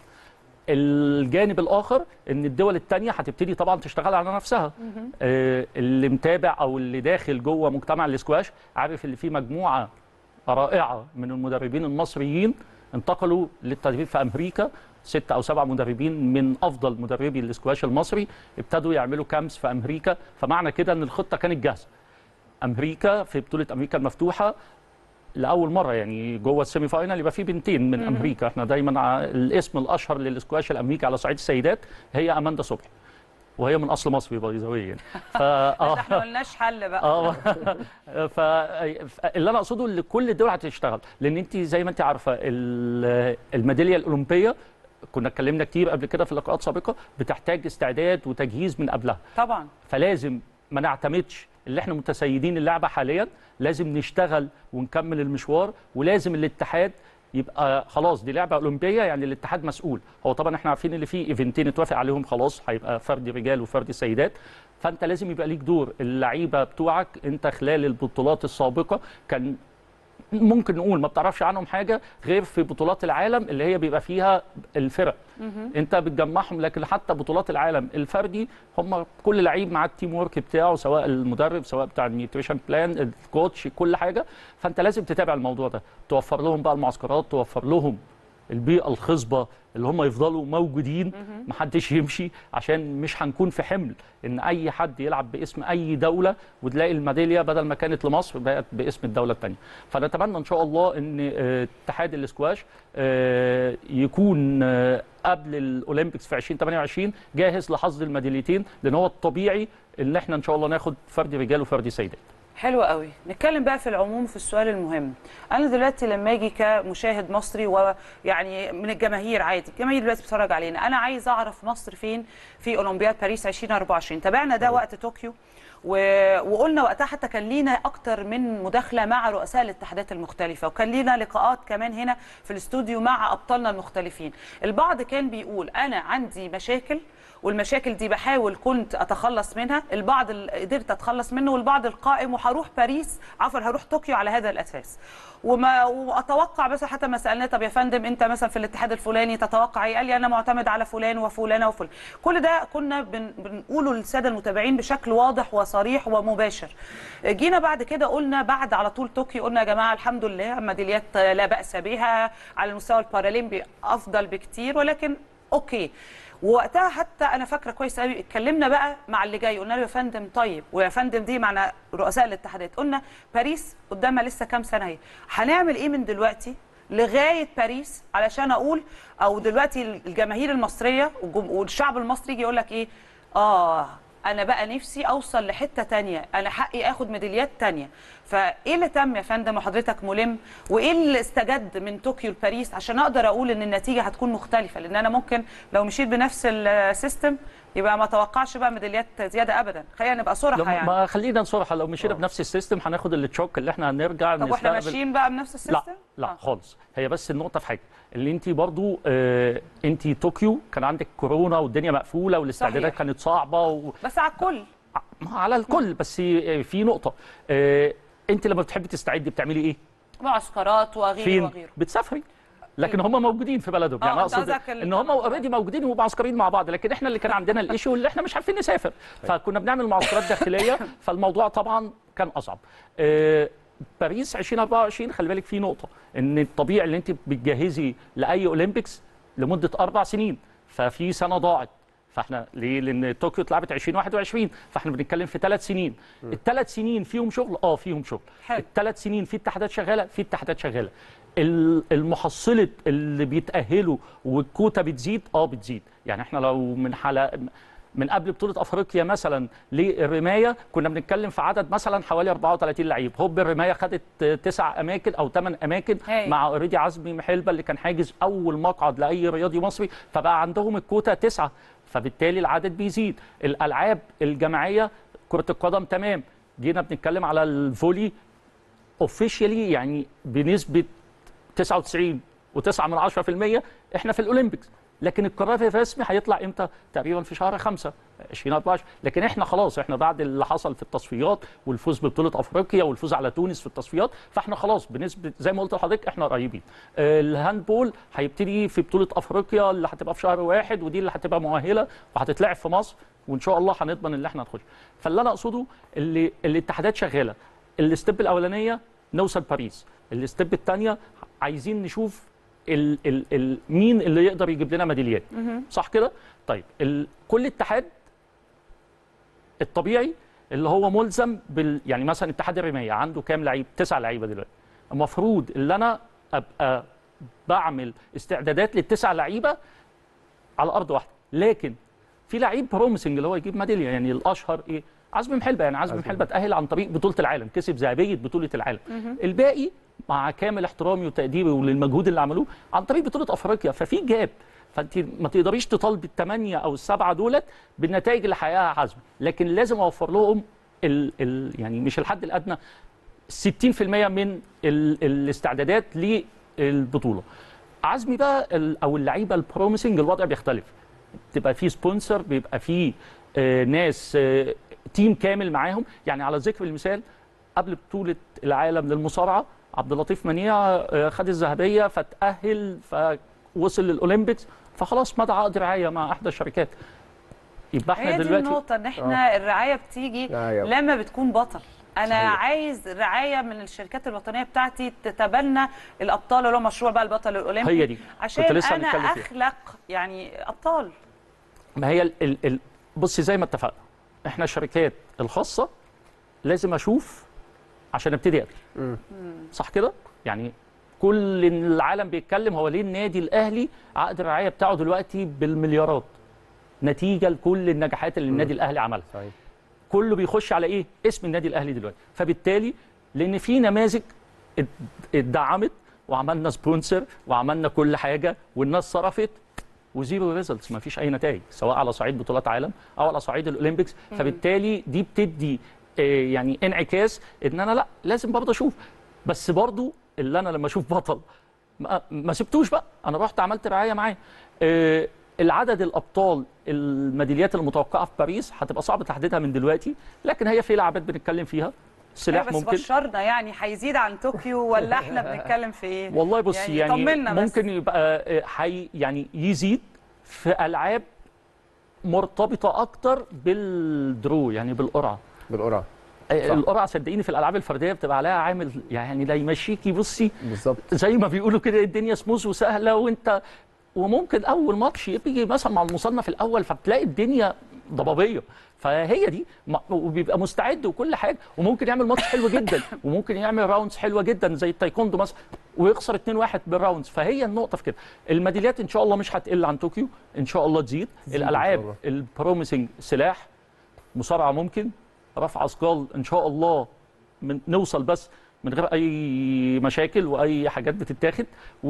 الجانب الاخر ان الدول الثانيه هتبتدي طبعا تشتغل على نفسها آه، اللي متابع او اللي داخل جوه مجتمع الاسكواش عارف اللي فيه مجموعه رائعه من المدربين المصريين انتقلوا للتدريب في امريكا ست او سبع مدربين من افضل مدربي الاسكواش المصري ابتدوا يعملوا كامس في امريكا فمعنى كده ان الخطه كانت جاهزه امريكا في بطوله امريكا المفتوحه لاول مره يعني جوه السيمي فاينال يبقى في بنتين من امريكا احنا دايما ع- الاسم الاشهر للاسكواش الامريكي على صعيد السيدات هي اماندا صبحي وهي من اصل مصري باي ذا يعني ف بس احنا ملناش حل بقى اه ف اللي انا اقصده ان كل الدول هتشتغل لان انت زي ما انت عارفه ال- الميداليه الاولمبيه كنا اتكلمنا كتير قبل كده في لقاءات سابقه بتحتاج استعداد وتجهيز من قبلها طبعا فلازم ما نعتمدش اللي احنا متسيدين اللعبه حاليا لازم نشتغل ونكمل المشوار ولازم الاتحاد يبقى خلاص دي لعبه اولمبيه يعني الاتحاد مسؤول هو طبعا احنا عارفين اللي فيه ايفنتين اتوافق عليهم خلاص هيبقى فردي رجال وفردي سيدات فانت لازم يبقى ليك دور اللعيبه بتوعك انت خلال البطولات السابقه كان ممكن نقول ما بتعرفش عنهم حاجه غير في بطولات العالم اللي هي بيبقى فيها الفرق انت بتجمعهم لكن حتى بطولات العالم الفردي هم كل لعيب مع التيم ورك بتاعه سواء المدرب سواء بتاع النيوتريشن بلان الكوتش كل حاجه فانت لازم تتابع الموضوع ده توفر لهم بقى المعسكرات توفر لهم البيئه الخصبه اللي هم يفضلوا موجودين محدش يمشي عشان مش هنكون في حمل ان اي حد يلعب باسم اي دوله وتلاقي الميداليه بدل ما كانت لمصر بقت باسم الدوله الثانيه فنتمنى ان شاء الله ان آه، اتحاد الاسكواش آه، يكون آه، قبل الاولمبيكس في 2028 جاهز لحصد الميداليتين لان هو الطبيعي ان احنا ان شاء الله ناخد فرد رجال وفرد سيدات حلو قوي نتكلم بقى في العموم في السؤال المهم انا دلوقتي لما اجي كمشاهد مصري ويعني من الجماهير عادي الجماهير دلوقتي بتتفرج علينا انا عايز اعرف مصر فين في اولمبياد باريس 2024 تابعنا ده وقت طوكيو و... وقلنا وقتها حتى كان لينا اكتر من مداخله مع رؤساء الاتحادات المختلفه وكان لينا لقاءات كمان هنا في الاستوديو مع ابطالنا المختلفين البعض كان بيقول انا عندي مشاكل والمشاكل دي بحاول كنت اتخلص منها البعض ال- قدرت اتخلص منه والبعض القائم وهروح باريس عفوا هروح طوكيو على هذا الاساس وما واتوقع بس حتى ما سالناه طب يا فندم انت مثلا في الاتحاد الفلاني تتوقع ايه قال لي انا معتمد على فلان وفلانه وفلان كل ده كنا بن بنقوله للساده المتابعين بشكل واضح وصريح ومباشر جينا بعد كده قلنا بعد على طول طوكيو قلنا يا جماعه الحمد لله ميداليات لا باس بها على المستوى البارالمبي افضل بكتير ولكن اوكي ووقتها حتى انا فاكره كويس قوي اتكلمنا بقى مع اللي جاي قلنا له يا فندم طيب ويا فندم دي معنا رؤساء الاتحادات قلنا باريس قدامها لسه كام سنه اهي هنعمل ايه من دلوقتي لغايه باريس علشان اقول او دلوقتي الجماهير المصريه والجم- والشعب المصري يجي يقول لك ايه اه انا بقى نفسي اوصل لحته تانية انا حقي اخد ميداليات تانية فايه اللي تم يا فندم وحضرتك ملم وايه اللي استجد من طوكيو لباريس عشان اقدر اقول ان النتيجه هتكون مختلفه لان انا ممكن لو مشيت بنفس السيستم يبقى ما اتوقعش بقى ميداليات زياده ابدا خلينا نبقى صراحه لو يعني ما خلينا نصراحه لو مشينا بنفس السيستم هناخد التشوك اللي احنا هنرجع طب واحنا نستقبل- ماشيين بقى بنفس لا السيستم لا آه. خالص هي بس النقطه في حاجه اللي انت برضو آه انت طوكيو كان عندك كورونا والدنيا مقفوله والاستعدادات صحيح. كانت صعبه و... بس على الكل ما على الكل بس في نقطه آه انت لما بتحبي تستعدي بتعملي ايه معسكرات وغيره فين وغيره بتسافري لكن هم موجودين في بلدهم آه، يعني أنت اقصد قصدك ال- ان هم اوريدي موجودين ومعسكرين مع بعض لكن احنا اللي كان عندنا الايشو اللي احنا مش عارفين نسافر فكنا بنعمل معسكرات داخليه فالموضوع طبعا كان اصعب آه، باريس 2024 خلي بالك في نقطه ان الطبيعي اللي انت بتجهزي لاي اولمبيكس لمده اربع سنين ففي سنه ضاعت فاحنا ليه؟ لان طوكيو اتلعبت 2021 فاحنا بنتكلم في ثلاث سنين الثلاث سنين فيهم شغل اه فيهم شغل حلو. الثلاث سنين في اتحادات شغاله في اتحادات شغاله ال- المحصله اللي بيتاهلوا والكوتا بتزيد اه بتزيد يعني احنا لو من حلقه من قبل بطوله افريقيا مثلا للرمايه كنا بنتكلم في عدد مثلا حوالي 34 لعيب هوب الرمايه خدت تسع اماكن او ثمان اماكن هاي. مع اوريدي عزمي محلبه اللي كان حاجز اول مقعد لاي رياضي مصري فبقى عندهم الكوتا تسعه فبالتالي العدد بيزيد الالعاب الجماعيه كره القدم تمام جينا بنتكلم على الفولي اوفيشيالي يعني بنسبه 99 و9 من 10% احنا في الاولمبيكس لكن القرار الرسمي هيطلع امتى تقريبا في شهر 5 2024 لكن احنا خلاص احنا بعد اللي حصل في التصفيات والفوز ببطوله افريقيا والفوز على تونس في التصفيات فاحنا خلاص بنسبه زي ما قلت لحضرتك احنا قريبين آه، الهاندبول هيبتدي في بطوله افريقيا اللي هتبقى في شهر واحد ودي اللي هتبقى مؤهله وهتتلعب في مصر وان شاء الله هنضمن ان احنا نخش فاللي انا اقصده اللي الاتحادات شغاله الستيب الاولانيه نوصل باريس الستيب الثانيه عايزين نشوف ال ال ال مين اللي يقدر يجيب لنا ميداليات صح كده طيب ال كل اتحاد الطبيعي اللي هو ملزم بال يعني مثلا اتحاد الرمايه عنده كام لعيب تسع لعيبه دلوقتي المفروض ان انا ابقى بعمل استعدادات للتسع لعيبه على ارض واحده لكن في لعيب بروميسنج اللي هو يجيب ميداليه يعني الاشهر ايه عزمي محلبه يعني عزمي محلبه اتاهل عن طريق بطوله العالم كسب ذهبيه بطوله العالم الباقي مع كامل احترامي وتقديري وللمجهود اللي عملوه عن طريق بطوله افريقيا ففي جاب فانت ما تقدريش تطالبي الثمانيه او السبعه دولت بالنتائج اللي حققها عزمي لكن لازم اوفر لهم ال ال يعني مش الحد الادنى 60% من ال الاستعدادات للبطوله عزمي بقى ال- او اللعيبه البروميسنج الوضع بيختلف تبقى في سبونسر بيبقى في آه، ناس آه، تيم كامل معاهم يعني على ذكر المثال قبل بطوله العالم للمصارعه عبد اللطيف منيع آه، خد الذهبيه فتاهل فوصل للاولمبيكس فخلاص مضى عقد رعايه مع احدى الشركات يبقى احنا هي دي دلوقتي النقطة ان احنا الرعاية بتيجي رعاية. لما بتكون بطل انا صحيح. عايز رعايه من الشركات الوطنيه بتاعتي تتبنى الابطال اللي هو مشروع بقى البطل الاولمبي هي دي. كنت عشان لسه انا هنتكلم فيها. اخلق يعني ابطال ما هي ال ال ال بصي زي ما اتفقنا احنا الشركات الخاصه لازم اشوف عشان ابتدي اقدر صح كده يعني كل العالم بيتكلم هو ليه النادي الاهلي عقد الرعايه بتاعه دلوقتي بالمليارات نتيجه لكل النجاحات اللي النادي الاهلي عملها صحيح كله بيخش على ايه اسم النادي الاهلي دلوقتي فبالتالي لان في نماذج ات- اتدعمت وعملنا سبونسر وعملنا كل حاجه والناس صرفت وزيرو ريزلتس ما فيش اي نتائج سواء على صعيد بطولات عالم او على صعيد الاولمبيكس فبالتالي دي بتدي آه، يعني انعكاس ان انا لا لازم برضه اشوف بس برضه اللي انا لما اشوف بطل ما, ما سبتوش بقى انا رحت عملت رعايه معاه آه، العدد الابطال الميداليات المتوقعه في باريس هتبقى صعب تحديدها من دلوقتي لكن هي في لعبات بنتكلم فيها سلاح بس ممكن بشرنا يعني هيزيد عن طوكيو ولا احنا بنتكلم في ايه؟ والله بص يعني, طمنا بس. ممكن يبقى آه، حي يعني يزيد في العاب مرتبطه اكتر بالدرو يعني بالقرعه بالقرعه آه، صح. القرعه صدقيني في الالعاب الفرديه بتبقى عليها عامل يعني لا يمشيكي بصي بالظبط زي ما بيقولوا كده الدنيا سموث وسهله وانت وممكن اول ماتش يجي مثلا مع المصنف الاول فبتلاقي الدنيا ضبابيه فهي دي م- وبيبقى مستعد وكل حاجه وممكن يعمل ماتش حلو جدا وممكن يعمل راوندز حلوه جدا زي التايكوندو مثلا ويخسر 2-1 بالراوندز فهي النقطه في كده الميداليات ان شاء الله مش هتقل عن طوكيو ان شاء الله تزيد إن شاء الالعاب الله. البروميسنج سلاح مصارعه ممكن رفع اثقال ان شاء الله من نوصل بس من غير اي مشاكل واي حاجات بتتاخد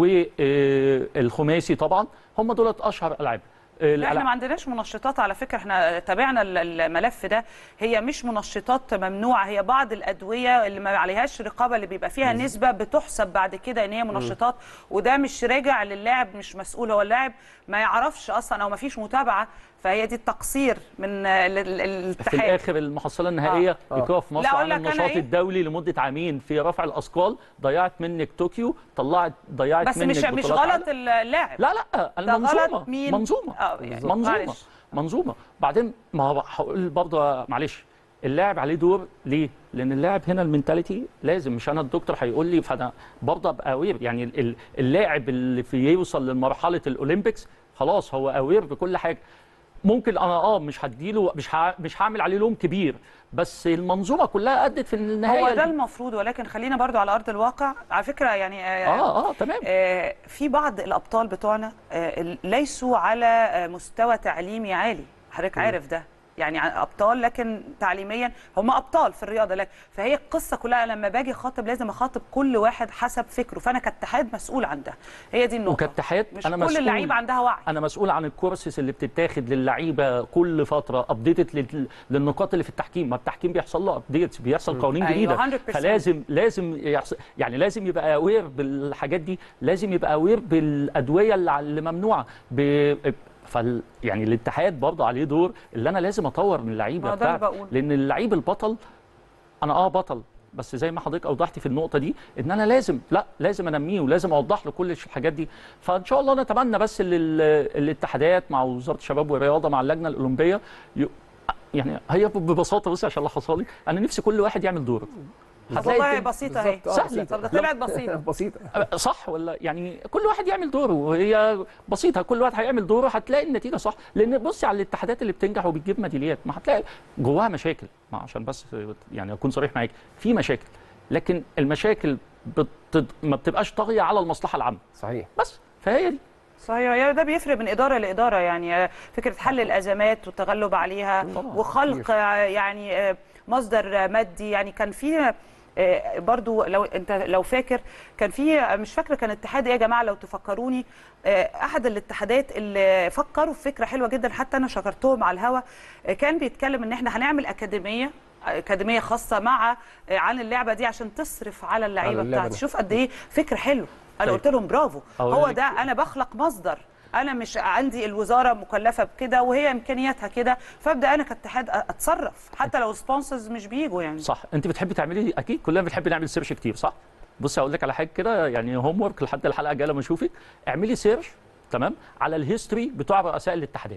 والخماسي طبعا هم دولت اشهر العاب لا احنا ما عندناش منشطات على فكره احنا تابعنا ال- الملف ده هي مش منشطات ممنوعه هي بعض الادويه اللي ما عليهاش رقابه اللي بيبقى فيها نسبه بتحسب بعد كده ان هي منشطات وده مش راجع للاعب مش مسؤول هو اللاعب ما يعرفش اصلا او ما فيش متابعه فهي دي التقصير من ال- ال- في الاتحاد الاخر المحصله النهائيه آه. ايقاف لا، مصر أقول عن لك أنا النشاط إيه؟ الدولي لمده عامين في رفع الاثقال ضيعت منك طوكيو طلعت ضيعت بس منك مش مش بطولات غلط عالم. اللاعب لا لا ده المنظومه غلط مين منظومه اه يعني منظومه معلش. منظومه بعدين ما هو هقول برضه معلش اللاعب عليه دور ليه؟ لان اللاعب هنا المنتاليتي لازم مش انا الدكتور هيقول لي فانا برضه ابقى اوير يعني ال- ال- اللاعب اللي في يوصل لمرحله الاولمبيكس خلاص هو اوير بكل حاجه ممكن انا اه مش هديله مش ه- مش هعمل عليه لوم كبير بس المنظومه كلها ادت في النهايه هو ده دي. المفروض ولكن خلينا برضو على ارض الواقع على فكره يعني آه، اه اه تمام آه، في بعض الابطال بتوعنا آه، ليسوا على آه، مستوى تعليمي عالي حضرتك عارف ده يعني ع- ابطال لكن تعليميا هم ابطال في الرياضه لكن فهي القصه كلها لما باجي اخاطب لازم اخاطب كل واحد حسب فكره فانا كاتحاد مسؤول عن ده هي دي النقطه وكاتحاد مش انا كل مسؤول اللعيبه عندها وعي انا مسؤول عن الكورسز اللي بتتاخد للعيبه كل فتره ابديتد للنقاط اللي في التحكيم ما التحكيم بيحصل له ابديت بيحصل قوانين أيوة، جديده 100%. فلازم لازم يحصل يعني لازم يبقى اوير بالحاجات دي لازم يبقى اوير بالادويه اللي اللي ممنوعه ب... فال يعني الاتحاد برضه عليه دور اللي انا لازم اطور من اللعيبه ما ده اللي بتاعتي بقوله. لان اللعيب البطل انا اه بطل بس زي ما حضرتك اوضحتي في النقطه دي ان انا لازم لا لازم انميه ولازم اوضح له كل الحاجات دي فان شاء الله نتمنى بس ان ال- الاتحادات مع وزاره الشباب والرياضه مع اللجنه الاولمبيه ي- يعني هي ببساطه بصي عشان الخصها لي انا نفسي كل واحد يعمل دوره طب هتلاقي والله الدنيا- بسيطه اهي بالظبط، آه، سهلة. بسيطة. طب ده طلعت بسيطه بسيطه صح ولا يعني كل واحد يعمل دوره وهي بسيطه كل واحد هيعمل دوره هتلاقي النتيجه صح لان بصي على الاتحادات اللي بتنجح وبتجيب ميداليات ما هتلاقي جواها مشاكل ما عشان بس يعني اكون صريح معاك في مشاكل لكن المشاكل بت... ما بتبقاش طاغيه على المصلحه العامه صحيح بس فهي دي صحيح يعني ده بيفرق من اداره لاداره يعني آه، فكره حل الازمات والتغلب عليها طبعاً. وخلق آه، يعني آه، مصدر آه، مادي يعني كان في آه، برضو لو انت لو فاكر كان في آه، مش فاكره كان اتحاد ايه يا جماعه لو تفكروني آه، احد الاتحادات اللي فكروا في فكره حلوه جدا حتى انا شكرتهم على الهوا آه، كان بيتكلم ان احنا هنعمل اكاديميه اكاديميه خاصه مع آه، عن اللعبه دي عشان تصرف على اللعيبه اللعبة بتاعتي دي. شوف قد ايه فكر حلو انا طيب. قلت لهم برافو أقول هو لك- ده انا بخلق مصدر انا مش عندي الوزاره مكلفه بكده وهي امكانياتها كده فابدا انا كاتحاد اتصرف حتى لو سبونسرز مش بيجوا يعني صح انت بتحبي تعملي اكيد كلنا بنحب نعمل سيرش كتير صح بصي اقول لك على حاجه كده يعني هوم ورك لحد الحلقه الجايه لما اشوفك اعملي سيرش تمام على الهيستوري بتوع رؤساء الاتحادات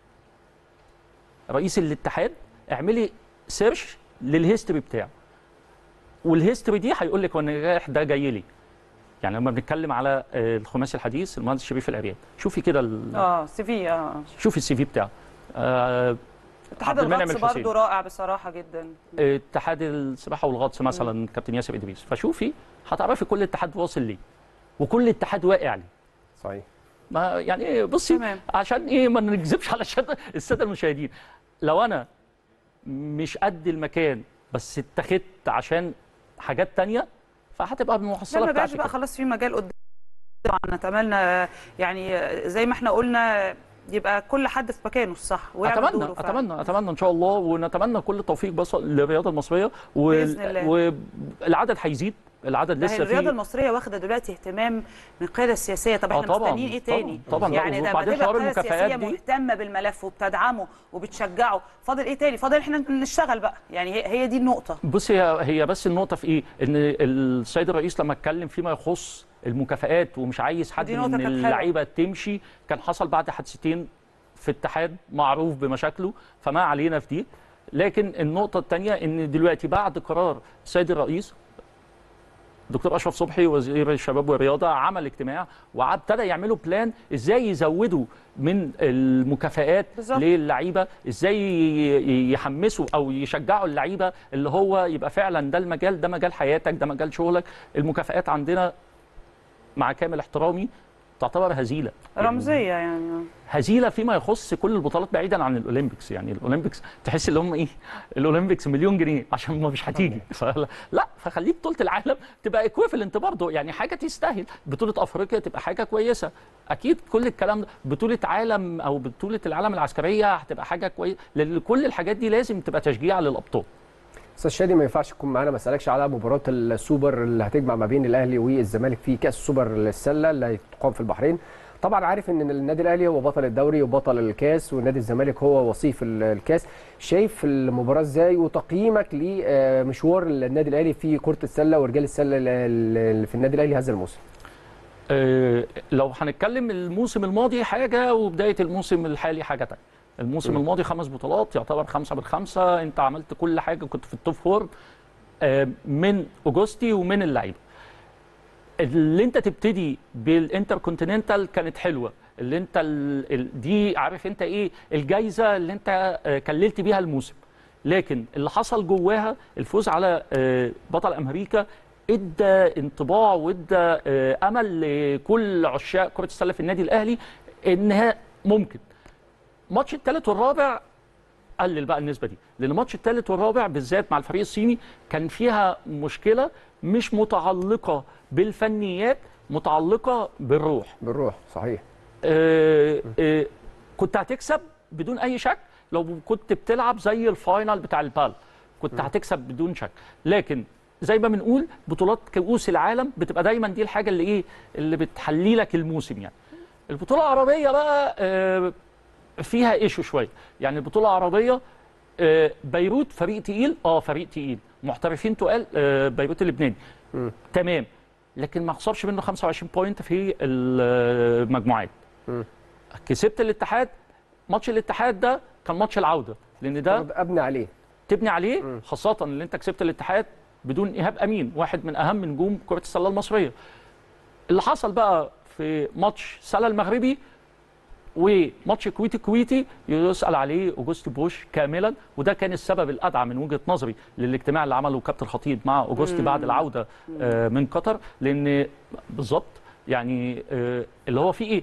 رئيس الاتحاد اعملي سيرش للهيستوري بتاعه والهيستوري دي هيقول لك هو النجاح ده جاي لي يعني لما بنتكلم على آه، الخماسي الحديث المهندس شريف العريان شوفي كده ال- اه سي في اه شوفي السي في بتاعه آه، اتحاد عبد المنعم الغطس الحسيني. برضه رائع بصراحه جدا اتحاد السباحه والغطس مثلا كابتن ياسر ادريس فشوفي هتعرفي كل اتحاد واصل ليه وكل اتحاد واقع ليه صحيح ما يعني إيه بصي تمام. عشان ايه ما نكذبش على الشد- الساده المشاهدين لو انا مش قد المكان بس اتخذت عشان حاجات تانية فهتبقى المحصله لما بقاش بتاعتك بقى كده. خلاص في مجال قدام طبعا نتمنى يعني زي ما احنا قلنا يبقى كل حد في مكانه الصح ويعمل اتمنى دوره فعلا. اتمنى اتمنى ان شاء الله ونتمنى كل التوفيق بس للرياضه المصريه بإذن الله. والعدد هيزيد العدد ما هي لسه الرياضه فيه المصريه واخده دلوقتي اهتمام من القياده السياسيه طب آه احنا طبعاً، مستنيين ايه تاني طبعاً، طبعاً. يعني لا، ده وبعدين تبقى حوار القياده المكافآت السياسيه دي- مهتمه بالملف وبتدعمه وبتشجعه فاضل ايه تاني فاضل احنا نشتغل بقى يعني هي, هي دي النقطه بص هي هي بس النقطه في ايه ان السيد الرئيس لما اتكلم فيما يخص المكافآت ومش عايز حد دي نقطة من كانت حلوة. اللعيبه تمشي كان حصل بعد حادثتين في اتحاد معروف بمشاكله فما علينا في دي لكن النقطه الثانيه ان دلوقتي بعد قرار السيد الرئيس دكتور اشرف صبحي وزير الشباب والرياضه عمل اجتماع وابتدى يعملوا بلان ازاي يزودوا من المكافآت بالظبط. للعيبه ازاي ي- يحمسوا او يشجعوا اللعيبه اللي هو يبقى فعلا ده المجال ده مجال حياتك ده مجال شغلك المكافآت عندنا مع كامل احترامي تعتبر هزيله يعني رمزيه يعني هزيله فيما يخص كل البطولات بعيدا عن الاولمبيكس يعني الاولمبيكس تحس ان هم ايه الاولمبيكس مليون جنيه عشان ما مش هتيجي فلا لا فخليه بطوله العالم تبقى ايكويفالنت برضه يعني حاجه تستاهل بطوله افريقيا تبقى حاجه كويسه اكيد كل الكلام ده بطوله عالم او بطوله العالم العسكريه هتبقى حاجه كويسه لان كل الحاجات دي لازم تبقى تشجيع للابطال استاذ شادي ما ينفعش تكون معانا ما اسالكش على مباراه السوبر اللي هتجمع ما بين الاهلي والزمالك في كاس السوبر للسله اللي هتقام في البحرين طبعا عارف ان النادي الاهلي هو بطل الدوري وبطل الكاس ونادي الزمالك هو وصيف ال- الكاس شايف المباراه ازاي وتقييمك لمشوار النادي الاهلي في كره السله ورجال السله اللي في النادي الاهلي هذا الموسم آه، لو هنتكلم الموسم الماضي حاجه وبدايه الموسم الحالي حاجه تانية الموسم الماضي خمس بطولات يعتبر خمسه بالخمسه انت عملت كل حاجه كنت في التوب فور آه، من اوجوستي ومن اللعيبه اللي انت تبتدي بالانتر كونتيننتال كانت حلوه اللي انت ال... ال... دي عارف انت ايه الجايزه اللي انت آه، كللت بيها الموسم لكن اللي حصل جواها الفوز على آه، بطل امريكا ادى انطباع وادى آه، امل لكل عشاق كره السله في النادي الاهلي انها ممكن ماتش الثالث والرابع قلل بقى النسبه دي لان ماتش الثالث والرابع بالذات مع الفريق الصيني كان فيها مشكله مش متعلقه بالفنيات متعلقه بالروح بالروح صحيح آه، آه، كنت هتكسب بدون اي شك لو كنت بتلعب زي الفاينل بتاع البال كنت هتكسب بدون شك لكن زي ما بنقول بطولات كؤوس العالم بتبقى دايما دي الحاجه اللي ايه اللي بتحلي لك الموسم يعني البطوله العربيه بقى آه، فيها ايشو شويه يعني البطوله العربيه آه، بيروت فريق تقيل اه فريق تقيل محترفين تقال آه، بيروت اللبناني تمام لكن ما خسرش منه 25 بوينت في المجموعات كسبت الاتحاد ماتش الاتحاد ده كان ماتش العوده لان ده ابني عليه تبني عليه خاصه ان انت كسبت الاتحاد بدون ايهاب امين واحد من اهم نجوم كره السله المصريه اللي حصل بقى في ماتش سله المغربي وماتش كويتي كويتي يسال عليه اوجوستي بوش كاملا وده كان السبب الادعى من وجهه نظري للاجتماع اللي عمله كابتن الخطيب مع اوجوستي بعد العوده آه، من قطر لان بالظبط يعني آه، اللي هو فيه ايه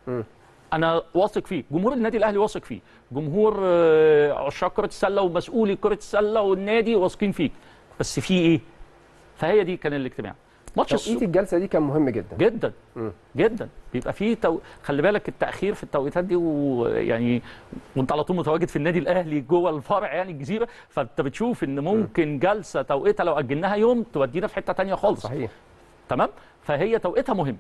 انا واثق فيه جمهور النادي الاهلي واثق فيه جمهور آه، عشاق كره السله ومسؤولي كره السله والنادي واثقين فيك بس في ايه فهي دي كان الاجتماع ماتش توقيت السوبر الجلسه دي كان مهم جدا جدا مم. جدا بيبقى فيه تو... خلي بالك التاخير في التوقيتات دي ويعني وانت على طول متواجد في النادي الاهلي جوه الفرع يعني الجزيره فانت بتشوف ان ممكن جلسه توقيتها لو اجلناها يوم تودينا في حته تانية خالص صحيح تمام فهي توقيتها مهم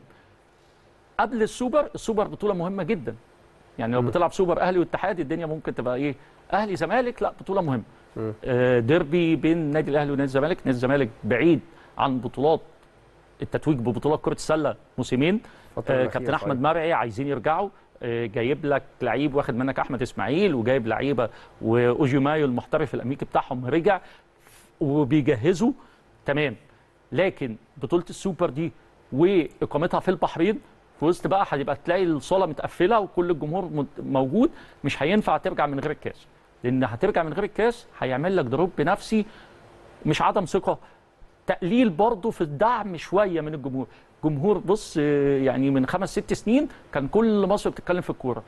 قبل السوبر السوبر بطوله مهمه جدا يعني لو بتلعب سوبر اهلي واتحاد الدنيا ممكن تبقى ايه اهلي زمالك لا بطوله مهمه آه ديربي بين النادي الاهلي ونادي الزمالك نادي الزمالك بعيد عن بطولات التتويج ببطولات كره السله موسمين الفترة آه الأخيرة كابتن احمد صحيح. مرعي عايزين يرجعوا آه جايب لك لعيب واخد منك احمد اسماعيل وجايب لعيبه واوجيمايو المحترف الامريكي بتاعهم رجع وبيجهزوا تمام لكن بطوله السوبر دي واقامتها في البحرين في وسط بقى هيبقى تلاقي الصاله متقفله وكل الجمهور مت- موجود مش هينفع ترجع من غير الكاس لان هترجع من غير الكاس هيعمل لك دروب نفسي مش عدم ثقه تقليل برضه في الدعم شويه من الجمهور جمهور بص آه، يعني من خمس ست سنين كان كل مصر بتتكلم في الكوره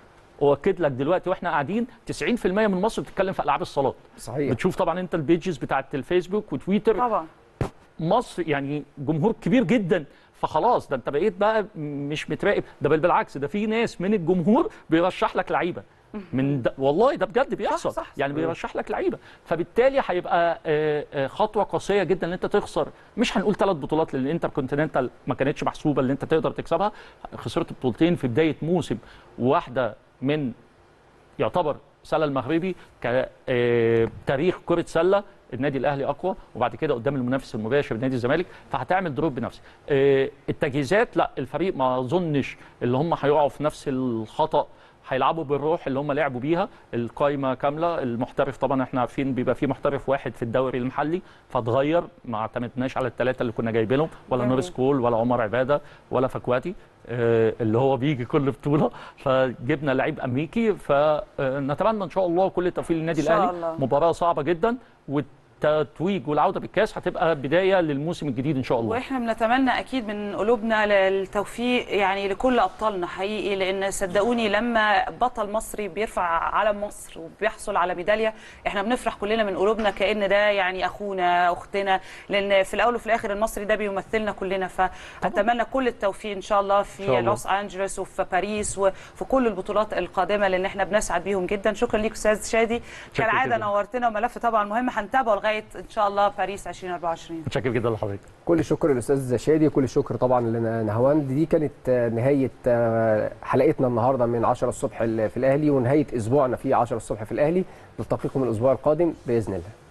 واكد لك دلوقتي واحنا قاعدين 90% من مصر بتتكلم في العاب الصالات صحيح بتشوف طبعا انت البيجز بتاعت الفيسبوك وتويتر طبعا مصر يعني جمهور كبير جدا فخلاص ده انت بقيت بقى مش متراقب ده بل بالعكس ده في ناس من الجمهور بيرشح لك لعيبه من ده والله ده بجد بيحصل صح، صح. يعني بيرشح لك لعيبه فبالتالي هيبقى آه، آه، خطوه قاسيه جدا ان انت تخسر مش هنقول ثلاث بطولات لان الانتر كونتيننتال ما كانتش محسوبه اللي انت تقدر تكسبها خسرت بطولتين في بدايه موسم واحده من يعتبر سله المغربي كتاريخ كره سله النادي الاهلي اقوى وبعد كده قدام المنافس المباشر نادي الزمالك فهتعمل دروب بنفسك آه، التجهيزات لا الفريق ما اظنش اللي هم هيقعوا في نفس الخطا هيلعبوا بالروح اللي هم لعبوا بيها القايمه كامله المحترف طبعا احنا عارفين بيبقى في محترف واحد في الدوري المحلي فاتغير ما اعتمدناش على الثلاثه اللي كنا جايبينهم ولا جميل. نورس كول ولا عمر عباده ولا فكواتي آه، اللي هو بيجي كل بطوله فجبنا لعيب امريكي فنتمنى ان شاء الله كل التوفيق للنادي إن شاء الاهلي الله. مباراه صعبه جدا والتتويج والعوده بالكاس هتبقى بدايه للموسم الجديد ان شاء الله واحنا بنتمنى اكيد من قلوبنا للتوفيق يعني لكل ابطالنا حقيقي لان صدقوني لما بطل مصري بيرفع علم مصر وبيحصل على ميداليه احنا بنفرح كلنا من قلوبنا كان ده يعني اخونا اختنا لان في الاول وفي الاخر المصري ده بيمثلنا كلنا فاتمنى كل التوفيق ان شاء الله في شاء الله. لوس انجلوس وفي باريس وفي كل البطولات القادمه لان احنا بنسعد بيهم جدا شكرا ليك استاذ شادي شكرا كالعاده جداً. نورتنا وملف طبعا مهم هنتابعه لغايه ان شاء الله باريس 2024 متشكر جدا لحضرتك كل الشكر للاستاذ شادي كل الشكر طبعا لنهاوند دي كانت آه، نهايه آه، حلقتنا النهارده من 10 الصبح في الاهلي ونهايه اسبوعنا في 10 الصبح في الاهلي نلتقيكم الاسبوع القادم باذن الله